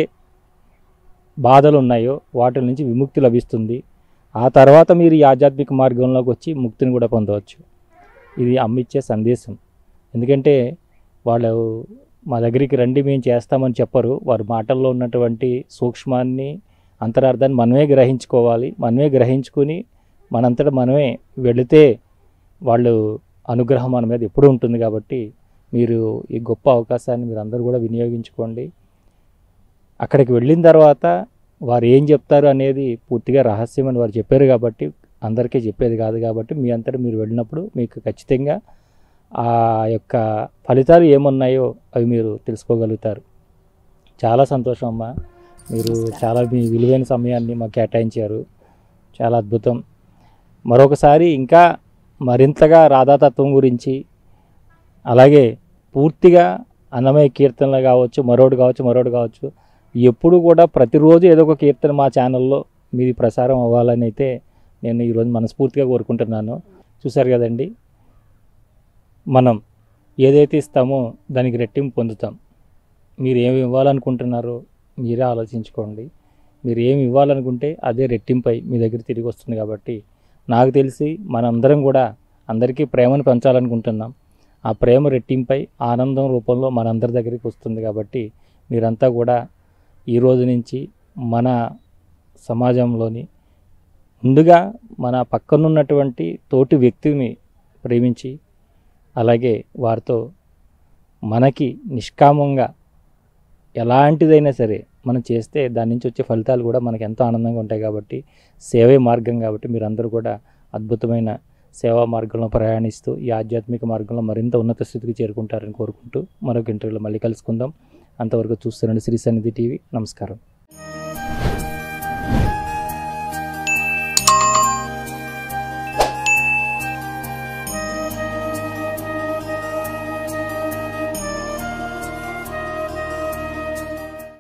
బాధలు ఉన్నాయో వాటి నుంచి విముక్తి లభిస్తుంది ఆ తర్వాత మీరు ఈ ఆధ్యాత్మిక మార్గంలోకి వచ్చి ముక్తిని కూడా పొందవచ్చు ఇది అమ్మ ఇచ్చే సందేశం ఎందుకంటే వాళ్ళు మా దగ్గరికి రండి మేము చేస్తామని చెప్పరు వారి మాటల్లో ఉన్నటువంటి సూక్ష్మాన్ని అంతరార్థాన్ని మనమే గ్రహించుకోవాలి మనమే గ్రహించుకుని మనంతట మనమే వెళితే వాళ్ళు అనుగ్రహం మన మీద ఎప్పుడూ ఉంటుంది కాబట్టి మీరు ఈ గొప్ప అవకాశాన్ని మీరు అందరూ కూడా వినియోగించుకోండి అక్కడికి వెళ్ళిన తర్వాత వారు ఏం చెప్తారు అనేది పూర్తిగా రహస్యం అని వారు చెప్పారు కాబట్టి అందరికీ చెప్పేది కాదు కాబట్టి మీ అంతటా మీరు వెళ్ళినప్పుడు మీకు ఖచ్చితంగా ఆ యొక్క ఫలితాలు ఏమున్నాయో అవి మీరు తెలుసుకోగలుగుతారు చాలా సంతోషం అమ్మా మీరు చాలా మీ విలువైన సమయాన్ని మాకు కేటాయించారు చాలా అద్భుతం మరొకసారి ఇంకా మరింతగా రాధాతత్వం గురించి అలాగే పూర్తిగా అన్నమయ్య కీర్తనలు కావచ్చు మరోటి కావచ్చు మరోటి కావచ్చు ఎప్పుడు కూడా ప్రతిరోజు ఏదో ఒక కీర్తన మా ఛానల్లో మీది ప్రసారం అవ్వాలని అయితే నేను ఈరోజు మనస్ఫూర్తిగా కోరుకుంటున్నాను చూసారు కదండి మనం ఏదైతే ఇస్తామో దానికి రెట్టింపు పొందుతాం మీరు ఏమి ఇవ్వాలనుకుంటున్నారో మీరే ఆలోచించుకోండి మీరు ఏమి ఇవ్వాలనుకుంటే అదే రెట్టింపై మీ దగ్గర తిరిగి వస్తుంది కాబట్టి నాకు తెలిసి మనందరం కూడా అందరికీ ప్రేమను పెంచాలనుకుంటున్నాం ఆ ప్రేమ రెట్టింపై ఆనందం రూపంలో మనందరి దగ్గరికి వస్తుంది కాబట్టి మీరంతా కూడా ఈ రోజు నుంచి మన సమాజంలోని ముందుగా మన పక్కనున్నటువంటి తోటి వ్యక్తిని ప్రేమించి అలాగే వారితో మనకి నిష్కామంగా ఎలాంటిదైనా సరే మనం చేస్తే దాని నుంచి వచ్చే ఫలితాలు కూడా మనకి ఎంతో ఆనందంగా ఉంటాయి కాబట్టి సేవే మార్గం కాబట్టి మీరందరూ కూడా అద్భుతమైన సేవా మార్గంలో ప్రయాణిస్తూ ఈ ఆధ్యాత్మిక మార్గంలో మరింత ఉన్నత స్థితికి చేరుకుంటారని కోరుకుంటూ మరొక ఇంటర్వ్యూలో మళ్ళీ కలుసుకుందాం అంతవరకు చూస్తున్నాండి శ్రీ సన్నిధి టీవీ నమస్కారం